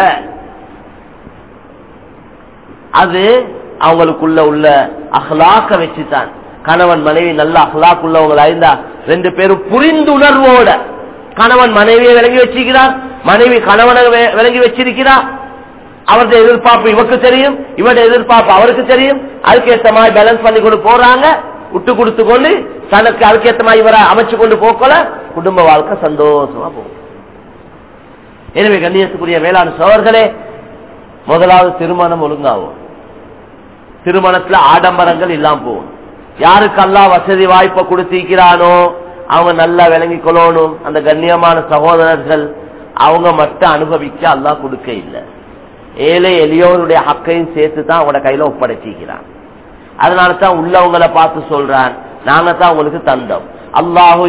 அது அவங்களுக்குள்ள உள்ள அஹ்லாக்க வச்சுதான் கணவன் மனைவி நல்ல அஹ்லாக் உள்ளவங்களா இருந்தா ரெண்டு பேரும் புரிந்துணர்வோட கணவன் மனைவியை விளங்கி வச்சிருக்கிறார் மனைவி கணவனை விளங்கி வச்சிருக்கிறார் அவருடைய எதிர்பார்ப்பு இவருக்கு தெரியும் இவருடைய எதிர்பார்ப்பு அவருக்கு தெரியும் அதுக்கேற்ற மாதிரி பேலன்ஸ் பண்ணி கொண்டு போறாங்க விட்டு கொடுத்து கொண்டு தனக்கு அதுக்கேற்ற மாதிரி இவரை அமைச்சு கொண்டு போக்கல குடும்ப வாழ்க்கை சந்தோஷமா போகும் எனவே கண்ணியத்துக்குரிய வேளாண் சோழர்களே முதலாவது திருமணம் ஒழுங்காகும் திருமணத்துல ஆடம்பரங்கள் இல்லாம போகும் யாருக்கெல்லாம் வசதி வாய்ப்பை கொடுத்திருக்கிறானோ அவங்க நல்லா விளங்கி கொள்ளணும் அந்த கண்ணியமான சகோதரர்கள் அவங்க மட்டும் அனுபவிக்க அல்லா கொடுக்க இல்லை ஏழை எளியோருடைய ஹக்கையும் சேர்த்து தான் அவங்களோட கையில ஒப்படைச்சிக்கிறான் அதனால தான் உள்ளவங்களை பார்த்து சொல்றான் நாங்க தான் உங்களுக்கு தந்தோம் அல்லாஹு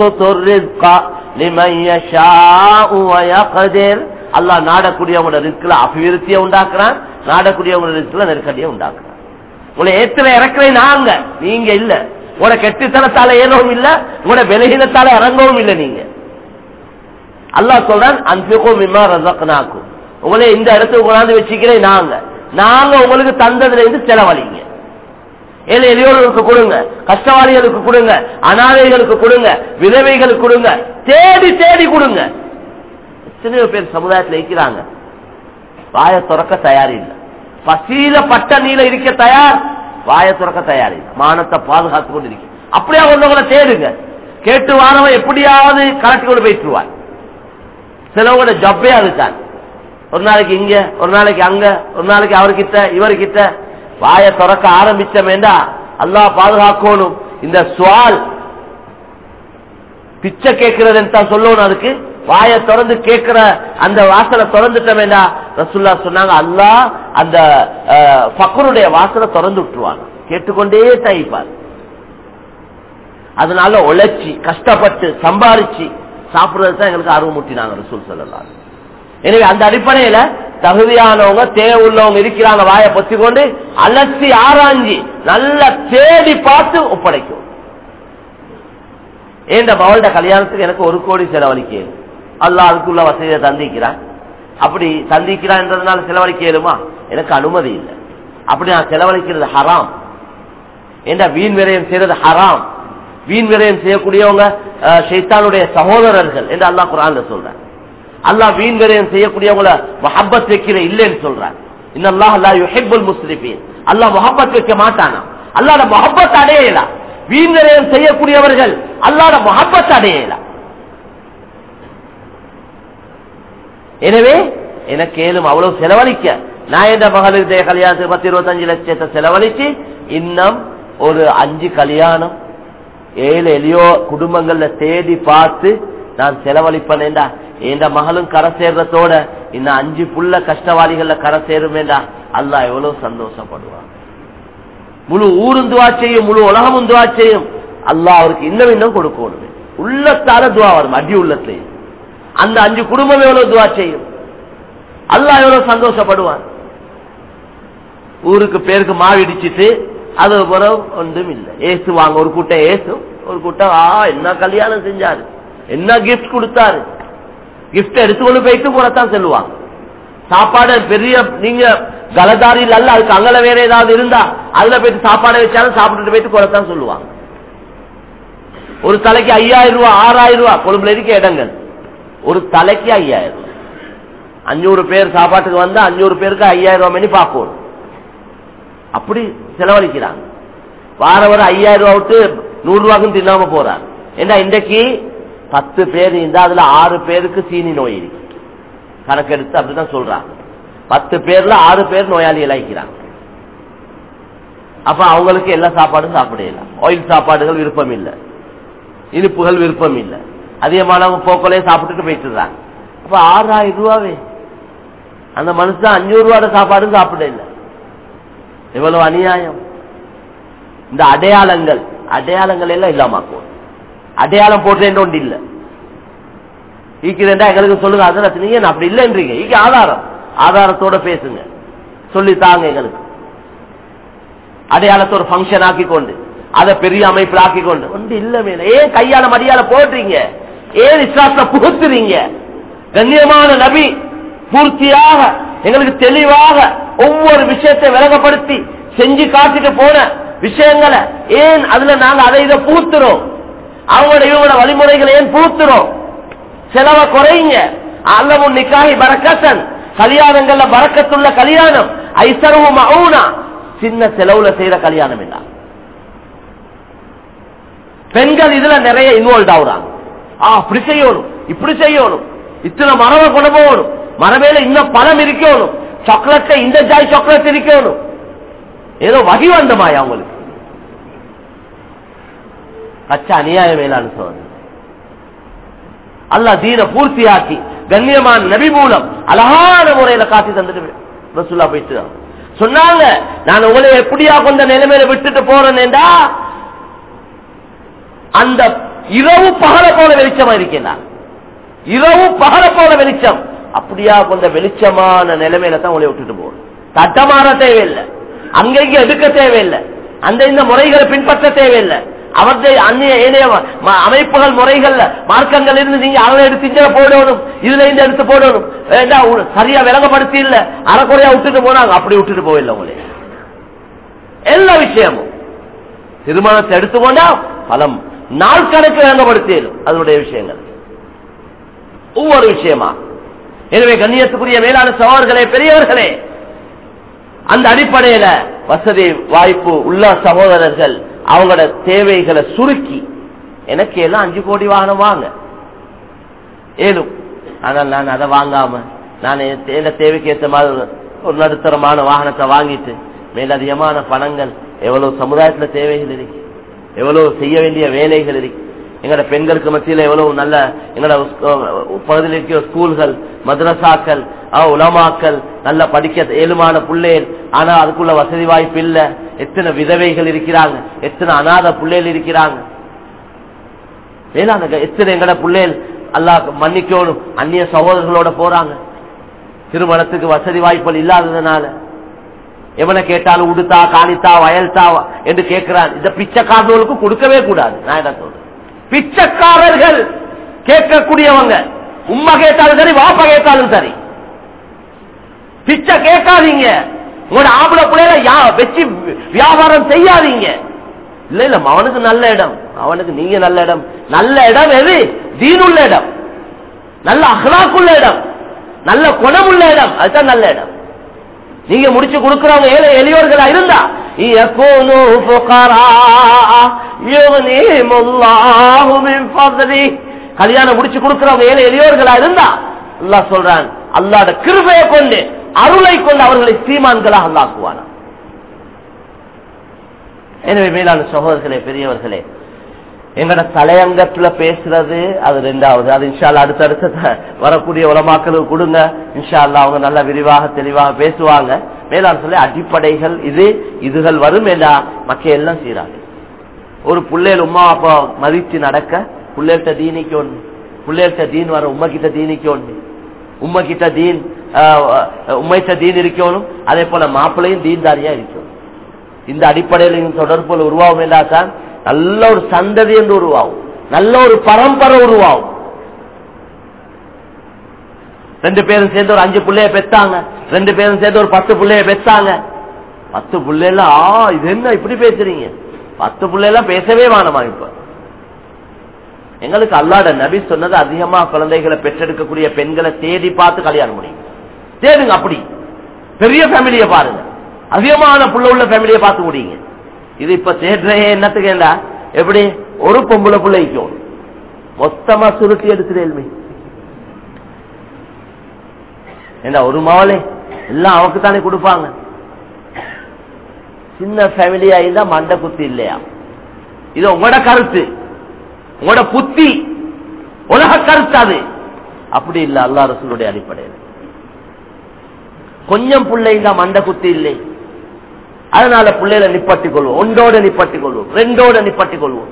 அல்லாஹ் நாடக்கூடியவங்களோட ரிஸ்க்ல அபிவிருத்தியை உண்டாக்குறான் நாடக்கூடியவங்களோட ரிஸ்க்ல நெருக்கடியை உண்டாக்குறான் உங்களை ஏத்துல இறக்குறே நாங்க நீங்க இல்ல உங்களோட கெட்டுத்தனத்தால ஏறவும் இல்ல உங்களோட விலகினத்தால இறங்கவும் இல்லை நீங்க அல்லாஹ் சொல்றான் அன்பிக்கும் இம்மா ரசக்னாக்கும் உங்களை இந்த இடத்துக்கு கொண்டாந்து வச்சுக்கிறேன் நாங்க நாங்க உங்களுக்கு தந்ததுல இருந்து செலவழிங்க ஏழை எளியோர்களுக்கு கொடுங்க கஷ்டவாளிகளுக்கு கொடுங்க அனாதைகளுக்கு கொடுங்க விதவைகளுக்கு கொடுங்க தேடி தேடி கொடுங்க எத்தனையோ பேர் சமுதாயத்தில் இருக்கிறாங்க வாய துறக்க தயார் இல்லை பசீல பட்ட நீல இருக்க தயார் வாய துறக்க தயார் இல்லை மானத்தை பாதுகாத்து கொண்டு இருக்கு அப்படியா ஒன்றவங்களை தேடுங்க கேட்டு வாரவன் எப்படியாவது கலட்டி கொண்டு போயிட்டுருவான் சிலவங்களோட ஜப்பே அதுதான் ஒரு நாளைக்கு இங்க ஒரு நாளைக்கு அங்க ஒரு நாளைக்கு அவர்கிட்ட இவர்கிட்ட வாய திறக்க ஆரம்பிச்சமேண்டா அல்லா பாதுகாக்கணும் இந்த சுவால் பிச்சை கேட்கிறது தான் சொல்லணும் அதுக்கு வாய திறந்து கேட்கிற அந்த வாசலை திறந்துட்டமேண்டா ரசுல்லா சொன்னாங்க அல்லா அந்த பக்கருடைய வாசலை திறந்து விட்டுருவாங்க கேட்டுக்கொண்டே தயிப்பார் அதனால உழைச்சி கஷ்டப்பட்டு சம்பாரிச்சு சாப்பிடுறது தான் எங்களுக்கு ஆர்வம் ஊட்டினாங்க ரசூல் சொல்லலாம் எனவே அந்த அடிப்படையில தகுதியானவங்க தேவை உள்ளவங்க இருக்கிறாங்க வாய பொத்தி கொண்டு அலசி ஆராய்ஞ்சி நல்ல தேடி பார்த்து ஒப்படைக்கும் ஏண்ட மவள்ட கல்யாணத்துக்கு எனக்கு ஒரு கோடி செலவழிக்க அல்ல அதுக்குள்ள வசதியை தந்திக்கிறான் அப்படி தந்திக்கிறான்றதுனால செலவழிக்க இயலுமா எனக்கு அனுமதி இல்லை அப்படி நான் செலவழிக்கிறது ஹராம் ஏண்டா வீண் விரயம் செய்யறது ஹராம் வீண் விரயம் செய்யக்கூடியவங்க ஷைத்தானுடைய சகோதரர்கள் என்று அல்லாஹ் குரான்ல சொல்றேன் அல்லாஹ் வீண் விரயம் செய்யக்கூடியவங்கள மஹப்பத் வைக்கிற இல்லைன்னு சொல்றான் இன்னல்லாஹ் அல்லா யுஹிப்புல் முஸ்லிமீன் அல்லாஹ் மொஹப்பத் வைக்க மாட்டானா அல்லாட மொஹப்பத் அடையலாம் வீண் விரயம் செய்யக்கூடியவர்கள் அல்லாட மொஹப்பத் அடையலாம் எனவே எனக்கு ஏழும் அவ்வளவு செலவழிக்க நான் என்ற மகளிருடைய கல்யாணத்துக்கு பத்து இருபத்தஞ்சு லட்சத்தை செலவழிச்சு இன்னும் ஒரு அஞ்சு கல்யாணம் ஏழு எளியோ குடும்பங்கள்ல தேடி பார்த்து நான் செலவழிப்பேன்டா என் மகளும் கரை சேர்றதோட இன்னும் அஞ்சு புள்ள கஷ்டவாளிகள்ல கரை சேருமேண்டா அல்லா எவ்வளவு சந்தோஷப்படுவான் முழு ஊரும் துவா செய்யும் முழு உலகமும் துவா செய்யும் அல்லா அவருக்கு இன்னும் இன்னும் கொடுக்கணும் உள்ளத்தால துவா வரும் அடி உள்ளத்தையும் அந்த அஞ்சு குடும்பம் எவ்வளவு துவா செய்யும் அல்லா எவ்வளவு சந்தோஷப்படுவான் ஊருக்கு பேருக்கு மாவு இடிச்சிட்டு அது பிறகு ஒன்றும் இல்லை ஏசுவாங்க ஒரு கூட்டம் ஏசு ஒரு கூட்டம் ஆ என்ன கல்யாணம் செஞ்சாரு என்ன கிஃப்ட் கொடுத்தாரு கிஃப்ட் எடுத்துக்கொண்டு போயிட்டு கூடத்தான் செல்லுவாங்க சாப்பாடு பெரிய நீங்க கலதாரியில் அல்ல அதுக்கு அங்கல வேற ஏதாவது இருந்தா அதுல போயிட்டு சாப்பாடை வச்சாலும் சாப்பிட்டுட்டு போயிட்டு குறைத்தான் சொல்லுவாங்க ஒரு தலைக்கு ஐயாயிரம் ரூபாய் ஆறாயிரம் ரூபாய் கொழும்புல இருக்க இடங்கள் ஒரு தலைக்கு ஐயாயிரம் ரூபாய் அஞ்சூறு பேர் சாப்பாட்டுக்கு வந்தா அஞ்சூறு பேருக்கு ஐயாயிரம் ரூபாய் மணி பார்க்கணும் அப்படி செலவழிக்கிறாங்க வார வர ஐயாயிரம் ரூபாய் விட்டு நூறு ரூபாய்க்கும் தின்னாம போறாங்க ஏன்னா இன்றைக்கு பத்து பேர் இருந்தா அதுல ஆறு பேருக்கு சீனி நோய் இருக்கு கணக்கெடுத்து அப்படிதான் சொல்றாங்க பத்து பேர்ல ஆறு பேர் நோயாளிகள் ஆயிக்கிறாங்க அப்ப அவங்களுக்கு எல்லா சாப்பாடும் சாப்பிடல ஆயில் சாப்பாடுகள் விருப்பம் இல்லை இனிப்புகள் விருப்பம் இல்லை அதிகமானவங்க போக்கோலே சாப்பிட்டுட்டு போயிட்டுறாங்க அப்ப ஆறாயிரம் ரூபாவே அந்த மனுஷன் அஞ்சூறு ரூபாய் சாப்பாடும் சாப்பிட இல்லை எவ்வளவு அநியாயம் இந்த அடையாளங்கள் அடையாளங்கள் எல்லாம் இல்லாமக்கும் அடையாளம் போட்டேன் ஒன்று இல்லை ஈக்கிறேன்டா எங்களுக்கு சொல்லுங்க அதில் நீங்க அப்படி இல்லைன்றீங்க ஈக்கு ஆதாரம் ஆதாரத்தோட பேசுங்க சொல்லி தாங்க எங்களுக்கு அடையாளத்தை ஒரு ஃபங்க்ஷன் ஆக்கி கொண்டு அதை பெரிய அமைப்பில் ஆக்கி கொண்டு ஒன்று இல்ல மேல ஏன் கையால மடியால போடுறீங்க ஏன் இஸ்லாத்துல புகுத்துறீங்க கண்ணியமான நபி பூர்த்தியாக எங்களுக்கு தெளிவாக ஒவ்வொரு விஷயத்தை விலகப்படுத்தி செஞ்சு காட்டிட்டு போன விஷயங்களை ஏன் அதுல நாங்க அதை இதை பூத்துறோம் அவங்களோட இவங்களோட வழிமுறைகளை ஏன் பூத்துறோம் செலவை குறைங்க அல்லமும் நிக்காகி பரக்கத்தன் கல்யாணங்கள்ல பறக்கத்துள்ள கல்யாணம் ஐசரவும் மவுனா சின்ன செலவுல செய்யற கல்யாணம் இல்ல பெண்கள் இதுல நிறைய இன்வால்வ் ஆகுறாங்க ஆ அப்படி செய்யணும் இப்படி செய்யணும் இத்தனை மரபை கொண்டு போகணும் மரபேல இன்னும் பழம் இருக்கணும் சாக்லேட்டை இந்த ஜாய் சாக்லேட் இருக்கணும் ஏதோ வகி வந்தமாய் அவங்களுக்கு கச்சா அநியாய மேலான சோதனை அல்லா தீன பூர்த்தியாக்கி கண்ணியமான நபி மூலம் அழகான முறையில காட்டி தந்துட்டு ரசுல்லா போயிட்டு சொன்னாங்க நான் உங்களை எப்படியா கொண்ட நிலைமையில விட்டுட்டு போறேன்டா அந்த இரவு பகல போல வெளிச்சமா இருக்கேன் இரவு பகல போல வெளிச்சம் அப்படியா கொண்ட வெளிச்சமான நிலைமையில தான் உங்களை விட்டுட்டு போகணும் தட்டமாற தேவையில்லை அங்கங்க எடுக்க தேவையில்லை அந்த இந்த முறைகளை பின்பற்ற தேவையில்லை அவற்றை அந்நிய ஏனைய அமைப்புகள் முறைகள்ல மார்க்கங்கள் இருந்து நீங்க அதை எடுத்து இங்க போடணும் இதுல இருந்து எடுத்து போடணும் வேண்டாம் சரியா விளங்கப்படுத்தி இல்ல அறக்குறையா விட்டுட்டு போனாங்க அப்படி விட்டுட்டு போயில்லை உங்களே எல்லா விஷயமும் திருமணத்தை எடுத்துக்கொண்டா பலம் நாள் கணக்கு விளங்கப்படுத்தியலும் அதனுடைய விஷயங்கள் ஒவ்வொரு விஷயமா எனவே கண்ணியத்துக்குரிய மேலான சவால்களே பெரியவர்களே அந்த அடிப்படையில வசதி வாய்ப்பு உள்ள சகோதரர்கள் அவங்களோட தேவைகளை சுருக்கி எனக்கு எல்லாம் அஞ்சு கோடி வாகனம் வாங்க ஏழும் ஆனால் நான் அதை வாங்காம நான் என் தேவைக்கு ஏற்ற மாதிரி ஒரு நடுத்தரமான வாகனத்தை வாங்கிட்டு மேலதிகமான பணங்கள் எவ்வளவு சமுதாயத்துல தேவைகள் இருக்கு எவ்வளவு செய்ய வேண்டிய வேலைகள் இருக்கு எங்கட பெண்களுக்கு மத்தியில எவ்வளவு நல்ல எங்கட பகுதியில் இருக்கிற ஸ்கூல்கள் மദ്രസാக்கள் உலமாக்கள் நல்ல படிக்க ஏழுமான பிள்ளைகள் ஆனா அதுக்குள்ள வசதி வாய்ப்பு இல்ல எத்தனை விதவைகள் இருக்கிறாங்க எத்தனை அநாத பிள்ளைகள் இருக்கிறாங்க வேளாண் எத்தனை எங்கட பிள்ளைகள் அல்லா மன்னிக்கணும் அந்நிய சகோதரர்களோட போறாங்க திருமணத்துக்கு வசதி வாய்ப்புகள் இல்லாததுனால எவனை கேட்டாலும் உடுத்தா காணித்தா வயல்தா என்று கேட்கிறான் இந்த பிச்சைக்காரர்களுக்கு கொடுக்கவே கூடாது நான் என்ன சொல்றேன் பிச்சைக்காரர்கள் கேட்கக்கூடியவங்க உம்மா கேட்டாலும் சரி வாப்பா கேட்டாலும் சரி பிச்சை கேட்காதீங்க உங்களோட ஆம்பளை பிள்ளைல வச்சு வியாபாரம் செய்யாதீங்க இல்ல இல்ல அவனுக்கு நல்ல இடம் அவனுக்கு நீங்க நல்ல இடம் நல்ல இடம் எது தீனுள்ள இடம் நல்ல அகலாக்குள்ள இடம் நல்ல குணமுள்ள இடம் அதுதான் நல்ல இடம் நீங்க முடிச்சு கொடுக்கிறவங்க ஏழை எளியோர்களா இருந்தா கல்யாணம் முடிச்சு கொடுக்கிறவங்க ஏழை எளியோர்களா இருந்தா அல்லா சொல்றான் அல்லாட கிருபையை கொண்டு அருளை கொண்டு அவர்களை சீமான்களாக அல்லாக்குவான எனவே மேலான சகோதரர்களே பெரியவர்களே எங்கட தலையங்கத்துல பேசுறது அது ரெண்டாவது அது இன்ஷால்லா அடுத்தடுத்த வரக்கூடிய உலமாக்களுக்கு கொடுங்க இன்ஷால்லா அவங்க நல்லா விரிவாக தெளிவாக பேசுவாங்க மேலான சொல்லி அடிப்படைகள் இது இதுகள் வரும் என்றா மக்க எல்லாம் சீராக ஒரு பிள்ளைகள் உமா அப்பா மதிச்சு நடக்க பிள்ளைகிட்ட தீனிக்கு ஒண்ணு பிள்ளைகிட்ட தீன் வர உமா கிட்ட தீனிக்கு ஒண்ணு உம்மை கிட்ட தீன் உண்மைத்த தீன் இருக்கணும் அதே போல மாப்பிள்ளையும் தீன்தாரியா இருக்கணும் இந்த அடிப்படையில் தொடர்புகள் உருவாகும் என்றால் நல்ல ஒரு சந்ததி என்று உருவாகும் நல்ல ஒரு பரம்பரை உருவாகும் ரெண்டு பேரும் சேர்ந்து ஒரு அஞ்சு பிள்ளைய பெத்தாங்க ரெண்டு பேரும் சேர்ந்து ஒரு பத்து பிள்ளைய பெத்தாங்க பத்து பிள்ளைலாம் ஆ இது என்ன இப்படி பேசுறீங்க பத்து பிள்ளைலாம் பேசவே வேணாமா இப்ப எங்களுக்கு அல்லாட நபி சொன்னது அதிகமா குழந்தைகளை பெற்றெடுக்கக்கூடிய பெண்களை தேடி பார்த்து கல்யாணம் முடியும் தேடுங்க அப்படி பெரிய ஃபேமிலிய பாருங்க அதிகமான புள்ள உள்ள ஃபேமிலியை பார்த்து முடியுங்க இது இப்ப தேடுறே என்னத்துக்கு என்ன எப்படி ஒரு பொம்பளை பிள்ளைக்கும் மொத்தமா சுருட்டி எடுக்கிறேன் என்ன ஒரு மாவளே எல்லாம் அவக்கு தானே கொடுப்பாங்க சின்ன ஃபேமிலியா இருந்தா மண்டை குத்தி இல்லையா இது உங்களோட கருத்து உங்களோட புத்தி உலக கருத்து அது அப்படி இல்ல அல்லா ரசூலுடைய அடிப்படையில் கொஞ்சம் பிள்ளைங்க மண்டை குத்தி இல்லை அதனால பிள்ளைகளை நிப்பாட்டிக் கொள்வோம் ஒன்றோட நிப்பாட்டிக் கொள்வோம் ரெண்டோட நிப்பாட்டிக் கொள்வோம்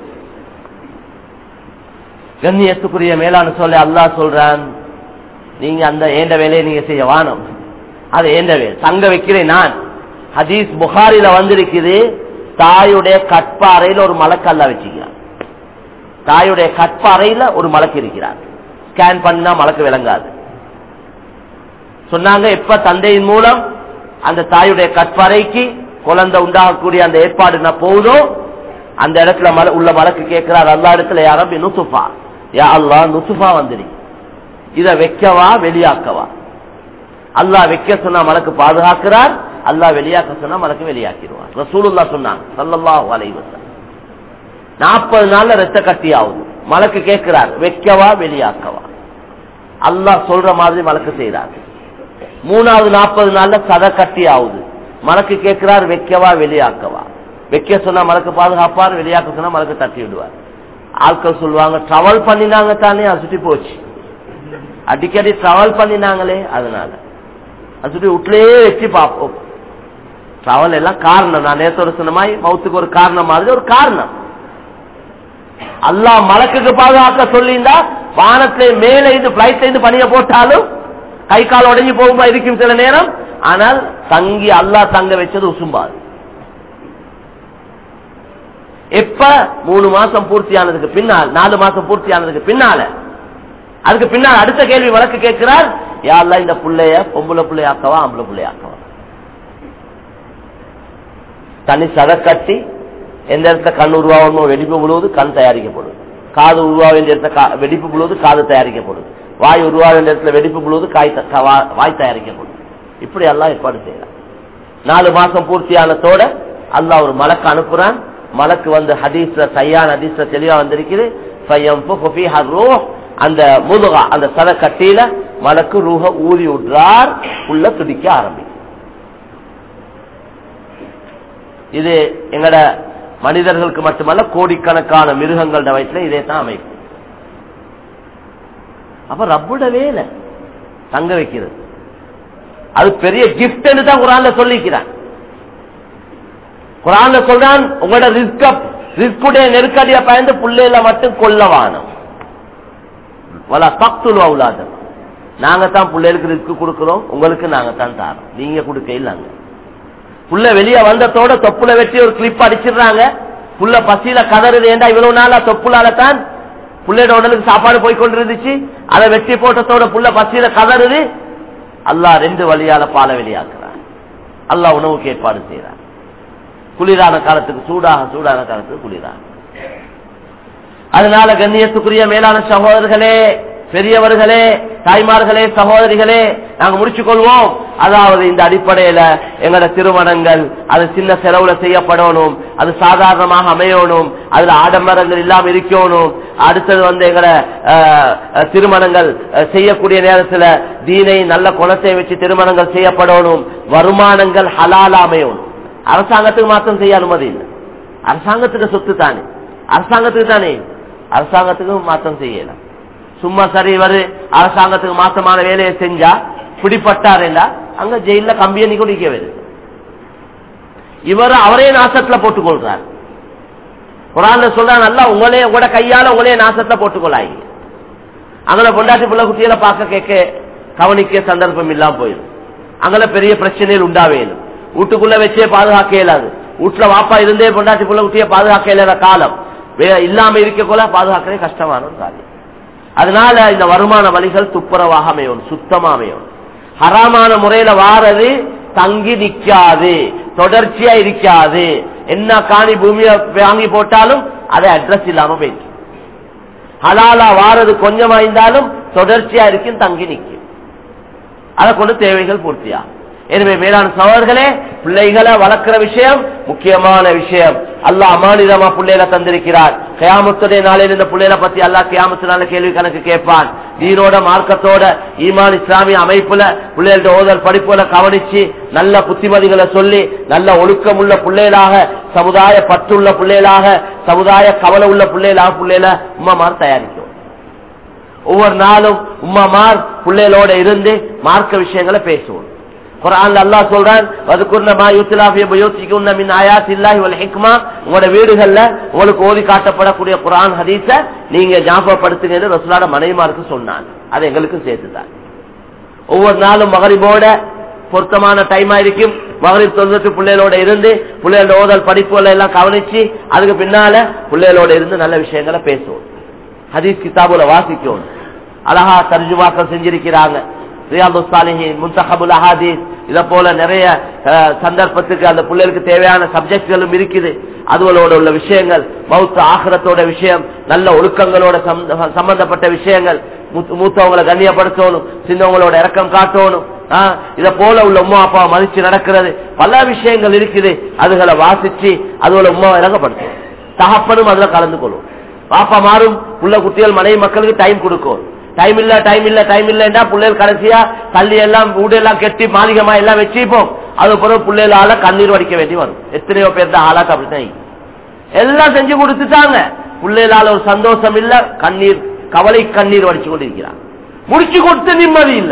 கண்ணியத்துக்குரிய மேலான சொல்ல அல்லாஹ் சொல்றான் நீங்க அந்த ஏண்ட வேலையை நீங்க செய்ய வானம் அது ஏண்ட வேலை தங்க வைக்கிறேன் நான் ஹதீஸ் புகாரில வந்திருக்குது தாயுடைய கட்பாறையில ஒரு மலக்கல்ல வச்சுக்கிறார் தாயுடைய கட்பாறையில ஒரு மலக்கு இருக்கிறார் ஸ்கேன் பண்ணா மலக்கு விளங்காது சொன்னாங்க எப்ப தந்தையின் மூலம் அந்த தாயுடைய கட்பாறைக்கு குழந்தை உண்டாகக்கூடிய அந்த ஏற்பாடு நான் போகுதோ அந்த இடத்துல மல உள்ள மலக்கு கேட்கிறார் அல்லா இடத்துல யாரும் நுசுஃபா யா அல்லா நுசுஃபா வந்துரு இத வைக்கவா வெளியாக்கவா அல்லாஹ் வைக்க சொன்னா மலக்கு பாதுகாக்கிறார் அல்லாஹ் வெளியாக்க சொன்னா மலக்கு வெளியாக்கிடுவார் ரசூலுல்லா சொன்னாங்க சல்லல்லாஹு அலைஹி வஸல்லம் நாற்பது நாள்ல ரத்த கட்டி ஆகுது மலக்கு கேட்கிறார் வைக்கவா வெளியாக்கவா அல்லாஹ் சொல்ற மாதிரி மலக்கு செய்யறாரு மூணாவது நாற்பது நாள்ல சத கட்டி ஆகுது மலக்கு கேட்கிறார் வைக்கவா வெளியாக்கவா வைக்க சொன்னா மலக்கு பாதுகாப்பார் வெளியாக்க சொன்னா மலக்கு தட்டி விடுவார் ஆட்கள் சொல்லுவாங்க டிராவல் பண்ணினாங்க தானே அது சுட்டி போச்சு அடிக்கடி டிராவல் பண்ணினாங்களே அதனால அது சுட்டி வீட்லயே வச்சு பார்ப்போம் டிராவல் எல்லாம் காரணம் நான் நேத்தோட சொன்ன மாதிரி மவுத்துக்கு ஒரு காரணம் மாதிரி ஒரு காரணம் அல்லாஹ் மலக்குக்கு பாதுகாக்க சொல்லியிருந்தா வானத்திலே மேலே இருந்து பிளைட்ல இருந்து பணிய போட்டாலும் கை கால் உடஞ்சி போகுமா இருக்கும் சில நேரம் ஆனால் தங்கி அல்லாஹ் தங்க வச்சது உசும்பாது எப்ப மூணு மாசம் பூர்த்தி ஆனதுக்கு பின்னால் நாலு மாசம் பூர்த்தி ஆனதுக்கு பின்னால அதுக்கு பின்னால் அடுத்த கேள்வி வழக்கு கேட்கிறார் யாரெல்லாம் இந்த பிள்ளைய பொம்பளை பிள்ளையாக்கவா ஆம்பளை பிள்ளையாக்கவா தனி சத கட்டி எந்த இடத்துல கண் உருவாகணுமோ வெடிப்பு முழுவது கண் தயாரிக்கப்படும் காது உருவாக வேண்டிய இடத்துல வெடிப்பு முழுவது காது தயாரிக்கப்படும் வாய் உருவாக வேண்டிய இடத்துல வெடிப்பு முழுவது காய் வாய் தயாரிக்கப்படும் இப்படி எல்லாம் ஏற்பாடு செய்யலாம் நாலு மாசம் பூர்த்தியானத்தோட அல்லாஹ் ஒரு மலக்கு அனுப்புறான் மலக்கு வந்து ஹதீஸ்ல சையான் ஹதீஸ்ல தெளிவா வந்திருக்குது அந்த முதுகா அந்த சத கட்டியில மலக்கு ரூஹ ஊதி விடுறார் உள்ள துடிக்க ஆரம்பிக்கும் இது எங்கட மனிதர்களுக்கு மட்டுமல்ல கோடிக்கணக்கான மிருகங்கள வயசுல இதே தான் அமைப்பு அப்ப ரப்புட வேலை தங்க வைக்கிறது அது பெரிய கிஃப்ட் தான் குரான்ல சொல்லிக்கிறான் குரான்ல சொல்றான் உங்களோட ரிஸ்க ரிஸ்குடைய நெருக்கடியை பயந்து புள்ளையில மட்டும் கொல்லவானம் வல பக்துல் அவுலாதம் நாங்க தான் பிள்ளைகளுக்கு ரிஸ்க் கொடுக்கிறோம் உங்களுக்கு நாங்க தான் தாரோம் நீங்க கொடுக்க இல்லைங்க புள்ள வெளியே வந்ததோட தொப்புல வெட்டி ஒரு கிளிப் அடிச்சிடுறாங்க புள்ள பசியில கதறுது ஏண்டா இவ்வளவு நாளா தொப்புலால தான் புள்ளையோட உடலுக்கு சாப்பாடு போய் கொண்டிருந்துச்சு அதை வெட்டி போட்டதோட புள்ள பசியில கதறுது அல்லா ரெண்டு வழியால பால வெளியாக்குறான் அல்லா உணவுக்கு ஏற்பாடு செய்யறான் குளிரான காலத்துக்கு சூடாக சூடான காலத்துக்கு குளிரான அதனால கண்ணியத்துக்குரிய மேலான சகோதரர்களே பெரியவர்களே தாய்மார்களே சகோதரிகளே நாங்க முடிச்சு கொள்வோம் அதாவது இந்த அடிப்படையில எங்களோட திருமணங்கள் அது சின்ன செலவுல செய்யப்படணும் அது சாதாரணமாக அமையணும் அதுல ஆடம்பரங்கள் இல்லாம இருக்கணும் அடுத்தது வந்து எங்களோட திருமணங்கள் செய்யக்கூடிய நேரத்துல தீனை நல்ல குணத்தை வச்சு திருமணங்கள் செய்யப்படணும் வருமானங்கள் ஹலால அமையணும் அரசாங்கத்துக்கு மாத்திரம் செய்ய அனுமதி இல்லை அரசாங்கத்துக்கு சொத்து தானே அரசாங்கத்துக்கு தானே அரசாங்கத்துக்கு மாற்றம் செய்யலாம் சும்மா சரி இவரு அரசாங்கத்துக்கு மாசமான வேலையை செஞ்சா பிடிப்பட்டாருண்டா அங்க ஜெயில கம்பியை குடிக்க வருது இவர் அவரே நாசத்துல போட்டுக் கொள்றார் குரான் சொல்றா நல்லா உங்களே உங்களோட கையால உங்களே நாசத்துல போட்டுக்கொள்ளாங்க அங்கே பொண்டாட்டி பிள்ளை குட்டியில பார்க்க கேட்க கவனிக்க சந்தர்ப்பம் இல்லாம போயிடும் அங்கே பெரிய பிரச்சனைகள் உண்டாவேணும் வீட்டுக்குள்ள வச்சே பாதுகாக்க இயலாது வீட்டுல வாப்பா இருந்தே பொண்டாட்டி பிள்ளை குட்டியை பாதுகாக்க இயலாத காலம் இல்லாம இருக்க போல பாதுகாக்கிறே கஷ்டமான ஒரு காரியம் அதனால இந்த வருமான வழிகள் துப்புரவாக அமையும் சுத்தமா அமையும் ஹராமான முறையில வாரது தங்கி நிக்காது தொடர்ச்சியா இருக்காது என்ன காணி பூமியை வாங்கி போட்டாலும் அதை அட்ரஸ் இல்லாம போயிட்டு ஹலாலா வாரது கொஞ்சமா இருந்தாலும் தொடர்ச்சியா இருக்கும் தங்கி நிக்கும் அதை கொண்டு தேவைகள் பூர்த்தியா எனவே மேலான சவர்களே பிள்ளைகளை வளர்க்கிற விஷயம் முக்கியமான விஷயம் அல்லாஹ் அமானிதமா பிள்ளைகளை தந்திருக்கிறார் கயாமத்துடைய நாளில் இந்த பிள்ளைகளை பத்தி அல்லாஹ் கியாமத்தினால கேள்வி கணக்கு கேட்பான் தீனோட மார்க்கத்தோட ஈமான் இஸ்லாமிய அமைப்புல பிள்ளைகளோட ஓதல் படிப்புல கவனிச்சு நல்ல புத்திமதிகளை சொல்லி நல்ல ஒழுக்கம் உள்ள பிள்ளைகளாக சமுதாய பற்றுள்ள பிள்ளைகளாக சமுதாய கவலை உள்ள பிள்ளைகளாக பிள்ளைகளை உமாமார் தயாரிக்கும் ஒவ்வொரு நாளும் உம்மாமார் பிள்ளைகளோட இருந்து மார்க்க விஷயங்களை பேசுவோம் குரான்ல அல்லாஹ் சொல்றான் வதுக்குர்னமா யுத்லாஃபிய புயூத்திகுன்ன மின் ஆயாத்தில்லாஹி வல் ஹிக்மா உங்களோட வீடுகள்ல உங்களுக்கு ஓதி காட்டப்படக்கூடிய குர்ஆன் ஹதீஸ நீங்க ஞாபகப்படுத்துங்கன்னு ரசூலோட மனைவிமாருக்கு சொன்னான் அது எங்களுக்கும் சேர்த்துதான் ஒவ்வொரு நாளும் மகரிபோட பொருத்தமான டைமா இருக்கும் மகரிப் தொழுதுட்டு பிள்ளைகளோட இருந்து பிள்ளைகளோட ஓதல் படிப்புகளை எல்லாம் கவனிச்சு அதுக்கு பின்னால பிள்ளைகளோட இருந்து நல்ல விஷயங்களை பேசுவோம் ஹதீஸ் கிதாபுல வாசிக்கும் அழகா தர்ஜுமாக்கள் செஞ்சிருக்கிறாங்க ரியாது சாலிஹின் முன்தஹபுல் அஹாதீஸ் இத போல நிறைய அஹ், சந்தர்ப்பத்துக்கு அந்த பிள்ளைகளுக்கு தேவையான சப்ஜெக்ட்களும் இருக்குது அதுகளோட உள்ள விஷயங்கள் மௌத்த ஆகிரத்தோட விஷயம் நல்ல ஒழுக்கங்களோட சம்ப- சம்பந்தப்பட்ட விஷயங்கள் மூத்த- மூத்தவங்களை கண்ணியப்படுத்தணும் சின்னவங்களோட இறக்கம் காட்டணும் ஆஹ், இத போல உள்ள உமா அப்பா மதிச்சு நடக்கிறது பல விஷயங்கள் இருக்குது அதுகளை வாசிச்சு அதுகளை உமா இறங்கப்படுத்தும் தகப்பனும் அதுல கலந்து கொள்ளும் பாப்பா மாறும் உள்ள குட்டிகள் மனைவி மக்களுக்கு டைம் கொடுக்கும் டைம் இல்ல டைம் இல்ல டைம் இல்லன்னா பிள்ளைகள் கடைசியா தள்ளி எல்லாம் வீடு எல்லாம் கெட்டி மாளிகமா எல்லாம் வச்சுப்போம் அது பிறகு பிள்ளைகளால கண்ணீர் வடிக்க வேண்டி வரும் எத்தனையோ பேர் தான் ஆளாக்கு அப்படித்தான் இருக்கு. எல்லாம் செஞ்சு கொடுத்துட்டாங்க பிள்ளைகளால ஒரு சந்தோஷம் இல்ல கண்ணீர் கவலை கண்ணீர் வடிச்சு கொண்டிருக்கிறான் முடிச்சு கொடுத்து நிம்மதி இல்ல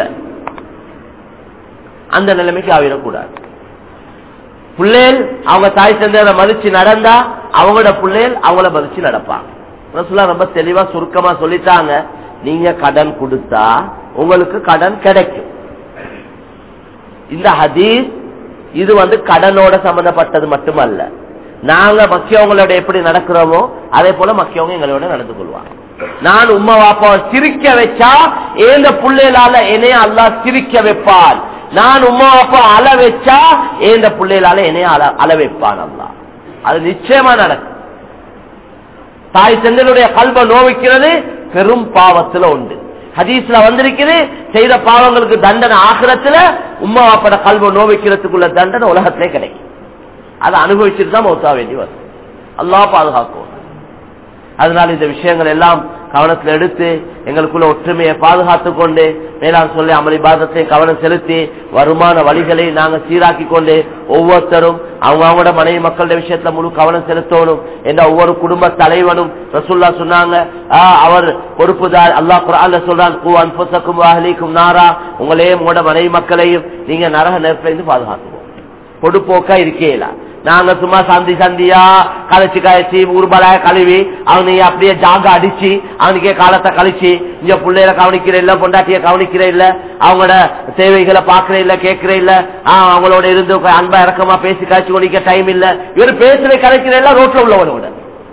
அந்த நிலைமைக்கு ஆகிடக்கூடாது பிள்ளைகள் அவங்க தாய் தந்தையரை மதிச்சு நடந்தா அவங்களோட பிள்ளைகள் அவங்கள மதிச்சு நடப்பாங்க ரசூலுல்லாஹ் ரொம்ப தெளிவா சுருக்கமா சொல்லிட்டாங்க நீங்க கடன் கொடுத்தா உங்களுக்கு கடன் கிடைக்கும் இந்த ஹதீஸ் இது வந்து கடனோட சம்பந்தப்பட்டது மட்டுமல்ல நாங்க மக்கியவங்களோட எப்படி நடக்கிறோமோ அதே போல மக்கியவங்க எங்களோட நடந்து கொள்வாங்க நான் உம்மா வாப்பாவை சிரிக்க வச்சா ஏந்த பிள்ளைகளால என்னைய அல்லாஹ் சிரிக்க வைப்பான் நான் உம்மா வாப்பா அழ வச்சா ஏந்த பிள்ளைகளால என்னைய அழ அழ வைப்பான் அல்லாஹ் அது நிச்சயமா நடக்கும் தாய் தந்தையுடைய கல்வ நோவிக்கிறது பெரும் பாவத்துல உண்டு ஹதீஸ்ல வந்திருக்குது செய்த பாவங்களுக்கு தண்டனை ஆகிரத்துல உம்மா வாப்பட கல்வ நோவிக்கிறதுக்குள்ள தண்டனை உலகத்திலே கிடைக்கும் அதை அனுபவிச்சுட்டு தான் மௌத்தா வேண்டி வரும் அல்லாஹ் பாதுகாக்கும் அதனால இந்த விஷயங்கள் எல்லாம் கவனத்தில் எடுத்து எங்களுக்குள்ள ஒற்றுமையை பாதுகாத்துக் கொண்டு மேலாண் சொல்லி அமளி பாதத்தை கவனம் செலுத்தி வருமான வழிகளை நாங்க சீராக்கி கொண்டு ஒவ்வொருத்தரும் அவங்க அவங்களோட மனைவி மக்களுடைய விஷயத்துல முழு கவனம் செலுத்தணும் என்ற ஒவ்வொரு குடும்ப தலைவனும் ரசுல்லா சொன்னாங்க ஆ, அவர் பொறுப்புதார் அல்லாஹ் குரான்ல சொல்றான் கூ அன்புசக்கும் வாஹலிக்கும் நாரா உங்களையும் உங்களோட மனைவி மக்களையும் நீங்க நரக நெருப்பிலிருந்து பாதுகாத்துவோம் பொடுப்போக்கா இருக்கேல நாங்க சும்மா சந்தி சந்தியா கழிச்சு கழிச்சு ஊர்பலாய கழுவி அவனைய அப்படியே ஜாக அடிச்சு அவனுக்கே காலத்தை கழிச்சு இங்க பிள்ளைகளை கவனிக்கிற இல்ல பொண்டாட்டிய கவனிக்கிற இல்ல அவங்களோட தேவைகளை பாக்குற இல்ல கேட்கிற இல்ல ஆஹ் அவங்களோட இருந்து அன்பா இறக்கமா பேசி கழிச்சு கொண்டிக்க டைம் இல்ல இவர் பேசுற கலைக்கிற எல்லாம் ரோட்ல உள்ளவனோட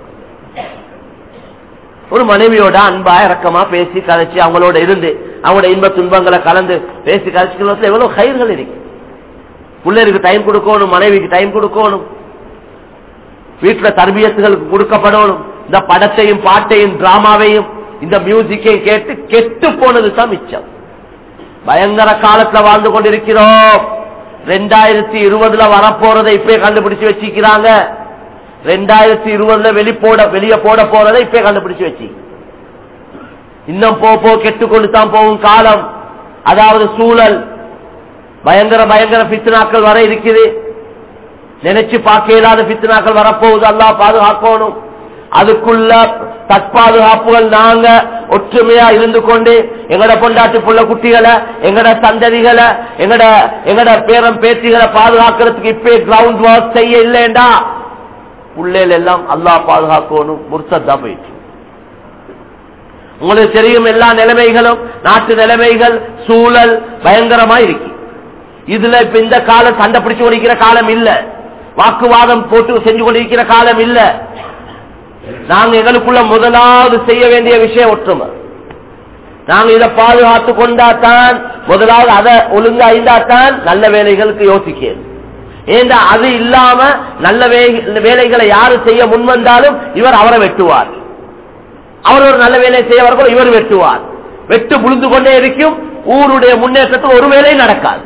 ஒரு மனைவியோட அன்பா இறக்கமா பேசி கழிச்சு அவங்களோட இருந்து அவங்களோட இன்ப துன்பங்களை கலந்து பேசி கழிச்சுக்கிறதுல எவ்வளவு கயிர்கள் இருக்கு பிள்ளைகளுக்கு டைம் கொடுக்கணும் மனைவிக்கு டைம் கொடுக்கணும் வீட்டுல தர்பியத்துகளுக்கு கொடுக்கப்படணும் இந்த படத்தையும் பாட்டையும் டிராமாவையும் இந்த மியூசிக்கையும் கேட்டு கெட்டு போனது தான் மிச்சம் பயங்கர காலத்துல வாழ்ந்து கொண்டிருக்கிறோம் ரெண்டாயிரத்தி இருபதுல வரப்போறதை இப்பே கண்டுபிடிச்சு வச்சிருக்கிறாங்க ரெண்டாயிரத்தி இருபதுல வெளிப்போட வெளிய போட போறதை இப்பே கண்டுபிடிச்சு வச்சு இன்னும் போ போ கெட்டு கொண்டு தான் போகும் காலம் அதாவது சூழல் பயங்கர பயங்கர பித்னாக்கள் வர இருக்குது நினைச்சு பார்க்க இயலாத பித்னாக்கள் வரப்போகுது அல்லாஹ் பாதுகாக்கணும் அதுக்குள்ள தற்பாதுகாப்புகள் நாங்க ஒற்றுமையா இருந்து கொண்டு எங்கட பொண்டாட்டி புள்ள குட்டிகளை எங்கட சந்ததிகளை எங்கட எங்கட பேரம் பேத்திகளை பாதுகாக்கிறதுக்கு இப்பே கிரவுண்ட் ஒர்க் செய்ய இல்லைண்டா புள்ளைகள் எல்லாம் அல்லாஹ் பாதுகாக்கணும் முர்த்தா போயிடுச்சு உங்களுக்கு தெரியும் எல்லா நிலைமைகளும் நாட்டு நிலைமைகள் சூழல் பயங்கரமா இருக்கு இதுல இப்ப இந்த காலம் சண்டை பிடிச்சு கொண்டிருக்கிற காலம் இல்ல வாக்குவாதம் போட்டு செஞ்சு கொண்டிருக்கிற காலம் இல்ல நாங்க எங்களுக்குள்ள முதலாவது செய்ய வேண்டிய விஷயம் ஒற்றுமை நாங்க இதை பாதுகாத்து கொண்டாத்தான் முதலாவது அதை ஒழுங்கா இருந்தாத்தான் நல்ல வேலைகளுக்கு யோசிக்கணும் ஏண்டா அது இல்லாம நல்ல வே- வேலைகளை யாரு செய்ய முன்வந்தாலும் இவர் அவரை வெட்டுவார் அவர் ஒரு நல்ல வேலையை செய்ய வரக்கூட இவர் வெட்டுவார் வெட்டு புழுந்து கொண்டே இருக்கும் ஊருடைய முன்னேற்றத்தில் ஒரு வேலையும் நடக்காது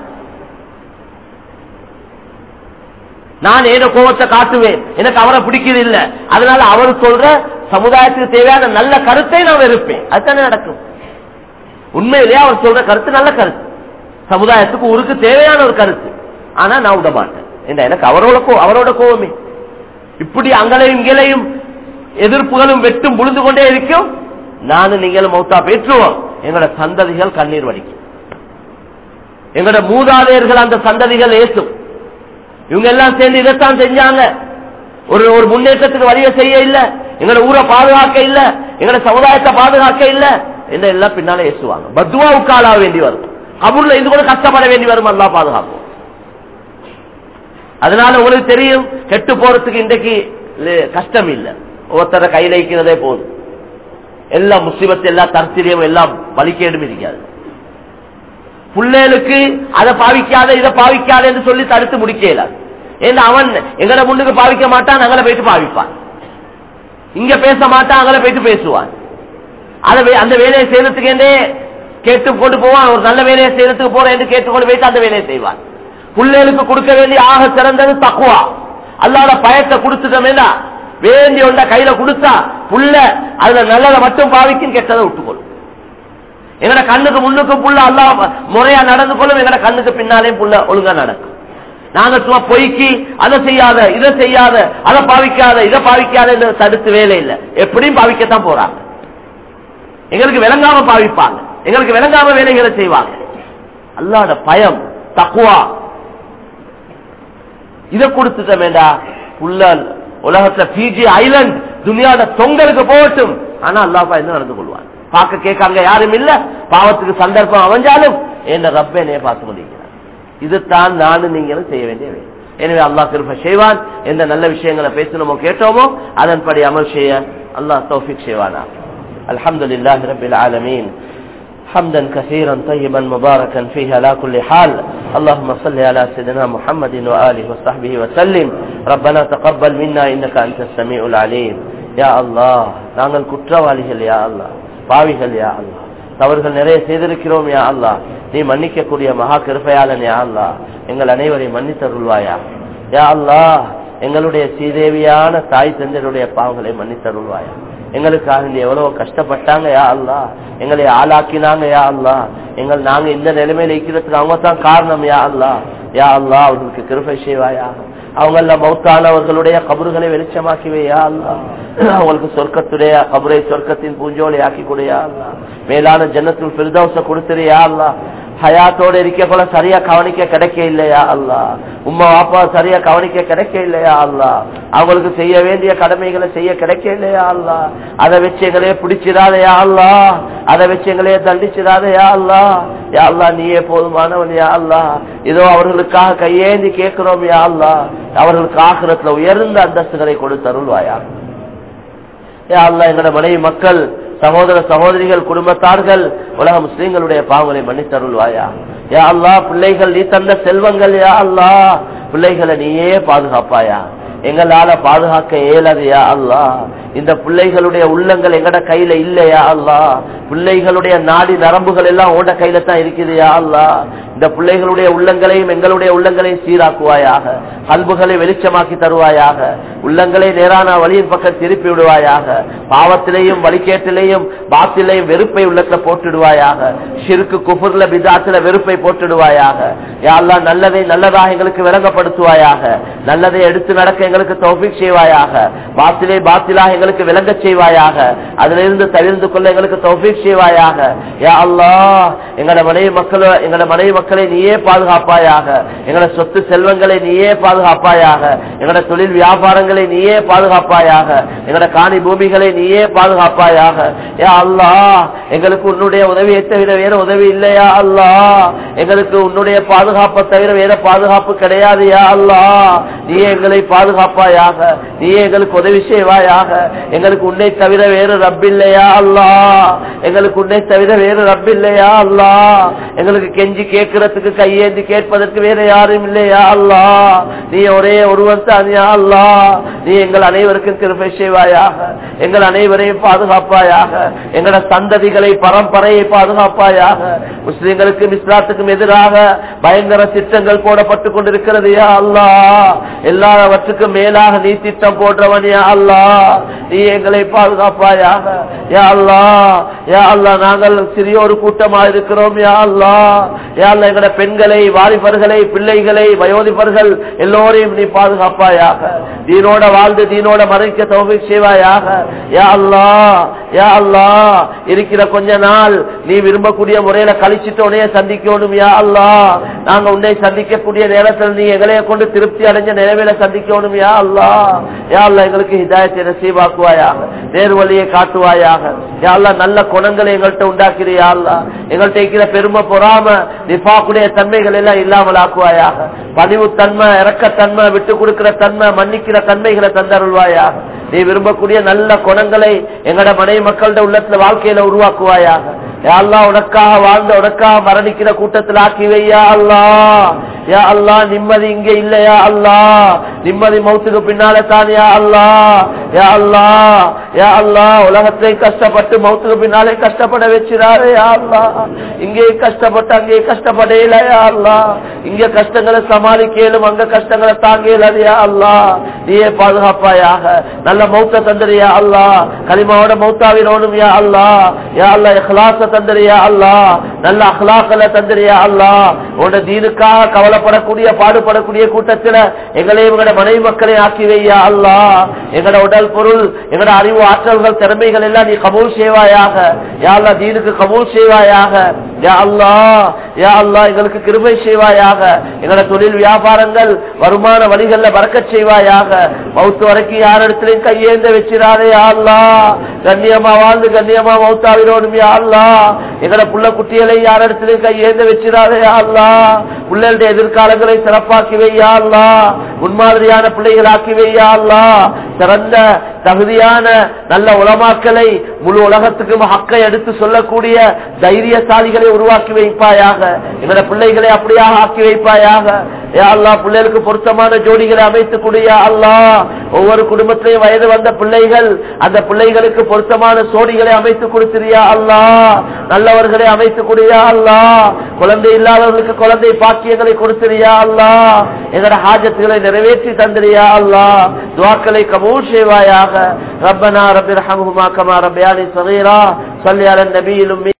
நான் ஏதோ கோபத்தை காட்டுவேன் எனக்கு அவரை பிடிக்கிறது இல்ல அதனால அவர் சொல்ற சமுதாயத்துக்கு தேவையான நல்ல கருத்தை நான் வெறுப்பேன் அதுதானே நடக்கும் உண்மையிலேயே அவர் சொல்ற கருத்து நல்ல கருத்து சமுதாயத்துக்கு ஊருக்கு தேவையான ஒரு கருத்து ஆனா நான் விட மாட்டேன் என்ன எனக்கு அவரோட கோ அவரோட கோவமே இப்படி அங்களையும் இங்களையும் எதிர்ப்புகளும் வெட்டும் புழுந்து கொண்டே இருக்கும் நானும் நீங்களும் மௌத்தா பெற்றுவோம் எங்களோட சந்ததிகள் கண்ணீர் வடிக்கும் எங்களோட மூதாதையர்கள் அந்த சந்ததிகள் ஏசும் இவங்க எல்லாம் சேர்ந்து இதைத்தான் செஞ்சாங்க ஒரு ஒரு முன்னேற்றத்துக்கு வழிய செய்ய இல்ல எங்களோட ஊரை பாதுகாக்க இல்ல எங்களோட சமுதாயத்தை பாதுகாக்க இல்ல என்ன எல்லாம் பின்னால ஏசுவாங்க பத்துவாவுக்கு ஆளாக வேண்டி வரும் கபூர்ல இது கூட கஷ்டப்பட வேண்டி வரும் அல்லா பாதுகாக்கும் அதனால உங்களுக்கு தெரியும் கெட்டு போறதுக்கு இன்றைக்கு லே- கஷ்டம் இல்ல ஒருத்தர கையில இருக்கிறதே போதும் எல்லாம் முஸ்லிமத்து எல்லா தர்த்திரியம் எல்லாம் வலிக்கேடும் இருக்காது பிள்ளைகளுக்கு அதை பாவிக்காத இதை பாவிக்காத என்று சொல்லி தடுத்து முடிக்கல ஏன்னா அவன் எங்கட முன்னுக்கு பாவிக்க மாட்டான் அங்கே போயிட்டு பாவிப்பான் இங்க பேச மாட்டான் அங்கே போயிட்டு பேசுவான் அதை வே- அந்த வேலையை செய்யறதுக்கு என்றே கேட்டு கொண்டு போவான் ஒரு நல்ல வேலையை செய்யறதுக்கு போறேன் என்று கேட்டுக்கொண்டு போயிட்டு அந்த வேலையை செய்வான் பிள்ளைகளுக்கு கொடுக்க வேண்டிய ஆக சிறந்தது தக்குவா அல்லாத பயத்தை கொடுத்துட்டோமேனா வேண்டிய ஒன்றை கையில கொடுத்தா புள்ள அதுல நல்லதை மட்டும் பாவிக்கும் கெட்டதை விட்டுக்கொள்ளும் எங்கட கண்ணுக்கு முன்னுக்கும் புள்ள அல்லா முறையா நடந்து கொள்ளும் எங்கட கண்ணுக்கு பின்னாலேயும் புள்ள ஒழுங்கா நடக்கும் நாங்க சும்மா பொய்க்கு அதை செய்யாத இதை செய்யாத அதை பாவிக்காத இதை பாவிக்காத என்று தடுத்து வேலை இல்லை எப்படியும் பாவிக்கத்தான் போறாங்க எங்களுக்கு விளங்காம பாவிப்பாங்க எங்களுக்கு விளங்காம வேலைகளை செய்வாங்க அல்லாட பயம் தக்குவா இதை கொடுத்துட்டமேடா புள்ள உலகத்துல பிஜி ஐலண்ட் துனியாட தொங்கலுக்கு போகட்டும் ஆனா அல்லாப்பா என்ன நடந்து கொள்வான் பார்க்க கேட்காங்க யாரும் இல்ல பாவத்துக்கு சந்தர்ப்பம் அமைஞ்சாலும் என்ன ரப்ப என்னைய பார்த்து கொண்டிருக்கிறார் இதுதான் நானும் நீங்களும் செய்ய வேண்டிய வேலை எனவே அல்லாஹ் கிருப செய்வான் எந்த நல்ல விஷயங்களை பேசணுமோ கேட்டோமோ அதன்படி அமல் செய்ய அல்லாஹ் தௌஃபிக் செய்வானா அல்ஹம்துலில்லாஹி ரப்பில் ஆலமீன் حمدا كثيرا طيبا مباركا فيه على كل حال اللهم صل على سيدنا محمد وآله وصحبه وسلم ربنا تقبل منا إنك أنت السميع العليم يا الله நாங்கள் குற்றவாளிகள் யா அல்லாஹ் பாவிகள் யா அல்லாஹ் தவறுகள் நிறைய செய்திருக்கிறோம் யா அல்லாஹ் நீ மன்னிக்கக்கூடிய மகா கிருபையாளன் யா அல்லாஹ் எங்கள் அனைவரையும் மன்னித்தருள்வாயா யா அல்லாஹ் எங்களுடைய ஸ்ரீதேவியான தாய் தந்தருடைய பாவங்களை மன்னித்தருள்வாயா எங்களுக்காக நீ எவ்வளவு கஷ்டப்பட்டாங்க யா அல்லா எங்களை ஆளாக்கினாங்க யா அல்லா எங்கள் நாங்க இந்த நிலைமையில இருக்கிறதுக்கு அவங்க தான் காரணம் யா அல்லா யா அல்லா அவர்களுக்கு கிருபை செய்வாயா அவங்க எல்லாம் மௌத்தானவர்களுடைய கபறுகளை வெளிச்சமாக்கிவே யா அல்லா அவங்களுக்கு சொர்க்கத்துடைய கபரை சொர்க்கத்தின் பூஞ்சோலை ஆக்கி கொடையா அல்லா மேலான ஜன்னத்துல் பிரதோச கொடுத்துறியா அல்லா ஹயாத்தோட இருக்க போல சரியா கவனிக்க கிடைக்க இல்லையா அல்லா உம்மா வாப்பா சரியா கவனிக்க கிடைக்க இல்லையா அல்லா அவங்களுக்கு செய்ய வேண்டிய கடமைகளை செய்ய கிடைக்க இல்லையா அல்லா அதை வச்சு எங்களே பிடிச்சிடாதயா அல்லா அதை வச்சு எங்களே தண்டிச்சிடாதயா அல்லா யா அல்லா நீயே போதுமானவன் யா அல்லா இதோ அவர்களுக்காக கையேந்தி கேட்கிறோம் யா அல்லா அவர்களுக்கு ஆகிரத்துல உயர்ந்த அந்தஸ்துகளை கொடுத்தருள்வாயா யா அல்லா எங்களோட மனைவி மக்கள் சகோதர சகோதரிகள் குடும்பத்தார்கள் உலக முஸ்லீம்களுடைய பாவங்களை மன்னித்தருள்வாயா யா அல்லா பிள்ளைகள் நீ தந்த செல்வங்கள் யா அல்லா பிள்ளைகளை நீயே பாதுகாப்பாயா எங்களால பாதுகாக்க இயலதையா அல்லா இந்த பிள்ளைகளுடைய உள்ளங்கள் எங்கட கையில இல்லையா அல்லா பிள்ளைகளுடைய நாடி நரம்புகள் எல்லாம் உண்ட கையில தான் இருக்குதுயா அல்லா இந்த பிள்ளைகளுடைய உள்ளங்களையும் எங்களுடைய உள்ளங்களையும் சீராக்குவாயாக கல்புகளை வெளிச்சமாக்கி தருவாயாக உள்ளங்களை நேரான வழியின் பக்கம் திருப்பி விடுவாயாக பாவத்திலேயும் வழிகேட்டிலேயும் பாத்திலையும் வெறுப்பை உள்ளத்துல போட்டுடுவாயாக சிறுக்கு குஃபுர்ல பிதாத்துல வெறுப்பை போட்டுடுவாயாக யாரெல்லாம் நல்லதை நல்லதாக எங்களுக்கு விளங்கப்படுத்துவாயாக நல்லதை எடுத்து நடக்க எங்களுக்கு தௌஃபிக் செய்வாயாக பாத்திலே பாத்திலாக எங்களுக்கு விளங்க செய்வாயாக அதிலிருந்து தவிர்ந்து கொள்ள எங்களுக்கு தௌஃபிக் செய்வாயாக யா அல்லாஹ் எங்களோட மனைவி மக்கள் எங்களோட மனைவி மக்களை நீயே பாதுகாப்பாயாக எங்களோட சொத்து செல்வங்களை நீயே பாதுகாப்பாயாக எங்களோட தொழில் வியாபாரங்களை நீயே பாதுகாப்பாயாக எங்களோட காணி பூமிகளை நீயே பாதுகாப்பாயாக யா அல்லாஹ் எங்களுக்கு உன்னுடைய உதவியை தவிர வேற உதவி இல்லையா அல்லாஹ் எங்களுக்கு உன்னுடைய பாதுகாப்பை தவிர வேற பாதுகாப்பு கிடையாது யா அல்லாஹ் நீயே எங்களை பாதுகாப்பாயாக நீயே எங்களுக்கு உதவி செய்வாயாக எங்களுக்கு உன்னை தவிர வேறு ரப்பில்லையா அல்லா எங்களுக்கு உன்னை தவிர வேறு ரப்பில்லையா அல்லா எங்களுக்கு கெஞ்சி கேட்கறதுக்கு கையேந்தி கேட்பதற்கு வேற யாரும் இல்லையா அல்லா நீ ஒரே ஒருவன் தானியா அல்லா நீ எங்கள் அனைவருக்கும் கிருபை செய்வாயாக எங்கள் அனைவரையும் பாதுகாப்பாயாக எங்களோட சந்ததிகளை பரம்பரையை பாதுகாப்பாயாக முஸ்லிம்களுக்கும் இஸ்லாத்துக்கும் எதிராக பயங்கர திட்டங்கள் போடப்பட்டு கொண்டிருக்கிறது யா அல்லா எல்லாவற்றுக்கும் மேலாக நீ திட்டம் போடுறவன் யா அல்லா நீ எங்களை பாதுகாப்பாயாக யா அல்லா யா அல்லா நாங்கள் சிறிய ஒரு கூட்டமா இருக்கிறோம் யா அல்லா யா அல்லா எங்களோட பெண்களை வாலிபர்களை பிள்ளைகளை வயோதிபர்கள் எல்லோரையும் நீ பாதுகாப்பாயாக தீனோட வாழ்ந்து தீனோட மறைக்க தௌஃபீக் செய்வாயாக யா அல்லா யா அல்லா இருக்கிற கொஞ்ச நாள் நீ விரும்பக்கூடிய முறையில கழிச்சிட்டு உன்னைய சந்திக்கணும் யா அல்லா நாங்க உன்னை சந்திக்கக்கூடிய நேரத்தில் நீ எங்களைய கொண்டு திருப்தி அடைஞ்ச நிலவில சந்திக்கணும் யா அல்லா யா அல்லா எங்களுக்கு ஹிதாயத்தை நசீவாக்குவாயாக நேர் வழியை காட்டுவாயாக யா அல்லா நல்ல குணங்களை எங்கள்கிட்ட உண்டாக்கிறியா அல்லா எங்கள்கிட்ட இருக்கிற பெருமை பொறாம நிஃபாக்குடைய தன்மைகள் எல்லாம் இல்லாமல் ஆக்குவாயாக பணிவு தன்மை இறக்கத்தன்மை விட்டு கொடுக்கிற தன்மை மன்னிக்கிற தன்மைகளை தந்தருள்வாயாக நீ விரும்பக்கூடிய நல்ல குணங்களை எங்கட மனை மக்களோட உள்ளத்துல வாழ்க்கையில உருவாக்குவாயாக யா அல்லா உனக்காக வாழ்ந்த உனக்காக மரணிக்கிற கூட்டத்தில் ஆக்கி வையா அல்லா யா அல்லா நிம்மதி இங்க இல்லையா அல்லா நிம்மதி மௌத்துக்கு பின்னால தான் யா அல்லா யா அல்லா யா அல்லா உலகத்தை கஷ்டப்பட்டு மௌத்துக்கு பின்னாலே கஷ்டப்பட வச்சிடாரு யா அல்லா இங்கே கஷ்டப்பட்டு அங்கே கஷ்டப்படையில யா அல்லா இங்க கஷ்டங்களை சமாளிக்கலும் அங்க கஷ்டங்களை தாங்கல யா அல்லா நீயே பாதுகாப்பாயாக நல்ல மௌத்த தந்தரியா அல்லா களிமாவோட மௌத்தாவினோடும் யா அல்லா யா அல்லா இஹ்லாச தந்தரியா அல்லா நல்ல அஹ்லாக்கல தந்தரியா அல்லா உன்னோட தீனுக்காக கவலைப்படக்கூடிய பாடுபடக்கூடிய கூட்டத்துல எங்களையும் எங்களோட மனைவி மக்களை ஆக்கி வையா அல்லா எங்களோட உடல் பொருள் எங்களோட அறிவு ஆற்றல்கள் திறமைகள் எல்லாம் நீ கபூல் செய்வாயாக யா அல்லா தீனுக்கு கபூல் செய்வாயாக யா அல்லா யா அல்லா எங்களுக்கு கிருபை செய்வாயாக எங்களோட தொழில் வியாபாரங்கள் வருமான வழிகள்ல வரக்கச் செய்வாயாக மௌத்து வரைக்கும் யார் இடத்துலயும் கையேந்த வச்சிடாதே யா அல்லா கண்ணியமா வாழ்ந்து கண்ணியமா மௌத்தாவினோடும் யா அல்லா எங்களோட புள்ள குட்டிகளை யார் இடத்துலயும் கையேந்த வச்சிடாதே யா அல்லா பிள்ளைகளுடைய எதிர்காலங்களை சிறப்பாக்கி வையா அல்லா முன்மாதிரியான பிள்ளைகளாக்கி வையா அல்லா சிறந்த தகுதியான நல்ல உலமாக்களை முழு உலகத்துக்கும் ஹக்கை எடுத்து சொல்லக்கூடிய தைரியசாலிகளை உருவாக்கி வைப்பாயாக எங்களோட பிள்ளைகளை அப்படியாக ஆக்கி வைப்பாயாக யா அல்லா பிள்ளைகளுக்கு பொருத்தமான ஜோடிகளை அமைத்து கூடிய அல்லா ஒவ்வொரு குடும்பத்திலையும் வயது வந்த பிள்ளைகள் அந்த பிள்ளைகளுக்கு பொருத்தமான சோடிகளை அமைத்து கொடுத்திரியா அல்லா நல்லவர்களை அமைத்து கூடிய அல்லா குழந்தை இல்லாதவர்களுக்கு குழந்தை பாக்கியங்களை கொடுத்திரியா அல்லா எங்களோட ஹாஜத்துகளை நிறைவேற்றி தந்திரியா அல்லா துவாக்களை கபூல் செய்வாயாக ரப்பனா ரபிர் ஹமுமா கமா ரபியானி சகீரா சொல்லி அலன் நபியிலும்